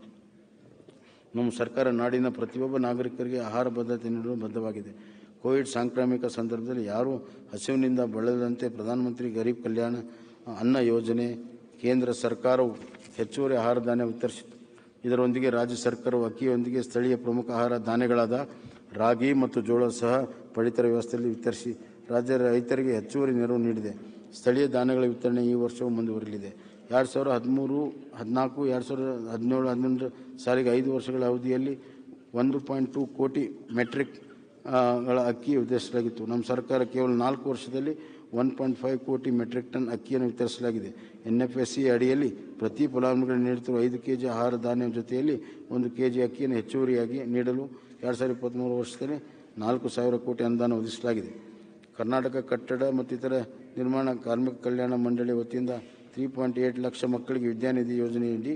ನಮ್ಮ ಸರ್ಕಾರ ನಾಡಿನ ಪ್ರತಿಯೊಬ್ಬ ನಾಗರಿಕರಿಗೆ ಆಹಾರ ಭದ್ರತೆ ನೀಡಲು ಬದ್ಧವಾಗಿದೆ ಕೋವಿಡ್ ಸಾಂಕ್ರಾಮಿಕ ಸಂದರ್ಭದಲ್ಲಿ ಯಾರೂ ಹಸಿವಿನಿಂದ ಬಳಲದಂತೆ ಪ್ರಧಾನಮಂತ್ರಿ ಗರೀಬ್ ಕಲ್ಯಾಣ ಅನ್ನ ಯೋಜನೆ ಕೇಂದ್ರ ಸರ್ಕಾರವು ಹೆಚ್ಚುವರಿ ಆಹಾರ ಧಾನ್ಯ ವಿತರಿಸಿತು ಇದರೊಂದಿಗೆ ರಾಜ್ಯ ಸರ್ಕಾರವು ಅಕ್ಕಿಯೊಂದಿಗೆ ಸ್ಥಳೀಯ ಪ್ರಮುಖ ಆಹಾರ ಧಾನ್ಯಗಳಾದ ರಾಗಿ ಮತ್ತು ಜೋಳ ಸಹ ಪಡಿತರ ವ್ಯವಸ್ಥೆಯಲ್ಲಿ ವಿತರಿಸಿ ರಾಜ್ಯ ರೈತರಿಗೆ ಹೆಚ್ಚುವರಿ ನೆರವು ನೀಡಿದೆ ಸ್ಥಳೀಯ ಧಾನ್ಯಗಳ ವಿತರಣೆ ಈ ವರ್ಷವೂ ಮುಂದುವರಿಯಲಿದೆ ಎರಡು ಸಾವಿರದ ಹದಿಮೂರು ಹದಿನಾಲ್ಕು ಎರಡು ಸಾವಿರದ ಹದಿನೇಳು ಹದಿನೆಂಟು ಸಾಲಿಗೆ ಐದು ವರ್ಷಗಳ ಅವಧಿಯಲ್ಲಿ ಒಂದು ಪಾಯಿಂಟ್ ಟು ಕೋಟಿ ಮೆಟ್ರಿಕ್ ಆ, ಗಳ ಅಕ್ಕಿ ವಿತರಿಸಲಾಗಿತ್ತು ನಮ್ಮ ಸರ್ಕಾರ ಕೇವಲ ನಾಲ್ಕು ವರ್ಷದಲ್ಲಿ ಒನ್ ಪಾಯಿಂಟ್ ಫೈವ್ ಕೋಟಿ ಮೆಟ್ರಿಕ್ ಟನ್ ಅಕ್ಕಿಯನ್ನು ವಿತರಿಸಲಾಗಿದೆ ಎನ್ ಎಫ್ ಎಸ್ ಸಿ ಅಡಿಯಲ್ಲಿ ಪ್ರತಿ ಫಲಾನುಭವಿಗಳು ನೀಡುತ್ತಿರುವ ಐದು ಕೆ ಜಿ ಆಹಾರ ಧಾನ್ಯ ಜೊತೆಯಲ್ಲಿ ಒಂದು ಕೆ ಜಿ ಅಕ್ಕಿಯನ್ನು ಹೆಚ್ಚುವರಿಯಾಗಿ ನೀಡಲು ಎರಡು ಸಾವಿರದ ಇಪ್ಪತ್ತ್ಮೂರು ವರ್ಷದಲ್ಲಿ ನಾಲ್ಕು ಸಾವಿರ ಕೋಟಿ ಅನುದಾನ ಒದಗಿಸಲಾಗಿದೆ ಕರ್ನಾಟಕ ಕಟ್ಟಡ ಮತ್ತು ಇತರ ನಿರ್ಮಾಣ ಕಾರ್ಮಿಕ ಕಲ್ಯಾಣ ಮಂಡಳಿ ವತಿಯಿಂದ ತ್ರೀ ಪಾಯಿಂಟ್ ಏಟ್ ಲಕ್ಷ ಮಕ್ಕಳಿಗೆ ವಿದ್ಯಾನಿಧಿ ಯೋಜನೆಯಡಿ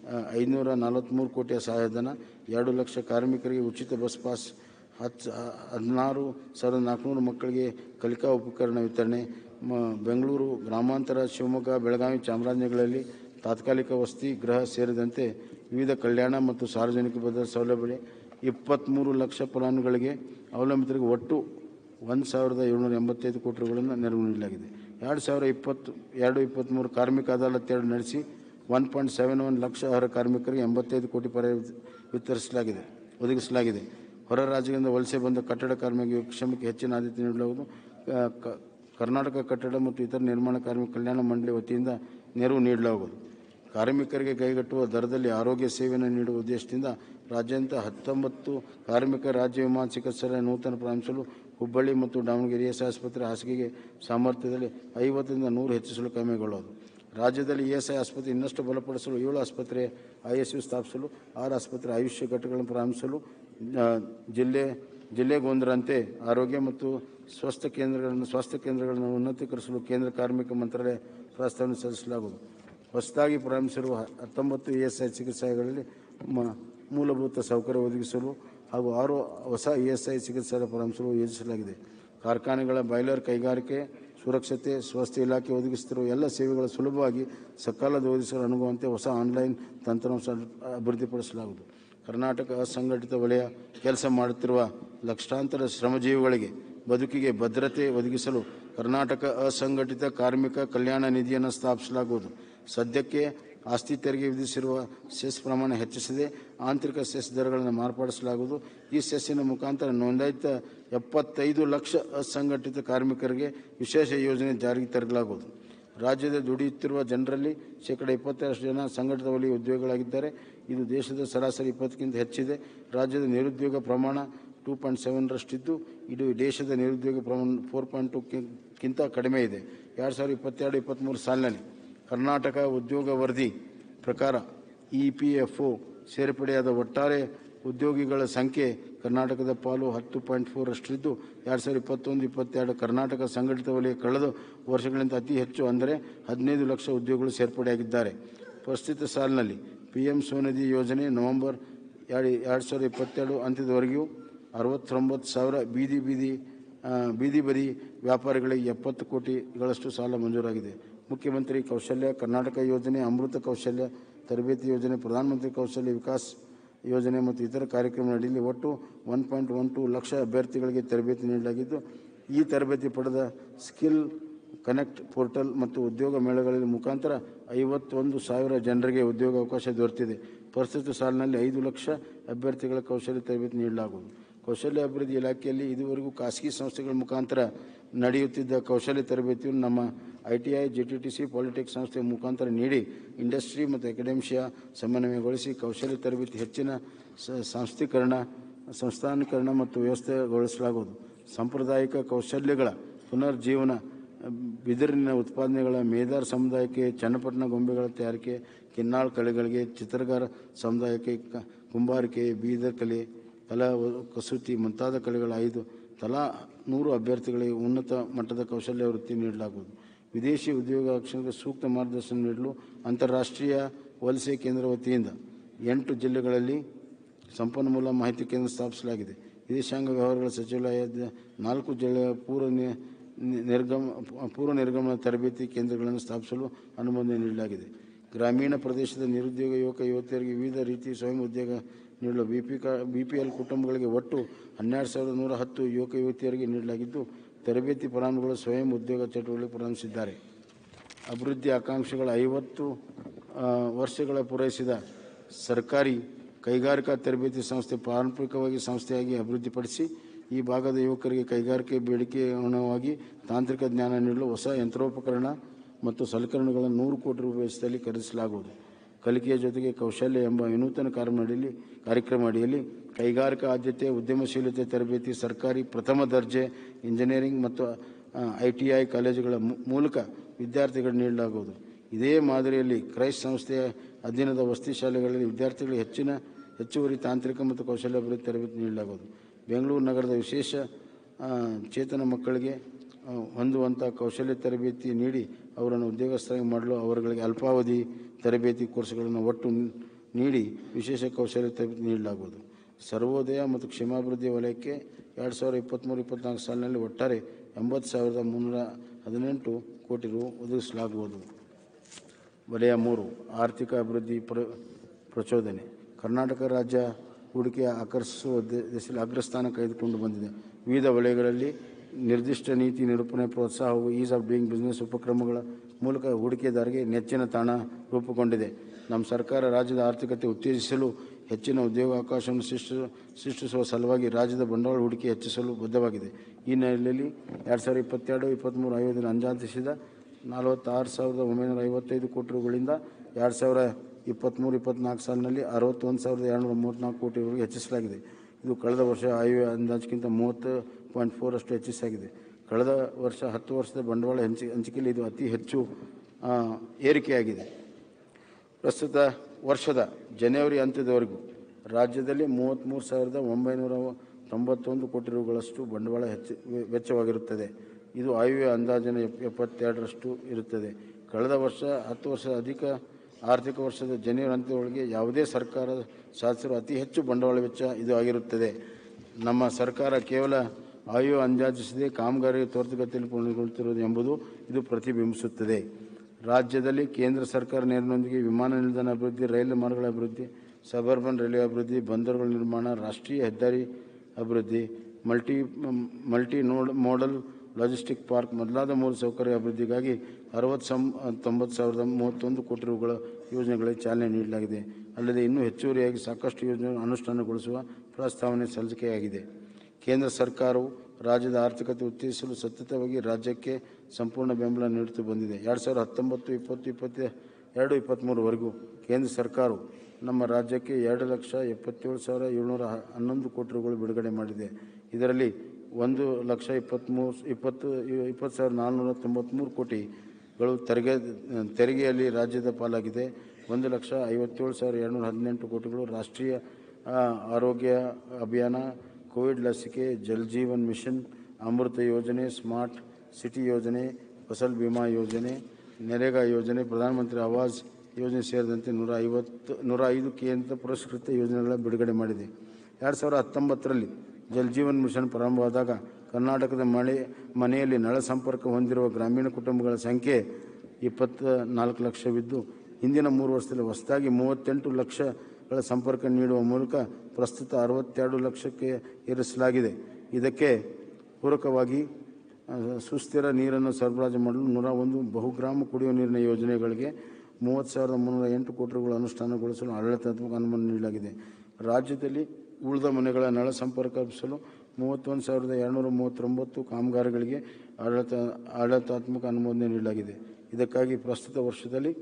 ಆ, ಐನೂರ ನಲವತ್ತ್ಮೂರು ಕೋಟಿಯ ಸಹಾಯಧನ ಎರಡು ಲಕ್ಷ ಕಾರ್ಮಿಕರಿಗೆ ಉಚಿತ ಬಸ್ ಪಾಸ್ ಹತ್ತು ಹದಿನಾರು ಸಾವಿರದ ನಾಲ್ಕುನೂರು ಮಕ್ಕಳಿಗೆ ಕಲಿಕಾ ಉಪಕರಣ ವಿತರಣೆ ಮ ಬೆಂಗಳೂರು ಗ್ರಾಮಾಂತರ ಶಿವಮೊಗ್ಗ ಬೆಳಗಾವಿ ಚಾಮರಾಜನಗರಗಳಲ್ಲಿ ತಾತ್ಕಾಲಿಕ ವಸತಿ ಗೃಹ ಸೇರಿದಂತೆ ವಿವಿಧ ಕಲ್ಯಾಣ ಮತ್ತು ಸಾರ್ವಜನಿಕ ಭದ್ರತಾ ಸೌಲಭ್ಯ ಇಪ್ಪತ್ತ್ಮೂರು ಲಕ್ಷ ಫಲಾನುಭವಿಗಳಿಗೆ ಅವಲಂಬಿತರಿಗೆ ಒಟ್ಟು ಒಂದು ಸಾವಿರದ ಏಳ್ನೂರ ಎಂಬತ್ತೈದು ಕೋಟಿ ರೂಪಾಯಿಗಳನ್ನು ನೆರವು ನೀಡಲಾಗಿದೆ ಎರಡು ಸಾವಿರ ಇಪ್ಪತ್ತು ಎರಡು ಇಪ್ಪತ್ತ್ಮೂರು ಕಾರ್ಮಿಕ ಅದಾಲತ್ ಎರಡು ನಡೆಸಿ one point seven one lakh ಅರ್ಹ ಕಾರ್ಮಿಕರಿಗೆ ಎಂಬತ್ತೈದು ಕೋಟಿ ಪರಿಹಾರ ವಿತರಿಸಲಾಗಿದೆ ಒದಗಿಸಲಾಗಿದೆ ಹೊರ ರಾಜ್ಯಗಳಿಂದ ವಲಸೆ ಬಂದ ಕಟ್ಟಡ ಕಾರ್ಮಿಕ ಕ್ಷಮಕ್ಕೆ ಹೆಚ್ಚಿನ ಆದ್ಯತೆ ನೀಡಲಾಗುವುದು ಆ, ಕ- ಕರ್ನಾಟಕ ಕಟ್ಟಡ ಮತ್ತು ಇತರ ನಿರ್ಮಾಣ ಕಾರ್ಮಿಕ ಕಲ್ಯಾಣ ಮಂಡಳಿ ವತಿಯಿಂದ ನೆರವು ನೀಡಲಾಗುವುದು ಕಾರ್ಮಿಕರಿಗೆ ಕೈಗಟ್ಟುವ ದರದಲ್ಲಿ ಆರೋಗ್ಯ ಸೇವೆಯನ್ನು ನೀಡುವ ಉದ್ದೇಶದಿಂದ ರಾಜ್ಯಾದ್ಯಂತ ಹತ್ತೊಂಬತ್ತು ಕಾರ್ಮಿಕ ರಾಜ್ಯ ವಿಮಾ ಚಿಕಿತ್ಸಾಲಯ ನೂತನ ಪ್ರಾರಂಭಿಸಲು ಹುಬ್ಬಳ್ಳಿ ಮತ್ತು ದಾವಣಗೆರೆ ಇಎಸ್ ಆಸ್ಪತ್ರೆ ಹಾಸಿಗೆಗೆ ಸಾಮರ್ಥ್ಯದಲ್ಲಿ ಐವತ್ತರಿಂದ ನೂರು ಹೆಚ್ಚಿಸಲು ಕ್ರಮಗೊಳ್ಳುವುದು ರಾಜ್ಯದಲ್ಲಿ ಇಎಸ್ಐ ಆಸ್ಪತ್ರೆ ಇನ್ನಷ್ಟು ಬಲಪಡಿಸಲು ಏಳು ಆಸ್ಪತ್ರೆ ಐಎಸ್ಯು ಸ್ಥಾಪಿಸಲು ಆರು ಆಸ್ಪತ್ರೆ ಆಯುಷ್ಯ ಘಟಕಗಳನ್ನು ಪ್ರಾರಂಭಿಸಲು ಆ, ಜಿಲ್ಲೆ ಜಿಲ್ಲೆಗೊಂದರಂತೆ ಆರೋಗ್ಯ ಮತ್ತು ಸ್ವಾಸ್ಥ್ಯ ಕೇಂದ್ರಗಳನ್ನು ಸ್ವಾಸ್ಥ್ಯ ಕೇಂದ್ರಗಳನ್ನು ಉನ್ನತೀಕರಿಸಲು ಕೇಂದ್ರ ಕಾರ್ಮಿಕ ಮಂತ್ರಾಲಯ ಪ್ರಸ್ತಾವನೆ ಸಲ್ಲಿಸಲಾಗುವುದು ಹೊಸದಾಗಿ ಪ್ರಾರಂಭಿಸಿರುವ ಹತ್ತೊಂಬತ್ತು ಇ ಎಸ್ ಐ ಚಿಕಿತ್ಸಾಲಯಗಳಲ್ಲಿ ಮ- ಮೂಲಭೂತ ಸೌಕರ್ಯ ಒದಗಿಸಲು ಹಾಗೂ ಆರು ಹೊಸ ಇ ಎಸ್ ಐ ಚಿಕಿತ್ಸಾಲಯ ಪ್ರಾರಂಭಿಸಲು ಯೋಜಿಸಲಾಗಿದೆ ಕಾರ್ಖಾನೆಗಳ ಬಾಯ್ಲರ್ ಕೈಗಾರಿಕೆ ಸುರಕ್ಷತೆ ಸ್ವಾಸ್ಥ್ಯ ಇಲಾಖೆ ಒದಗಿಸುತ್ತಿರುವ ಎಲ್ಲ ಸೇವೆಗಳ ಸುಲಭವಾಗಿ ಸಕಾಲದ ಒದಗಿಸಲು ಅನುಗುವಂತೆ ಹೊಸ ಆನ್ಲೈನ್ ತಂತ್ರವನ್ನು ಸಲ್- ಅಭಿವೃದ್ಧಿಪಡಿಸಲಾಗುವುದು ಕರ್ನಾಟಕ ಅಸಂಘಟಿತ ವಲಯ ಕೆಲಸ ಮಾಡುತ್ತಿರುವ ಲಕ್ಷಾಂತರ ಶ್ರಮಜೀವಿಗಳಿಗೆ ಬದುಕಿಗೆ ಭದ್ರತೆ ಒದಗಿಸಲು ಕರ್ನಾಟಕ ಅಸಂಘಟಿತ ಕಾರ್ಮಿಕ ಕಲ್ಯಾಣ ನಿಧಿಯನ್ನು ಸ್ಥಾಪಿಸಲಾಗುವುದು ಸದ್ಯಕ್ಕೆ ಆಸ್ತಿ ತೆರಿಗೆ ವಿಧಿಸಿರುವ ಸೆಸ್ ಪ್ರಮಾಣ ಹೆಚ್ಚಿಸದೆ ಆಂತರಿಕ ಸೆಸ್ ದರಗಳನ್ನು ಮಾರ್ಪಡಿಸಲಾಗುವುದು ಈ ಸೆಸ್ಸಿನ ಮುಖಾಂತರ ನೋಂದಾಯಿತ ಎಪ್ಪತ್ತೈದು ಲಕ್ಷ ಅಸಂಘಟಿತ ಕಾರ್ಮಿಕರಿಗೆ ವಿಶೇಷ ಯೋಜನೆ ಜಾರಿಗೆ ತರಲಾಗುವುದು ರಾಜ್ಯದ ದುಡಿಯುತ್ತಿರುವ ಜನರಲ್ಲಿ ಶೇಕಡ ಇಪ್ಪತ್ತರಷ್ಟು ಜನ ಸಂಘಟಿತ ವಲಯ ಉದ್ಯೋಗಿಗಳಾಗಿದ್ದಾರೆ ಇದು ದೇಶದ ಸರಾಸರಿ ಇಪ್ಪತ್ತಕ್ಕಿಂತ ಹೆಚ್ಚಿದೆ ರಾಜ್ಯದ ನಿರುದ್ಯೋಗ ಪ್ರಮಾಣ ಟೂ ಪಾಯಿಂಟ್ ಸೆವೆನ್ರಷ್ಟಿದ್ದು ಇದು ದೇಶದ ನಿರುದ್ಯೋಗ ಪ್ರಮಾಣ ಫೋರ್ ಪಾಯಿಂಟ್ ಟೂಕ್ಕಿಂತ ಕಡಿಮೆ ಇದೆ ಎರಡು ಸಾವಿರದ ಇಪ್ಪತ್ತೆರಡು ಇಪ್ಪತ್ತ್ಮೂರು ಸಾಲಿನಲ್ಲಿ ಕರ್ನಾಟಕ ಉದ್ಯೋಗ ವರದಿ ಪ್ರಕಾರ ಇ ಪಿ ಎಫ್ ಒ ಸೇರ್ಪಡೆಯಾದ ಒಟ್ಟಾರೆ ಉದ್ಯೋಗಿಗಳ ಸಂಖ್ಯೆ ಕರ್ನಾಟಕದ ಪಾಲು ಹತ್ತು ಪಾಯಿಂಟ್ ಫೋರ್ ಅಷ್ಟಿದ್ದು ಎರಡು ಸಾವಿರದ ಇಪ್ಪತ್ತೊಂದು ಇಪ್ಪತ್ತೆರಡು ಕರ್ನಾಟಕ ಸಂಘಟಿತ ವಲಯ ಕಳೆದ ವರ್ಷಗಳಿಂದ ಅತಿ ಹೆಚ್ಚು ಅಂದರೆ ಹದಿನೈದು ಲಕ್ಷ ಉದ್ಯೋಗಿಗಳು ಸೇರ್ಪಡೆಯಾಗಿದ್ದಾರೆ ಪ್ರಸ್ತುತ ಸಾಲಿನಲ್ಲಿ ಪಿ ಎಂ ಸ್ವನಿಧಿ ಯೋಜನೆ ನವೆಂಬರ್ ಎರಡು ಎರಡು ಸಾವಿರದ ಇಪ್ಪತ್ತೆರಡು ಅಂತ್ಯದವರೆಗೂ ಅರವತ್ತೊಂಬತ್ತು ಸಾವಿರ ಬೀದಿ ಬೀದಿ ಆ, ಬೀದಿ ಬದಿ ವ್ಯಾಪಾರಿಗಳಿಗೆ ಎಪ್ಪತ್ತು ಕೋಟಿಗಳಷ್ಟು ಸಾಲ ಮಂಜೂರಾಗಿದೆ ಮುಖ್ಯಮಂತ್ರಿ ಕೌಶಲ್ಯ ಕರ್ನಾಟಕ ಯೋಜನೆ ಅಮೃತ ಕೌಶಲ್ಯ ತರಬೇತಿ ಯೋಜನೆ ಪ್ರಧಾನಮಂತ್ರಿ ಕೌಶಲ್ಯ ವಿಕಾಸ್ ಯೋಜನೆ ಮತ್ತು ಇತರ ಕಾರ್ಯಕ್ರಮ ಅಡಿಯಲ್ಲಿ ಒಟ್ಟು one point one two lakh ಅಭ್ಯರ್ಥಿಗಳಿಗೆ ತರಬೇತಿ ನೀಡಲಾಗಿದ್ದು ಈ ತರಬೇತಿ ಪಡೆದ ಸ್ಕಿಲ್ ಕನೆಕ್ಟ್ ಪೋರ್ಟಲ್ ಮತ್ತು ಉದ್ಯೋಗ ಮೇಳಗಳಲ್ಲಿ ಮುಖಾಂತರ ಐವತ್ತೊಂದು ಸಾವಿರ ಜನರಿಗೆ ಉದ್ಯೋಗ ಅವಕಾಶ ದೊರೆತಿದೆ ಪ್ರಸ್ತುತ ಸಾಲಿನಲ್ಲಿ ಐದು ಲಕ್ಷ ಅಭ್ಯರ್ಥಿಗಳ ಕೌಶಲ್ಯ ತರಬೇತಿ ನೀಡಲಾಗುವುದು ಕೌಶಲ್ಯ ಅಭಿವೃದ್ಧಿ ಇಲಾಖೆಯಲ್ಲಿ ಇದುವರೆಗೂ ಖಾಸಗಿ ಸಂಸ್ಥೆಗಳ ಮುಖಾಂತರ ನಡೆಯುತ್ತಿದ್ದ ಕೌಶಲ್ಯ ತರಬೇತಿಯನ್ನು ನಮ್ಮ I T I G T T C polytech ಸಂಸ್ಥೆ ಮುಖಾಂತರ ನೀಡಿ ಇಂಡಸ್ಟ್ರಿ ಮತ್ತು ಅಕಾಡೆಮಿಷಿಯ ಸಮನ್ವಯಗೊಳಿಸಿ ಕೌಶಲ್ಯ ತರಬೇತಿ ಹೆಚ್ಚಿನ ಸ- ಸಂಸ್ಥೀಕರಣ ಸಂಸ್ಥಾನೀಕರಣ ಮತ್ತು ವ್ಯವಸ್ಥೆಗೊಳಿಸಲಾಗುವುದು ಸಾಂಪ್ರದಾಯಿಕ ಕೌಶಲ್ಯಗಳ ಪುನರ್ಜೀವನ ಬಿದಿರಿನ ಉತ್ಪಾದನೆಗಳ ಮೇದಾರ್ ಸಮುದಾಯಕ್ಕೆ ಚನ್ನಪಟ್ಟಣ ಗೊಂಬೆಗಳ ತಯಾರಿಕೆ ಕಿನ್ನಾಳ್ ಕಲೆಗಳಿಗೆ ಚಿತ್ರಗಾರ ಸಮುದಾಯಕ್ಕೆ ಕ- ಕುಂಬಾರಿಕೆ ಬೀದರ್ ಕಲೆ ಕಲಾ ವ- ಕಸೂತಿ ಮುಂತಾದ ಕಲೆಗಳ ಐದು ತಲಾ ನೂರು ಅಭ್ಯರ್ಥಿಗಳಿಗೆ ಉನ್ನತ ಮಟ್ಟದ ಕೌಶಲ್ಯ ವೃತ್ತಿ ನೀಡಲಾಗುವುದು ವಿದೇಶಿ ಉದ್ಯೋಗಾಕ್ಷರಿಗೆ ಸೂಕ್ತ ಮಾರ್ಗದರ್ಶನ ನೀಡಲು ಅಂತಾರಾಷ್ಟ್ರೀಯ ವಲಸೆ ಕೇಂದ್ರ ವತಿಯಿಂದ ಎಂಟು ಜಿಲ್ಲೆಗಳಲ್ಲಿ ಸಂಪನ್ಮೂಲ ಮಾಹಿತಿ ಕೇಂದ್ರ ಸ್ಥಾಪಿಸಲಾಗಿದೆ ವಿದೇಶಾಂಗ ವ್ಯವಹಾರಗಳ ಸಚಿವಾಲಯದ ನಾಲ್ಕು ಜಿಲ್ಲೆಯ ಪೂರ್ವ ನಿ- ನಿ- ನಿರ್ಗಮ ಪೂರ್ವ ನಿರ್ಗಮನ ತರಬೇತಿ ಕೇಂದ್ರಗಳನ್ನು ಸ್ಥಾಪಿಸಲು ಅನುಮೋದನೆ ನೀಡಲಾಗಿದೆ ಗ್ರಾಮೀಣ ಪ್ರದೇಶದ ನಿರುದ್ಯೋಗ ಯುವಕ ಯುವತಿಯರಿಗೆ ವಿವಿಧ ರೀತಿ ಸ್ವಯಂ ಉದ್ಯೋಗ ನೀಡಲು B P B P L ಕುಟುಂಬಗಳಿಗೆ ಒಟ್ಟು ಹನ್ನೆರಡು ಸಾವಿರದ ನೂರ ಹತ್ತು ಯುವಕ ಯುವತಿಯರಿಗೆ ನೀಡಲಾಗಿದ್ದು ತರಬೇತಿ ಫಲಾನುಭವಿಗಳು ಸ್ವಯಂ ಉದ್ಯೋಗ ಚಟುವಟಿಕೆ ಪ್ರಾರಂಭಿಸಿದ್ದಾರೆ ಅಭಿವೃದ್ಧಿ ಆಕಾಂಕ್ಷೆಗಳ ಐವತ್ತು ಆ, ವರ್ಷಗಳ ಪೂರೈಸಿದ ಸರ್ಕಾರಿ ಕೈಗಾರಿಕಾ ತರಬೇತಿ ಸಂಸ್ಥೆ ಪಾರಂಪರಿಕವಾಗಿ ಸಂಸ್ಥೆಯಾಗಿ ಅಭಿವೃದ್ಧಿಪಡಿಸಿ ಈ ಭಾಗದ ಯುವಕರಿಗೆ ಕೈಗಾರಿಕೆ ಬೇಡಿಕೆ ಅನುಗುಣವಾಗಿ ತಾಂತ್ರಿಕ ಜ್ಞಾನ ನೀಡಲು ಹೊಸ ಯಂತ್ರೋಪಕರಣ ಮತ್ತು ಸಲಕರಣೆಗಳನ್ನು ನೂರು ಕೋಟಿ ರೂಪಾಯಿ ವೆಚ್ಚದಲ್ಲಿ ಖರೀದಿಸಲಾಗುವುದು ಕಲಿಕೆಯ ಜೊತೆಗೆ ಕೌಶಲ್ಯ ಎಂಬ ವಿನೂತನ ಕಾರ್ಯಕ್ರಮ ಅಡಿಯಲ್ಲಿ ಕಾರ್ಯಕ್ರಮ ಅಡಿಯಲ್ಲಿ ಕೈಗಾರಿಕಾ ಆದ್ಯತೆ ಉದ್ಯಮಶೀಲತೆ ತರಬೇತಿ ಸರ್ಕಾರಿ ಪ್ರಥಮ ದರ್ಜೆ ಇಂಜಿನಿಯರಿಂಗ್ ಮತ್ತು ಐ ಟಿ ಐ ಕಾಲೇಜುಗಳ ಮೂ- ಮೂಲಕ ವಿದ್ಯಾರ್ಥಿಗಳು ನೀಡಲಾಗುವುದು ಇದೇ ಮಾದರಿಯಲ್ಲಿ ಕ್ರೈಸ್ಟ್ ಸಂಸ್ಥೆಯ ಅಧೀನದ ವಸತಿ ಶಾಲೆಗಳಲ್ಲಿ ವಿದ್ಯಾರ್ಥಿಗಳಿಗೆ ಹೆಚ್ಚಿನ ಹೆಚ್ಚುವರಿ ತಾಂತ್ರಿಕ ಮತ್ತು ಕೌಶಲ್ಯ ಅಭಿವೃದ್ಧಿ ತರಬೇತಿ ನೀಡಲಾಗುವುದು ಬೆಂಗಳೂರು ನಗರದ ವಿಶೇಷ ಆ, ಚೇತನ ಮಕ್ಕಳಿಗೆ ಆ, ಹೊಂದುವಂಥ ಕೌಶಲ್ಯ ತರಬೇತಿ ನೀಡಿ ಅವರನ್ನು ಉದ್ಯೋಗಸ್ಥರಾಗಿ ಮಾಡಲು ಅವರುಗಳಿಗೆ ಅಲ್ಪಾವಧಿ ತರಬೇತಿ ಕೋರ್ಸ್ಗಳನ್ನು ಒಟ್ಟು ನೀಡಿ ವಿಶೇಷ ಕೌಶಲ್ಯ ತರಬೇತಿ ನೀಡಲಾಗುವುದು ಸರ್ವೋದಯ ಮತ್ತು ಕ್ಷೇಮಾಭಿವೃದ್ಧಿ ವಲಯಕ್ಕೆ ಎರಡು ಸಾವಿರದ ಇಪ್ಪತ್ತ್ಮೂರು ಇಪ್ಪತ್ತ್ನಾಲ್ಕು ಸಾಲಿನಲ್ಲಿ ಒಟ್ಟಾರೆ ಎಂಬತ್ತು ಸಾವಿರದ ಮುನ್ನೂರ ಹದಿನೆಂಟು ಕೋಟಿ ರು ಒದಗಿಸಲಾಗುವುದು ವಲಯ ಮೂರು ಆರ್ಥಿಕ ಅಭಿವೃದ್ಧಿ ಪ್ರ ಪ್ರಚೋದನೆ ಕರ್ನಾಟಕ ರಾಜ್ಯ ಹೂಡಿಕೆ ಆಕರ್ಷಿಸುವ ಉದ್ದೇಶದಲ್ಲಿ ಅಗ್ರಸ್ಥಾನ ಕಾಯ್ದುಕೊಂಡು ಬಂದಿದೆ ವಿವಿಧ ವಲಯಗಳಲ್ಲಿ ನಿರ್ದಿಷ್ಟ ನೀತಿ ನಿರೂಪಣೆ ಪ್ರೋತ್ಸಾಹವು ಈಸ್ ಆಫ್ ಡೂಯಿಂಗ್ ಬಿಸ್ನೆಸ್ ಉಪಕ್ರಮಗಳ ಮೂಲಕ ಹೂಡಿಕೆದಾರರಿಗೆ ನೆಚ್ಚಿನ ತಾಣ ರೂಪುಗೊಂಡಿದೆ ನಮ್ಮ ಸರ್ಕಾರ ರಾಜ್ಯದ ಆರ್ಥಿಕತೆ ಉತ್ತೇಜಿಸಲು ಹೆಚ್ಚಿನ ಉದ್ಯೋಗಾವಕಾಶವನ್ನು ಸೃಷ್ಟಿ ಸೃಷ್ಟಿಸುವ ಸಲುವಾಗಿ ರಾಜ್ಯದ ಬಂಡವಾಳ ಹೂಡಿಕೆ ಹೆಚ್ಚಿಸಲು ಬದ್ಧವಾಗಿದೆ ಈ ಹಿನ್ನೆಲೆಯಲ್ಲಿ ಎರಡು ಸಾವಿರದ ಇಪ್ಪತ್ತೆರಡು ಇಪ್ಪತ್ತ್ಮೂರು ಆಯೋಗದಲ್ಲಿ ಅಂಜಾತಿಸಿದ ನಲವತ್ತಾರು ಸಾವಿರದ ಒಂಬೈನೂರ ಐವತ್ತೈದು ಕೋಟಿ ರುಗಳಿಂದ ಎರಡು ಸಾವಿರ ಇಪ್ಪತ್ತ್ಮೂರು ಇಪ್ಪತ್ತ್ನಾಲ್ಕು ಸಾಲಿನಲ್ಲಿ ಅರವತ್ತೊಂದು ಸಾವಿರದ ಎರಡುನೂರ ಮೂವತ್ತ್ನಾಲ್ಕು ಕೋಟಿವರೆಗೆ ಹೆಚ್ಚಿಸಲಾಗಿದೆ ಇದು ಕಳೆದ ವರ್ಷ ಆಯವ್ಯಯ ಅಂದಾಜಿಗಿಂತ ಮೂವತ್ತು ಪಾಯಿಂಟ್ ಫೋರಷ್ಟು ಹೆಚ್ಚಿಸಾಗಿದೆ ಕಳೆದ ವರ್ಷ ಹತ್ತು ವರ್ಷದ ಬಂಡವಾಳ ಹಂಚಿ ಹಂಚಿಕೆಯಲ್ಲಿ ಇದು ಅತಿ ಹೆಚ್ಚು ಆ, ಏರಿಕೆಯಾಗಿದೆ ಪ್ರಸ್ತುತ ವರ್ಷದ ಜನವರಿ ಅಂತ್ಯದವರೆಗೂ ರಾಜ್ಯದಲ್ಲಿ ಮೂವತ್ತ್ಮೂರು ಸಾವಿರದ ಒಂಬೈನೂರ ತೊಂಬತ್ತೊಂದು ಕೋಟಿ ರುಗಳಷ್ಟು ಬಂಡವಾಳ ಹೆಚ್ಚು ವೆ- ವೆಚ್ಚವಾಗಿರುತ್ತದೆ ಇದು ಆಯವ್ಯಯ ಅಂದಾಜಿನ ಎಪ್- ಎಪ್ಪತ್ತೆರಡರಷ್ಟು ಇರುತ್ತದೆ ಕಳೆದ ವರ್ಷ ಹತ್ತು ವರ್ಷ ಅಧಿಕ ಆರ್ಥಿಕ ವರ್ಷದ ಜನವರಿ ಅಂತ್ಯದೊಳಗೆ ಯಾವುದೇ ಸರ್ಕಾರ ಸಾಧಿಸಿರುವ ಅತಿ ಹೆಚ್ಚು ಬಂಡವಾಳ ವೆಚ್ಚ ಇದು ಆಗಿರುತ್ತದೆ ನಮ್ಮ ಸರ್ಕಾರ ಕೇವಲ ಆಯು ಅಂದಾಜಿಸದೆ ಕಾಮಗಾರಿ ತ್ವರಿತಗತಿಯಲ್ಲಿ ಪೂರ್ಣಗೊಳ್ಳುತ್ತಿರುವುದು ಎಂಬುದು ಇದು ಪ್ರತಿಬಿಂಬಿಸುತ್ತದೆ ರಾಜ್ಯದಲ್ಲಿ ಕೇಂದ್ರ ಸರ್ಕಾರ ನೆರವಿನೊಂದಿಗೆ ವಿಮಾನ ನಿಲ್ದಾಣ ಅಭಿವೃದ್ಧಿ ರೈಲು ಮಾರ್ಗಗಳ ಅಭಿವೃದ್ಧಿ ಸಬರ್ಬನ್ ರೈಲ್ವೆ ಅಭಿವೃದ್ಧಿ ಬಂದರುಗಳ ನಿರ್ಮಾಣ ರಾಷ್ಟ್ರೀಯ ಹೆದ್ದಾರಿ ಅಭಿವೃದ್ಧಿ multi multi node modal logistic park ಮೊದಲಾದ ಮೂಲಸೌಕರ್ಯ ಅಭಿವೃದ್ಧಿಗಾಗಿ ಅರವತ್ತು ಸಂ ತೊಂಬತ್ತು ಸಾವಿರದ ಮೂವತ್ತೊಂದು ಕೋಟಿ ರುಗಳ ಯೋಜನೆಗಳಿಗೆ ಚಾಲನೆ ನೀಡಲಾಗಿದೆ ಅಲ್ಲದೆ ಇನ್ನೂ ಹೆಚ್ಚುವರಿಯಾಗಿ ಸಾಕಷ್ಟು ಯೋಜನೆಗಳನ್ನು ಅನುಷ್ಠಾನಗೊಳಿಸುವ ಪ್ರಸ್ತಾವನೆ ಸಲ್ಲಿಕೆಯಾಗಿದೆ ಕೇಂದ್ರ ಸರ್ಕಾರವು ರಾಜ್ಯದ ಆರ್ಥಿಕತೆ ಉತ್ತೇಜಿಸಲು ಸತತವಾಗಿ ರಾಜ್ಯಕ್ಕೆ ಸಂಪೂರ್ಣ ಬೆಂಬಲ ನೀಡುತ್ತಾ ಬಂದಿದೆ ಎರಡು ಸಾವಿರದ ಹತ್ತೊಂಬತ್ತು ಇಪ್ಪತ್ತು ಇಪ್ಪತ್ತ ಎರಡು ಇಪ್ಪತ್ತ್ಮೂರವರೆಗೂ ಕೇಂದ್ರ ಸರ್ಕಾರವು ನಮ್ಮ ರಾಜ್ಯಕ್ಕೆ ಎರಡು ಲಕ್ಷ ಎಪ್ಪತ್ತೇಳು ಸಾವಿರ ಏಳ್ನೂರ ಹ- ಹನ್ನೊಂದು ಕೋಟಿ ರುಗಳು ಬಿಡುಗಡೆ ಮಾಡಿದೆ ಇದರಲ್ಲಿ ಒಂದು ಲಕ್ಷ ಇಪ್ಪತ್ತ್ಮೂರು ಇಪ್ಪತ್ತು ಇಪ್ಪತ್ತು ಸಾವಿರದ ನಾಲ್ನೂರ ತೊಂಬತ್ತ್ಮೂರು ಕೋಟಿಗಳು ತೆರಿಗೆ ತೆರಿಗೆಯಲ್ಲಿ ರಾಜ್ಯದ ಪಾಲಾಗಿದೆ ಒಂದು ಲಕ್ಷ ಐವತ್ತೇಳು ಸಾವಿರ ಎರಡುನೂರ ಹದಿನೆಂಟು ಕೋಟಿಗಳು ರಾಷ್ಟ್ರೀಯ ಆ, ಆರೋಗ್ಯ ಅಭಿಯಾನ ಕೋವಿಡ್ ಲಸಿಕೆ ಜಲ್ ಜೀವನ್ ಮಿಷನ್ ಅಮೃತ ಯೋಜನೆ ಸ್ಮಾರ್ಟ್ ಸಿಟಿ ಯೋಜನೆ ಫಸಲ್ ಬಿಮಾ ಯೋಜನೆ ನರೇಗಾ ಯೋಜನೆ ಪ್ರಧಾನಮಂತ್ರಿ ಆವಾಸ್ ಯೋಜನೆ ಸೇರಿದಂತೆ ನೂರ ಐವತ್ತು ನೂರ ಐದು ಕೇಂದ್ರ ಪುರಸ್ಕೃತ ಯೋಜನೆಗಳ ಬಿಡುಗಡೆ ಮಾಡಿದೆ ಎರಡು ಸಾವಿರದ ಹತ್ತೊಂಬತ್ತರಲ್ಲಿ ಜಲ್ ಜೀವನ್ ಮಿಷನ್ ಪ್ರಾರಂಭವಾದಾಗ ಕರ್ನಾಟಕದ ಮಳೆ ಮನೆಯಲ್ಲಿ ನಳ ಸಂಪರ್ಕ ಹೊಂದಿರುವ ಗ್ರಾಮೀಣ ಕುಟುಂಬಗಳ ಸಂಖ್ಯೆ ಇಪ್ಪತ್ತ ನಾಲ್ಕು ಲಕ್ಷವಿದ್ದು ಹಿಂದಿನ ಮೂರು ವರ್ಷದಲ್ಲಿ ಹೊಸದಾಗಿ ಮೂವತ್ತೆಂಟು ಲಕ್ಷಗಳ ಸಂಪರ್ಕ ನೀಡುವ ಮೂಲಕ ಪ್ರಸ್ತುತ ಅರವತ್ತೆರಡು ಲಕ್ಷಕ್ಕೆ ಏರಿಸಲಾಗಿದೆ ಇದಕ್ಕೆ ಪೂರಕವಾಗಿ ಆ, ಸುಸ್ಥಿರ ನೀರನ್ನು ಸರಬರಾಜು ಮಾಡಲು ನೂರ ಒಂದು ಬಹುಗ್ರಾಮ ಕುಡಿಯುವ ನೀರಿನ ಯೋಜನೆಗಳಿಗೆ ಮೂವತ್ತು ಸಾವಿರದ ಮುನ್ನೂರ ಎಂಟು ಕೋಟಿ ರುಗಳ ಅನುಷ್ಠಾನಗೊಳಿಸಲು ಆಡಳಿತಾತ್ಮಕ ಅನುಮತಿ ನೀಡಲಾಗಿದೆ ರಾಜ್ಯದಲ್ಲಿ ಉಳಿದ ಮನೆಗಳ ನಳ ಸಂಪರ್ಕ ಕಲ್ಪಿಸಲು ಮೂವತ್ತೊಂದು ಸಾವಿರದ ಎರಡುನೂರ ಮೂವತ್ತೊಂಬತ್ತು ಕಾಮಗಾರಿಗಳಿಗೆ ಆಡಳಿತ ಆಡಳಿತಾತ್ಮಕ ಅನುಮೋದನೆ ನೀಡಲಾಗಿದೆ ಇದಕ್ಕಾಗಿ ಪ್ರಸ್ತುತ ವರ್ಷದಲ್ಲಿ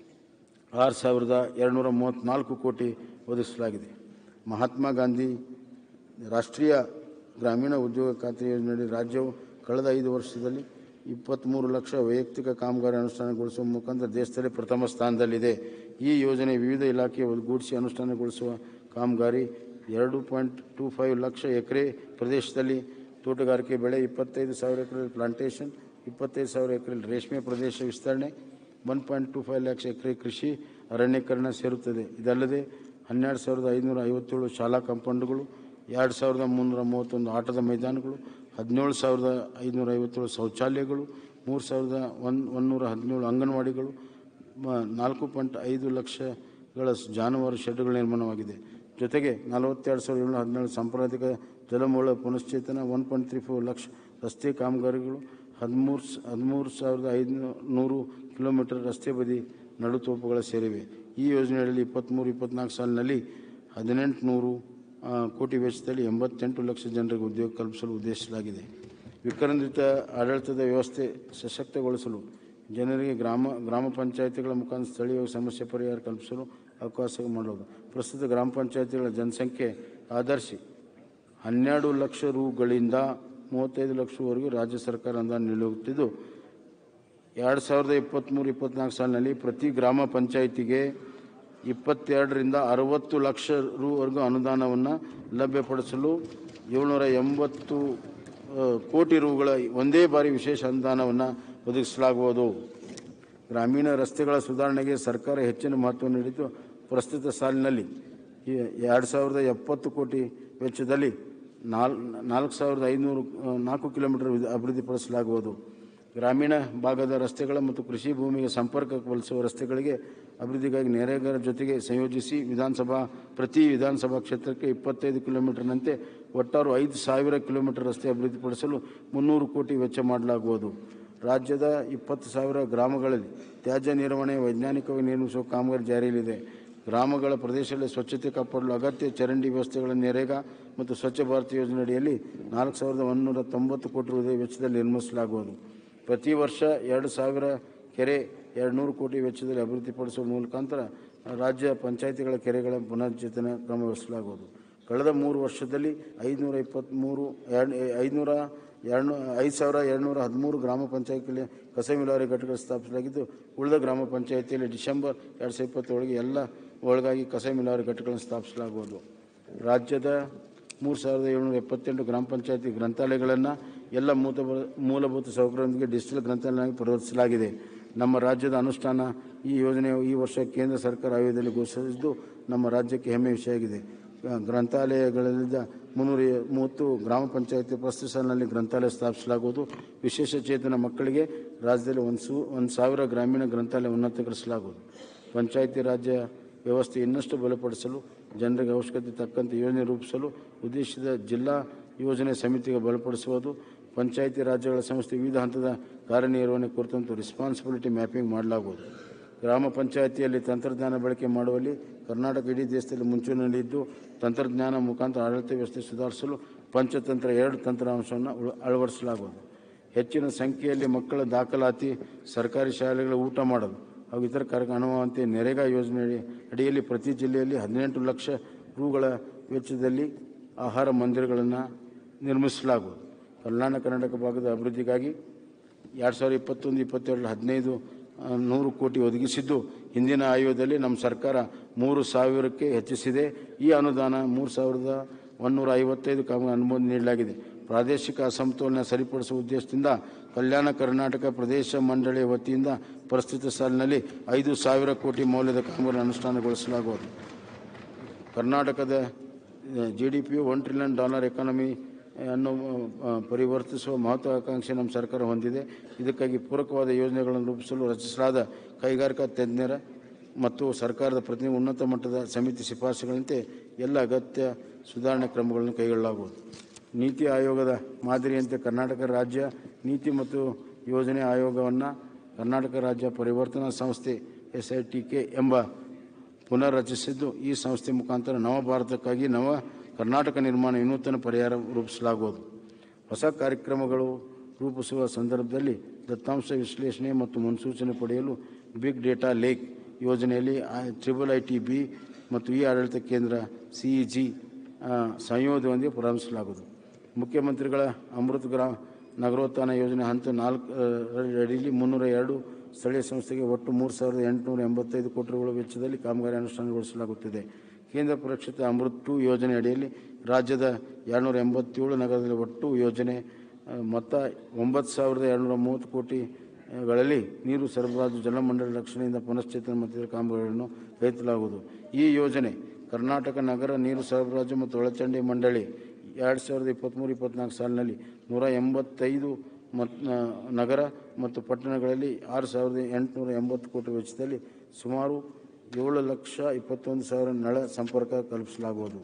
ಆರು ಸಾವಿರದ ಎರಡುನೂರ ಮೂವತ್ತ್ನಾಲ್ಕು ಕೋಟಿ ಒದಗಿಸಲಾಗಿದೆ ಮಹಾತ್ಮ ಗಾಂಧಿ ರಾಷ್ಟ್ರೀಯ ಗ್ರಾಮೀಣ ಉದ್ಯೋಗ ಖಾತ್ರಿ ಯೋಜನೆಯಡಿ ರಾಜ್ಯವು ಕಳೆದ ಐದು ವರ್ಷದಲ್ಲಿ ಇಪ್ಪತ್ತ್ಮೂರು ಲಕ್ಷ ವೈಯಕ್ತಿಕ ಕಾಮಗಾರಿ ಅನುಷ್ಠಾನಗೊಳಿಸುವ ಮುಖಾಂತರ ದೇಶದಲ್ಲಿ ಪ್ರಥಮ ಸ್ಥಾನದಲ್ಲಿದೆ ಈ ಯೋಜನೆ ವಿವಿಧ ಇಲಾಖೆ ಒಗ್ಗೂಡಿಸಿ ಅನುಷ್ಠಾನಗೊಳಿಸುವ ಕಾಮಗಾರಿ ಎರಡು ಪಾಯಿಂಟ್ ಟೂ ಫೈವ್ ಲಕ್ಷ ಎಕರೆ ಪ್ರದೇಶದಲ್ಲಿ ತೋಟಗಾರಿಕೆ ಬೆಳೆ ಇಪ್ಪತ್ತೈದು ಸಾವಿರ ಎಕರೆ ಪ್ಲಾಂಟೇಷನ್ ಇಪ್ಪತ್ತೈದು ಸಾವಿರ ಎಕರೆ ರೇಷ್ಮೆ ಪ್ರದೇಶ ವಿಸ್ತರಣೆ one point two five lakhs ಎಕರೆ ಕೃಷಿ ಅರಣ್ಯೀಕರಣ ಸೇರುತ್ತದೆ ಇದಲ್ಲದೆ ಹನ್ನೆರಡು ಸಾವಿರದ ಐದುನೂರ ಐವತ್ತೇಳು ಶಾಲಾ ಕಾಂಪೌಂಡ್ಗಳು ಎರಡು ಸಾವಿರದ ಮುನ್ನೂರ ಮೂವತ್ತೊಂದು ಆಟದ ಮೈದಾನಗಳು ಹದಿನೇಳು ಸಾವಿರದ ಐದುನೂರ ಐವತ್ತೇಳು ಶೌಚಾಲಯಗಳು ಮೂರು ಸಾವಿರದ ಒನ್ ಒನ್ನೂರ ಹದಿನೇಳು ಅಂಗನವಾಡಿಗಳು ಮ- ನಾಲ್ಕು ಪಾಯಿಂಟ್ ಐದು ಲಕ್ಷಗಳ ಜಾನುವಾರು ಶೆಡ್ಗಳ ನಿರ್ಮಾಣವಾಗಿದೆ ಜೊತೆಗೆ ನಲವತ್ತೆರಡು ಸಾವಿರದ ಏಳ್ನೂರ ಹದಿನೇಳು ಸಾಂಪ್ರದಾಯಿಕ ಜಲಮೂಲ ಪುನಶ್ಚೇತನ one point three four lakh ರಸ್ತೆ ಕಾಮಗಾರಿಗಳು ಹದಿಮೂರು ಸ- ಹದಿಮೂರು ಸಾವಿರದ ಐದುನೂರು ಕಿಲೋಮೀಟರ್ ರಸ್ತೆ ಬದಿ ನಡುತೋಪುಗಳ ಸೇರಿವೆ ಈ ಯೋಜನೆಯಲ್ಲಿ ಇಪ್ಪತ್ತ್ಮೂರು ಇಪ್ಪತ್ತ್ನಾಲ್ಕು ಸಾಲಿನಲ್ಲಿ ಹದಿನೆಂಟು ನೂರು ಆ, ಕೋಟಿ ವೆಚ್ಚದಲ್ಲಿ ಎಂಬತ್ತೆಂಟು ಲಕ್ಷ ಜನರಿಗೆ ಉದ್ಯೋಗ ಕಲ್ಪಿಸಲು ಉದ್ದೇಶಿಸಲಾಗಿದೆ ವಿಕೇಂದ್ರಿತ ಆಡಳಿತದ ವ್ಯವಸ್ಥೆ ಸಶಕ್ತಗೊಳಿಸಲು ಜನರಿಗೆ ಗ್ರಾಮ ಗ್ರಾಮ ಪಂಚಾಯಿತಿಗಳ ಮುಖಾಂತರ ಸ್ಥಳೀಯ ಸಮಸ್ಯೆ ಪರಿಹಾರ ಕಲ್ಪಿಸಲು ಅವಕಾಶ ಮಾಡೋದು ಪ್ರಸ್ತುತ ಗ್ರಾಮ ಪಂಚಾಯಿತಿಗಳ ಜನಸಂಖ್ಯೆ ಆಧರಿಸಿ ಹನ್ನೆರಡು ಲಕ್ಷ ರುಗಳಿಂದ ಮೂವತ್ತೈದು ಲಕ್ಷವರೆಗೂ ರಾಜ್ಯ ಸರ್ಕಾರ ಅನುದಾನ ನೀಡುತ್ತಿದ್ದು ಎರಡು ಸಾವಿರದ ಇಪ್ಪತ್ತ್ಮೂರು ಇಪ್ಪತ್ತ್ನಾಲ್ಕು ಸಾಲಿನಲ್ಲಿ ಪ್ರತಿ ಗ್ರಾಮ ಪಂಚಾಯಿತಿಗೆ ಇಪ್ಪತ್ತೆರಡರಿಂದ ಅರವತ್ತು ಲಕ್ಷ ರುವರೆಗೂ ಅನುದಾನವನ್ನು ಲಭ್ಯಪಡಿಸಲು ಏಳ್ನೂರ ಎಂಬತ್ತು ಆ, ಕೋಟಿ ರುಗಳ ಒಂದೇ ಬಾರಿ ವಿಶೇಷ ಅನುದಾನವನ್ನು ಒದಗಿಸಲಾಗುವುದು ಗ್ರಾಮೀಣ ರಸ್ತೆಗಳ ಸುಧಾರಣೆಗೆ ಸರ್ಕಾರ ಹೆಚ್ಚಿನ ಮಹತ್ವ ನೀಡಿದ್ದು ಪ್ರಸ್ತುತ ಸಾಲಿನಲ್ಲಿ ಈ ಎರಡು ಸಾವಿರದ ಎಪ್ಪತ್ತು ಕೋಟಿ ವೆಚ್ಚದಲ್ಲಿ ನಾಲ್ ನಾಲ್ಕು ಸಾವಿರದ ಐನೂರು ಆ, ನಾಲ್ಕು ಕಿಲೋಮೀಟರ್ ವಿಧ- ಅಭಿವೃದ್ಧಿಪಡಿಸಲಾಗುವುದು ಗ್ರಾಮೀಣ ಭಾಗದ ರಸ್ತೆಗಳ ಮತ್ತು ಕೃಷಿ ಭೂಮಿಗೆ ಸಂಪರ್ಕ ಕಲ್ಪಿಸುವ ರಸ್ತೆಗಳಿಗೆ ಅಭಿವೃದ್ಧಿಗಾಗಿ ನೆರೆಗರ ಜೊತೆಗೆ ಸಂಯೋಜಿಸಿ ವಿಧಾನಸಭಾ ಪ್ರತಿ ವಿಧಾನಸಭಾ ಕ್ಷೇತ್ರಕ್ಕೆ ಇಪ್ಪತ್ತೈದು ಕಿಲೋಮೀಟರ್ನಂತೆ ಒಟ್ಟಾರು ಐದು ಸಾವಿರ ಕಿಲೋಮೀಟರ್ ರಸ್ತೆ ಅಭಿವೃದ್ಧಿಪಡಿಸಲು ಮುನ್ನೂರು ಕೋಟಿ ವೆಚ್ಚ ಮಾಡಲಾಗುವುದು ರಾಜ್ಯದ ಇಪ್ಪತ್ತು ಸಾವಿರ ಗ್ರಾಮಗಳಲ್ಲಿ ತ್ಯಾಜ್ಯ ನಿರ್ವಹಣೆ ವೈಜ್ಞಾನಿಕವಾಗಿ ನಿರ್ಮಿಸುವ ಕಾಮಗಾರಿ ಜಾರಿಯಲ್ಲಿದೆ ಗ್ರಾಮಗಳ ಪ್ರದೇಶದಲ್ಲಿ ಸ್ವಚ್ಛತೆ ಕಾಪಾಡಲು ಅಗತ್ಯ ಚರಂಡಿ ವ್ಯವಸ್ಥೆಗಳ ನೆರೆಗ ಮತ್ತು ಸ್ವಚ್ಛ ಭಾರತ್ ಯೋಜನೆ ಅಡಿಯಲ್ಲಿ ನಾಲ್ಕು ಸಾವಿರದ ಒಂದುನೂರ ತೊಂಬತ್ತು ಕೋಟಿ ರೂಪಾಯಿ ವೆಚ್ಚದಲ್ಲಿ ನಿರ್ಮಿಸಲಾಗುವುದು ಪ್ರತಿ ವರ್ಷ ಎರಡು ಸಾವಿರ ಕೆರೆ ಎರಡು ನೂರು ಕೋಟಿ ವೆಚ್ಚದಲ್ಲಿ ಅಭಿವೃದ್ಧಿಪಡಿಸುವ ಮುಖಾಂತರ ರಾಜ್ಯ ಪಂಚಾಯಿತಿಗಳ ಕೆರೆಗಳ ಪುನರ್ಚೇತನ ಕ್ರಮವಹಿಸಲಾಗುವುದು ಕಳೆದ ಮೂರು ವರ್ಷದಲ್ಲಿ ಐದುನೂರ ಇಪ್ಪತ್ತ್ಮೂರು ಎರಡು ಐದುನೂರ ಎರಡು ಐದು ಸಾವಿರ ಎರಡುನೂರ ಹದಿಮೂರು ಗ್ರಾಮ ಪಂಚಾಯತಿಯಲ್ಲಿ ಕಸ ವಿಲೇವಾರಿ ಘಟಕಗಳು ಸ್ಥಾಪಿಸಲಾಗಿದ್ದು ಉಳಿದ ಗ್ರಾಮ ಪಂಚಾಯಿತಿಯಲ್ಲಿ ಡಿಸೆಂಬರ್ ಎರಡು ಸಾವಿರದ ಇಪ್ಪತ್ತೊಳಗೆ ಎಲ್ಲ ಒಳಗಾಗಿ ಕಸ ವಿಲೇವಾರಿ ಘಟಕಗಳನ್ನು ಸ್ಥಾಪಿಸಲಾಗುವುದು ರಾಜ್ಯದ ಮೂರು ಸಾವಿರದ ಏಳ್ನೂರ ಎಪ್ಪತ್ತೆಂಟು ಗ್ರಾಮ ಪಂಚಾಯತಿ ಗ್ರಂಥಾಲಯಗಳನ್ನು ಎಲ್ಲ ಮೂತ ಮೂಲಭೂತ ಸೌಕರ್ಯದೊಂದಿಗೆ ಡಿಜಿಟಲ್ ಗ್ರಂಥಾಲಯವಾಗಿ ಪರಿವರ್ತಿಸಲಾಗಿದೆ ನಮ್ಮ ರಾಜ್ಯದ ಅನುಷ್ಠಾನ ಈ ಯೋಜನೆಯು ಈ ವರ್ಷ ಕೇಂದ್ರ ಸರ್ಕಾರ ಆಯೋಗದಲ್ಲಿ ಘೋಷಿಸಿದ್ದು ನಮ್ಮ ರಾಜ್ಯಕ್ಕೆ ಹೆಮ್ಮೆ ವಿಷಯ ಆಗಿದೆ ಆ, ಗ್ರಂಥಾಲಯಗಳಿಂದ ಮುನ್ನೂರ ಮೂವತ್ತು ಗ್ರಾಮ ಪಂಚಾಯತಿ ಪ್ರಸ್ತುತ ಸಾಲಿನಲ್ಲಿ ಗ್ರಂಥಾಲಯ ಸ್ಥಾಪಿಸಲಾಗುವುದು ವಿಶೇಷ ಚೇತನ ಮಕ್ಕಳಿಗೆ ರಾಜ್ಯದಲ್ಲಿ ಒಂದು ಸು ಒಂದು ಸಾವಿರ ಗ್ರಾಮೀಣ ಗ್ರಂಥಾಲಯ ಉನ್ನತೀಕರಿಸಲಾಗುವುದು ಪಂಚಾಯತಿ ರಾಜ್ಯ ವ್ಯವಸ್ಥೆ ಇನ್ನಷ್ಟು ಬಲಪಡಿಸಲು ಜನರಿಗೆ ಅವಶ್ಯಕತೆ ತಕ್ಕಂತೆ ಯೋಜನೆ ರೂಪಿಸಲು ಉದ್ದೇಶಿತ ಜಿಲ್ಲಾ ಯೋಜನೆ ಸಮಿತಿಗೆ ಬಲಪಡಿಸುವುದು ಪಂಚಾಯತಿ ರಾಜ್ಯಗಳ ಸಂಸ್ಥೆ ವಿವಿಧ ಹಂತದ ಕಾರ್ಯನಿರ್ವಹಣೆ ಕುರಿತಂತೆ ರೆಸ್ಪಾನ್ಸಿಬಿಲಿಟಿ ಮ್ಯಾಪಿಂಗ್ ಮಾಡಲಾಗುವುದು ಗ್ರಾಮ ಪಂಚಾಯಿತಿಯಲ್ಲಿ ತಂತ್ರಜ್ಞಾನ ಬಳಕೆ ಮಾಡುವಲ್ಲಿ ಕರ್ನಾಟಕ ಇಡೀ ದೇಶದಲ್ಲಿ ಮುಂಚೂಣಿಯಲ್ಲಿದ್ದು ತಂತ್ರಜ್ಞಾನ ಮುಖಾಂತರ ಆಡಳಿತ ವ್ಯವಸ್ಥೆ ಸುಧಾರಿಸಲು ಪಂಚತಂತ್ರ ಎರಡು ತಂತ್ರಾಂಶವನ್ನು ಉಳ- ಅಳವಡಿಸಲಾಗುವುದು ಹೆಚ್ಚಿನ ಸಂಖ್ಯೆಯಲ್ಲಿ ಮಕ್ಕಳ ದಾಖಲಾತಿ ಸರ್ಕಾರಿ ಶಾಲೆಗಳ ಊಟ ಮಾಡಲು ಹಾಗೂ ಇತರ ಕಾರ್ಯಕ್ರಮ ಅನುಭವಂತೆ ನೆರೆಗಾ ಯೋಜನೆ ಅಡಿ- ಅಡಿಯಲ್ಲಿ ಪ್ರತಿ ಜಿಲ್ಲೆಯಲ್ಲಿ ಹದಿನೆಂಟು ಲಕ್ಷ ರೂಗಳ ವೆಚ್ಚದಲ್ಲಿ ಆಹಾರ ಮಂದಿರಗಳನ್ನು ನಿರ್ಮಿಸಲಾಗುವುದು ಕಲ್ಯಾಣ ಕರ್ನಾಟಕ ಭಾಗದ ಅಭಿವೃದ್ಧಿಗಾಗಿ ಎರಡು ಸಾವಿರದ ಇಪ್ಪತ್ತೊಂದು ಇಪ್ಪತ್ತೆರಡು ಹದಿನೈದು ಆ, ನೂರು ಕೋಟಿ ಒದಗಿಸಿದ್ದು ಹಿಂದಿನ ಆಯೋಗದಲ್ಲಿ ನಮ್ಮ ಸರ್ಕಾರ ಮೂರು ಸಾವಿರಕ್ಕೆ ಹೆಚ್ಚಿಸಿದೆ ಈ ಅನುದಾನ ಮೂರು ಸಾವಿರದ ಒಂದೂರ ಐವತ್ತೈದು ಕಾಮಗಾರಿ ಅನುಮೋದನೆ ನೀಡಲಾಗಿದೆ ಪ್ರಾದೇಶಿಕ ಅಸಮತೋಲನ ಸರಿಪಡಿಸುವ ಉದ್ದೇಶದಿಂದ ಕಲ್ಯಾಣ ಕರ್ನಾಟಕ ಪ್ರದೇಶ ಮಂಡಳಿಯ ವತಿಯಿಂದ ಪ್ರಸ್ತುತ ಸಾಲಿನಲ್ಲಿ ಐದು ಸಾವಿರ ಕೋಟಿ ಮೌಲ್ಯದ ಕಾಮಗಾರಿ ಅನುಷ್ಠಾನಗೊಳಿಸಲಾಗುವುದು ಕರ್ನಾಟಕದ G D P one trillion dollar economy ಅನ್ನು ಆ, ಪರಿವರ್ತಿಸುವ ಮಹತ್ವಾಕಾಂಕ್ಷೆ ನಮ್ಮ ಸರ್ಕಾರ ಹೊಂದಿದೆ ಇದಕ್ಕಾಗಿ ಪೂರಕವಾದ ಯೋಜನೆಗಳನ್ನು ರೂಪಿಸಲು ರಚಿಸಲಾದ ಕೈಗಾರಿಕಾ ತಜ್ಞರ ಮತ್ತು ಸರ್ಕಾರದ ಪ್ರತಿನಿಧಿ ಉನ್ನತ ಮಟ್ಟದ ಸಮಿತಿ ಶಿಫಾರಸುಗಳಂತೆ ಎಲ್ಲ ಅಗತ್ಯ ಸುಧಾರಣೆ ಕ್ರಮಗಳನ್ನು ಕೈಗೊಳ್ಳಲಾಗುವುದು ನೀತಿ ಆಯೋಗದ ಮಾದರಿಯಂತೆ ಕರ್ನಾಟಕ ರಾಜ್ಯ ನೀತಿ ಮತ್ತು ಯೋಜನೆ ಆಯೋಗವನ್ನು ಕರ್ನಾಟಕ ರಾಜ್ಯ ಪರಿವರ್ತನಾ ಸಂಸ್ಥೆ ಎಸ್ ಐ ಟಿ ಕೆ ಎಂಬ ಪುನರ್ರಚಿಸಿದ್ದು ಈ ಸಂಸ್ಥೆ ಮುಖಾಂತರ ನವ ಭಾರತಕ್ಕಾಗಿ ನವ ಕರ್ನಾಟಕ ನಿರ್ಮಾಣ ವಿನೂತನ ಪರಿಹಾರ ರೂಪಿಸಲಾಗುವುದು ಹೊಸ ಕಾರ್ಯಕ್ರಮಗಳು ರೂಪಿಸುವ ಸಂದರ್ಭದಲ್ಲಿ ದತ್ತಾಂಶ ವಿಶ್ಲೇಷಣೆ ಮತ್ತು ಮುನ್ಸೂಚನೆ ಪಡೆಯಲು ಬಿಗ್ ಡೇಟಾ ಲೇಕ್ ಯೋಜನೆಯಲ್ಲಿ ಟ್ರಿಬಲ್ ಐ ಟಿ ಬಿ ಮತ್ತು ಈ ಆಡಳಿತ ಕೇಂದ್ರ ಸಿಇಜಿ ಸಂಯೋಗದೊಂದಿಗೆ ಪ್ರಾರಂಭಿಸಲಾಗುವುದು ಮುಖ್ಯಮಂತ್ರಿಗಳ ಅಮೃತ್ ಗ್ರಾಮ ನಗರೋತ್ಥಾನ ಯೋಜನೆ ಹಂತ ನಾಲ್ಕು ಆ, ಅಡಿಯಲ್ಲಿ ಮುನ್ನೂರ ಎರಡು ಸ್ಥಳೀಯ ಸಂಸ್ಥೆಗೆ ಒಟ್ಟು ಮೂರು ಸಾವಿರದ ಎಂಟುನೂರ ಎಂಬತ್ತೈದು ಕೋಟಿ ರೂಪಾಯಿ ವೆಚ್ಚದಲ್ಲಿ ಕಾಮಗಾರಿ ಅನುಷ್ಠಾನಗೊಳಿಸಲಾಗುತ್ತಿದೆ ಕೇಂದ್ರ ಪುರಕ್ಷಿತ ಅಮೃತ್ ಟು ಯೋಜನೆ ಅಡಿಯಲ್ಲಿ ರಾಜ್ಯದ ಎರಡುನೂರ ಎಂಬತ್ತೇಳು ನಗರದಲ್ಲಿ ಒಟ್ಟು ಯೋಜನೆ ಆ, ಮೊತ್ತ ಒಂಬತ್ತು ಸಾವಿರದ ಎರಡುನೂರ ಮೂವತ್ತು ಕೋಟಿ ಆ, ಗಳಲ್ಲಿ ನೀರು ಸರಬರಾಜು ಜಲಮಂಡಲ ರಕ್ಷಣೆಯಿಂದ ಪುನಶ್ಚೇತನ ಮತ್ತು ಕಾಮಗಾರಿಗಳನ್ನು ಕೈಗೊಳ್ಳಲಾಗುವುದು ಈ ಯೋಜನೆ ಕರ್ನಾಟಕ ನಗರ ನೀರು ಸರಬರಾಜು ಮತ್ತು ಒಳಚಂಡಿ ಮಂಡಳಿ ಎರಡು ಸಾವಿರದ ಇಪ್ಪತ್ತ್ಮೂರು ಇಪ್ಪತ್ತ್ನಾಲ್ಕು ಸಾಲಿನಲ್ಲಿ ನೂರ ಎಂಬತ್ತೈದು ಮತ್ ನಗರ ಮತ್ತು ಪಟ್ಟಣಗಳಲ್ಲಿ ಆರು ಸಾವಿರದ ಎಂಟುನೂರ ಎಂಬತ್ತು ಕೋಟಿ ವೆಚ್ಚದಲ್ಲಿ ಸುಮಾರು ಏಳು ಲಕ್ಷ ಇಪ್ಪತ್ತೊಂದು ಸಾವಿರ ನಳ ಸಂಪರ್ಕ ಕಲ್ಪಿಸಲಾಗುವುದು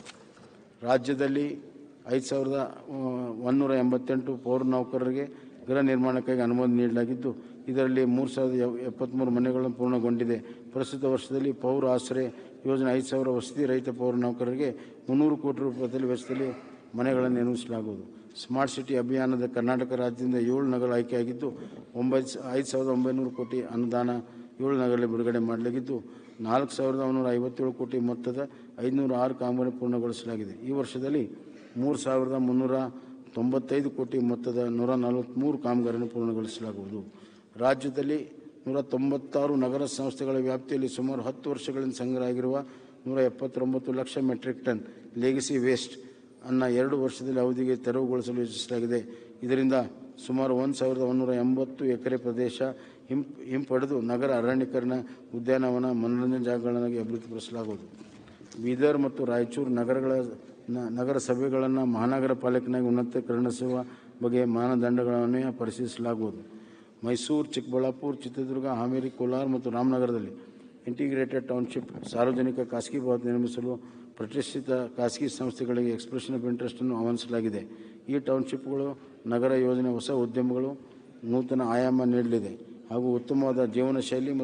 ರಾಜ್ಯದಲ್ಲಿ ಐದು ಸಾವಿರದ ಆ, ಒಂದೂರ ಎಂಬತ್ತೆಂಟು ಪೌರ ನೌಕರರಿಗೆ ಗೃಹ ನಿರ್ಮಾಣಕ್ಕಾಗಿ ಅನುಮೋದನೆ ನೀಡಲಾಗಿದ್ದು ಇದರಲ್ಲಿ ಮೂರು ಸಾವಿರದ ಎವ್- ಎಪ್ಪತ್ತ್ಮೂರು ಮನೆಗಳನ್ನು ಪೂರ್ಣಗೊಂಡಿದೆ ಪ್ರಸ್ತುತ ವರ್ಷದಲ್ಲಿ ಪೌರ ಆಶ್ರಯ ಯೋಜನೆ ಐದು ಸಾವಿರ ವಸತಿ ರಹಿತ ಪೌರ ನೌಕರರಿಗೆ ಮುನ್ನೂರು ಕೋಟಿ ರೂಪಾಯಿದಲ್ಲಿ ವೆಚ್ಚದಲ್ಲಿ ಮನೆಗಳನ್ನು ನಿರ್ಮಿಸಲಾಗುವುದು ಸ್ಮಾರ್ಟ್ ಸಿಟಿ ಅಭಿಯಾನದ ಕರ್ನಾಟಕ ರಾಜ್ಯದಿಂದ ಏಳು ನಗರ ಆಯ್ಕೆಯಾಗಿದ್ದು ಒಂಬತ್ತು ಐದು ಸಾವಿರದ ಒಂಬೈನೂರು ಕೋಟಿ ಅನುದಾನ ಏಳು ನಗರಲ್ಲಿ ಬಿಡುಗಡೆ ಮಾಡಲಾಗಿದ್ದು ನಾಲ್ಕು ಸಾವಿರದ ಒಂಬೈನೂರ ಐವತ್ತೇಳು ಕೋಟಿ ಮೊತ್ತದ ಐದುನೂರ ಆರು ಕಾಮಗಾರಿ ಪೂರ್ಣಗೊಳಿಸಲಾಗಿದೆ ಈ ವರ್ಷದಲ್ಲಿ ಮೂರು ಸಾವಿರದ ಮುನ್ನೂರ ತೊಂಬತ್ತೈದು ಕೋಟಿ ಮೊತ್ತದ ನೂರ ನಲವತ್ತ್ಮೂರು ಕಾಮಗಾರಿಯನ್ನು ಪೂರ್ಣಗೊಳಿಸಲಾಗುವುದು ರಾಜ್ಯದಲ್ಲಿ ನೂರ ತೊಂಬತ್ತಾರು ನಗರ ಸಂಸ್ಥೆಗಳ ವ್ಯಾಪ್ತಿಯಲ್ಲಿ ಸುಮಾರು ಹತ್ತು ವರ್ಷಗಳಿಂದ ಸಂಗ್ರಹ ಆಗಿರುವ ನೂರ ಎಪ್ಪತ್ತೊಂಬತ್ತು lakh metric ton legacy waste ಅನ್ನು ಎರಡು ವರ್ಷದಲ್ಲಿ ಅವಧಿಗೆ ತೆರವುಗೊಳಿಸಲು ಯೋಜಿಸಲಾಗಿದೆ ಇದರಿಂದ ಸುಮಾರು ಒಂದು ಸಾವಿರದ ಒಂದೂರ ಎಂಬತ್ತು ಎಕರೆ ಪ್ರದೇಶ ಹಿಂ ಹಿಂಪಡೆದು ನಗರ ಅರಣ್ಯೀಕರಣ ಉದ್ಯಾನವನ ಮನೋರಂಜನಾ ಜಾಗಗಳನ್ನಾಗಿ ಅಭಿವೃದ್ಧಿಪಡಿಸಲಾಗುವುದು ಬೀದರ್ ಮತ್ತು ರಾಯಚೂರು ನಗರಗಳ ನ- ನಗರ ಸಭೆಗಳನ್ನು ಮಹಾನಗರ ಪಾಲಿಕೆನಾಗಿ ಉನ್ನತೀಕರಣಿಸುವ ಬಗ್ಗೆ ಮಾನದಂಡಗಳನ್ನು ಪರಿಶೀಲಿಸಲಾಗುವುದು ಮೈಸೂರು ಚಿಕ್ಕಬಳ್ಳಾಪುರ ಚಿತ್ರದುರ್ಗ ಹಾವೇರಿ ಕೋಲಾರ ಮತ್ತು ರಾಮನಗರದಲ್ಲಿ ಇಂಟಿಗ್ರೇಟೆಡ್ ಟೌನ್ಶಿಪ್ ಸಾರ್ವಜನಿಕ ಖಾಸಗಿ ಭವನ ನಿರ್ಮಿಸಲು ಪ್ರತಿಷ್ಠಿತ ಖಾಸಗಿ ಸಂಸ್ಥೆಗಳಿಗೆ ಎಕ್ಸ್ಪ್ರೆಷನ್ ಆಫ್ ಇಂಟ್ರೆಸ್ಟನ್ನು ಆಹ್ವಾನಿಸಲಾಗಿದೆ ಈ ಟೌನ್ಶಿಪ್ಗಳು ನಗರ ಯೋಜನೆ ಹೊಸ ಉದ್ಯಮಗಳು ನೂತನ ಆಯಾಮ ನೀಡಲಿದೆ ಹಾಗೂ ಉತ್ತಮವಾದ ಜೀವನ ಶೈಲಿ ಮತ್ತು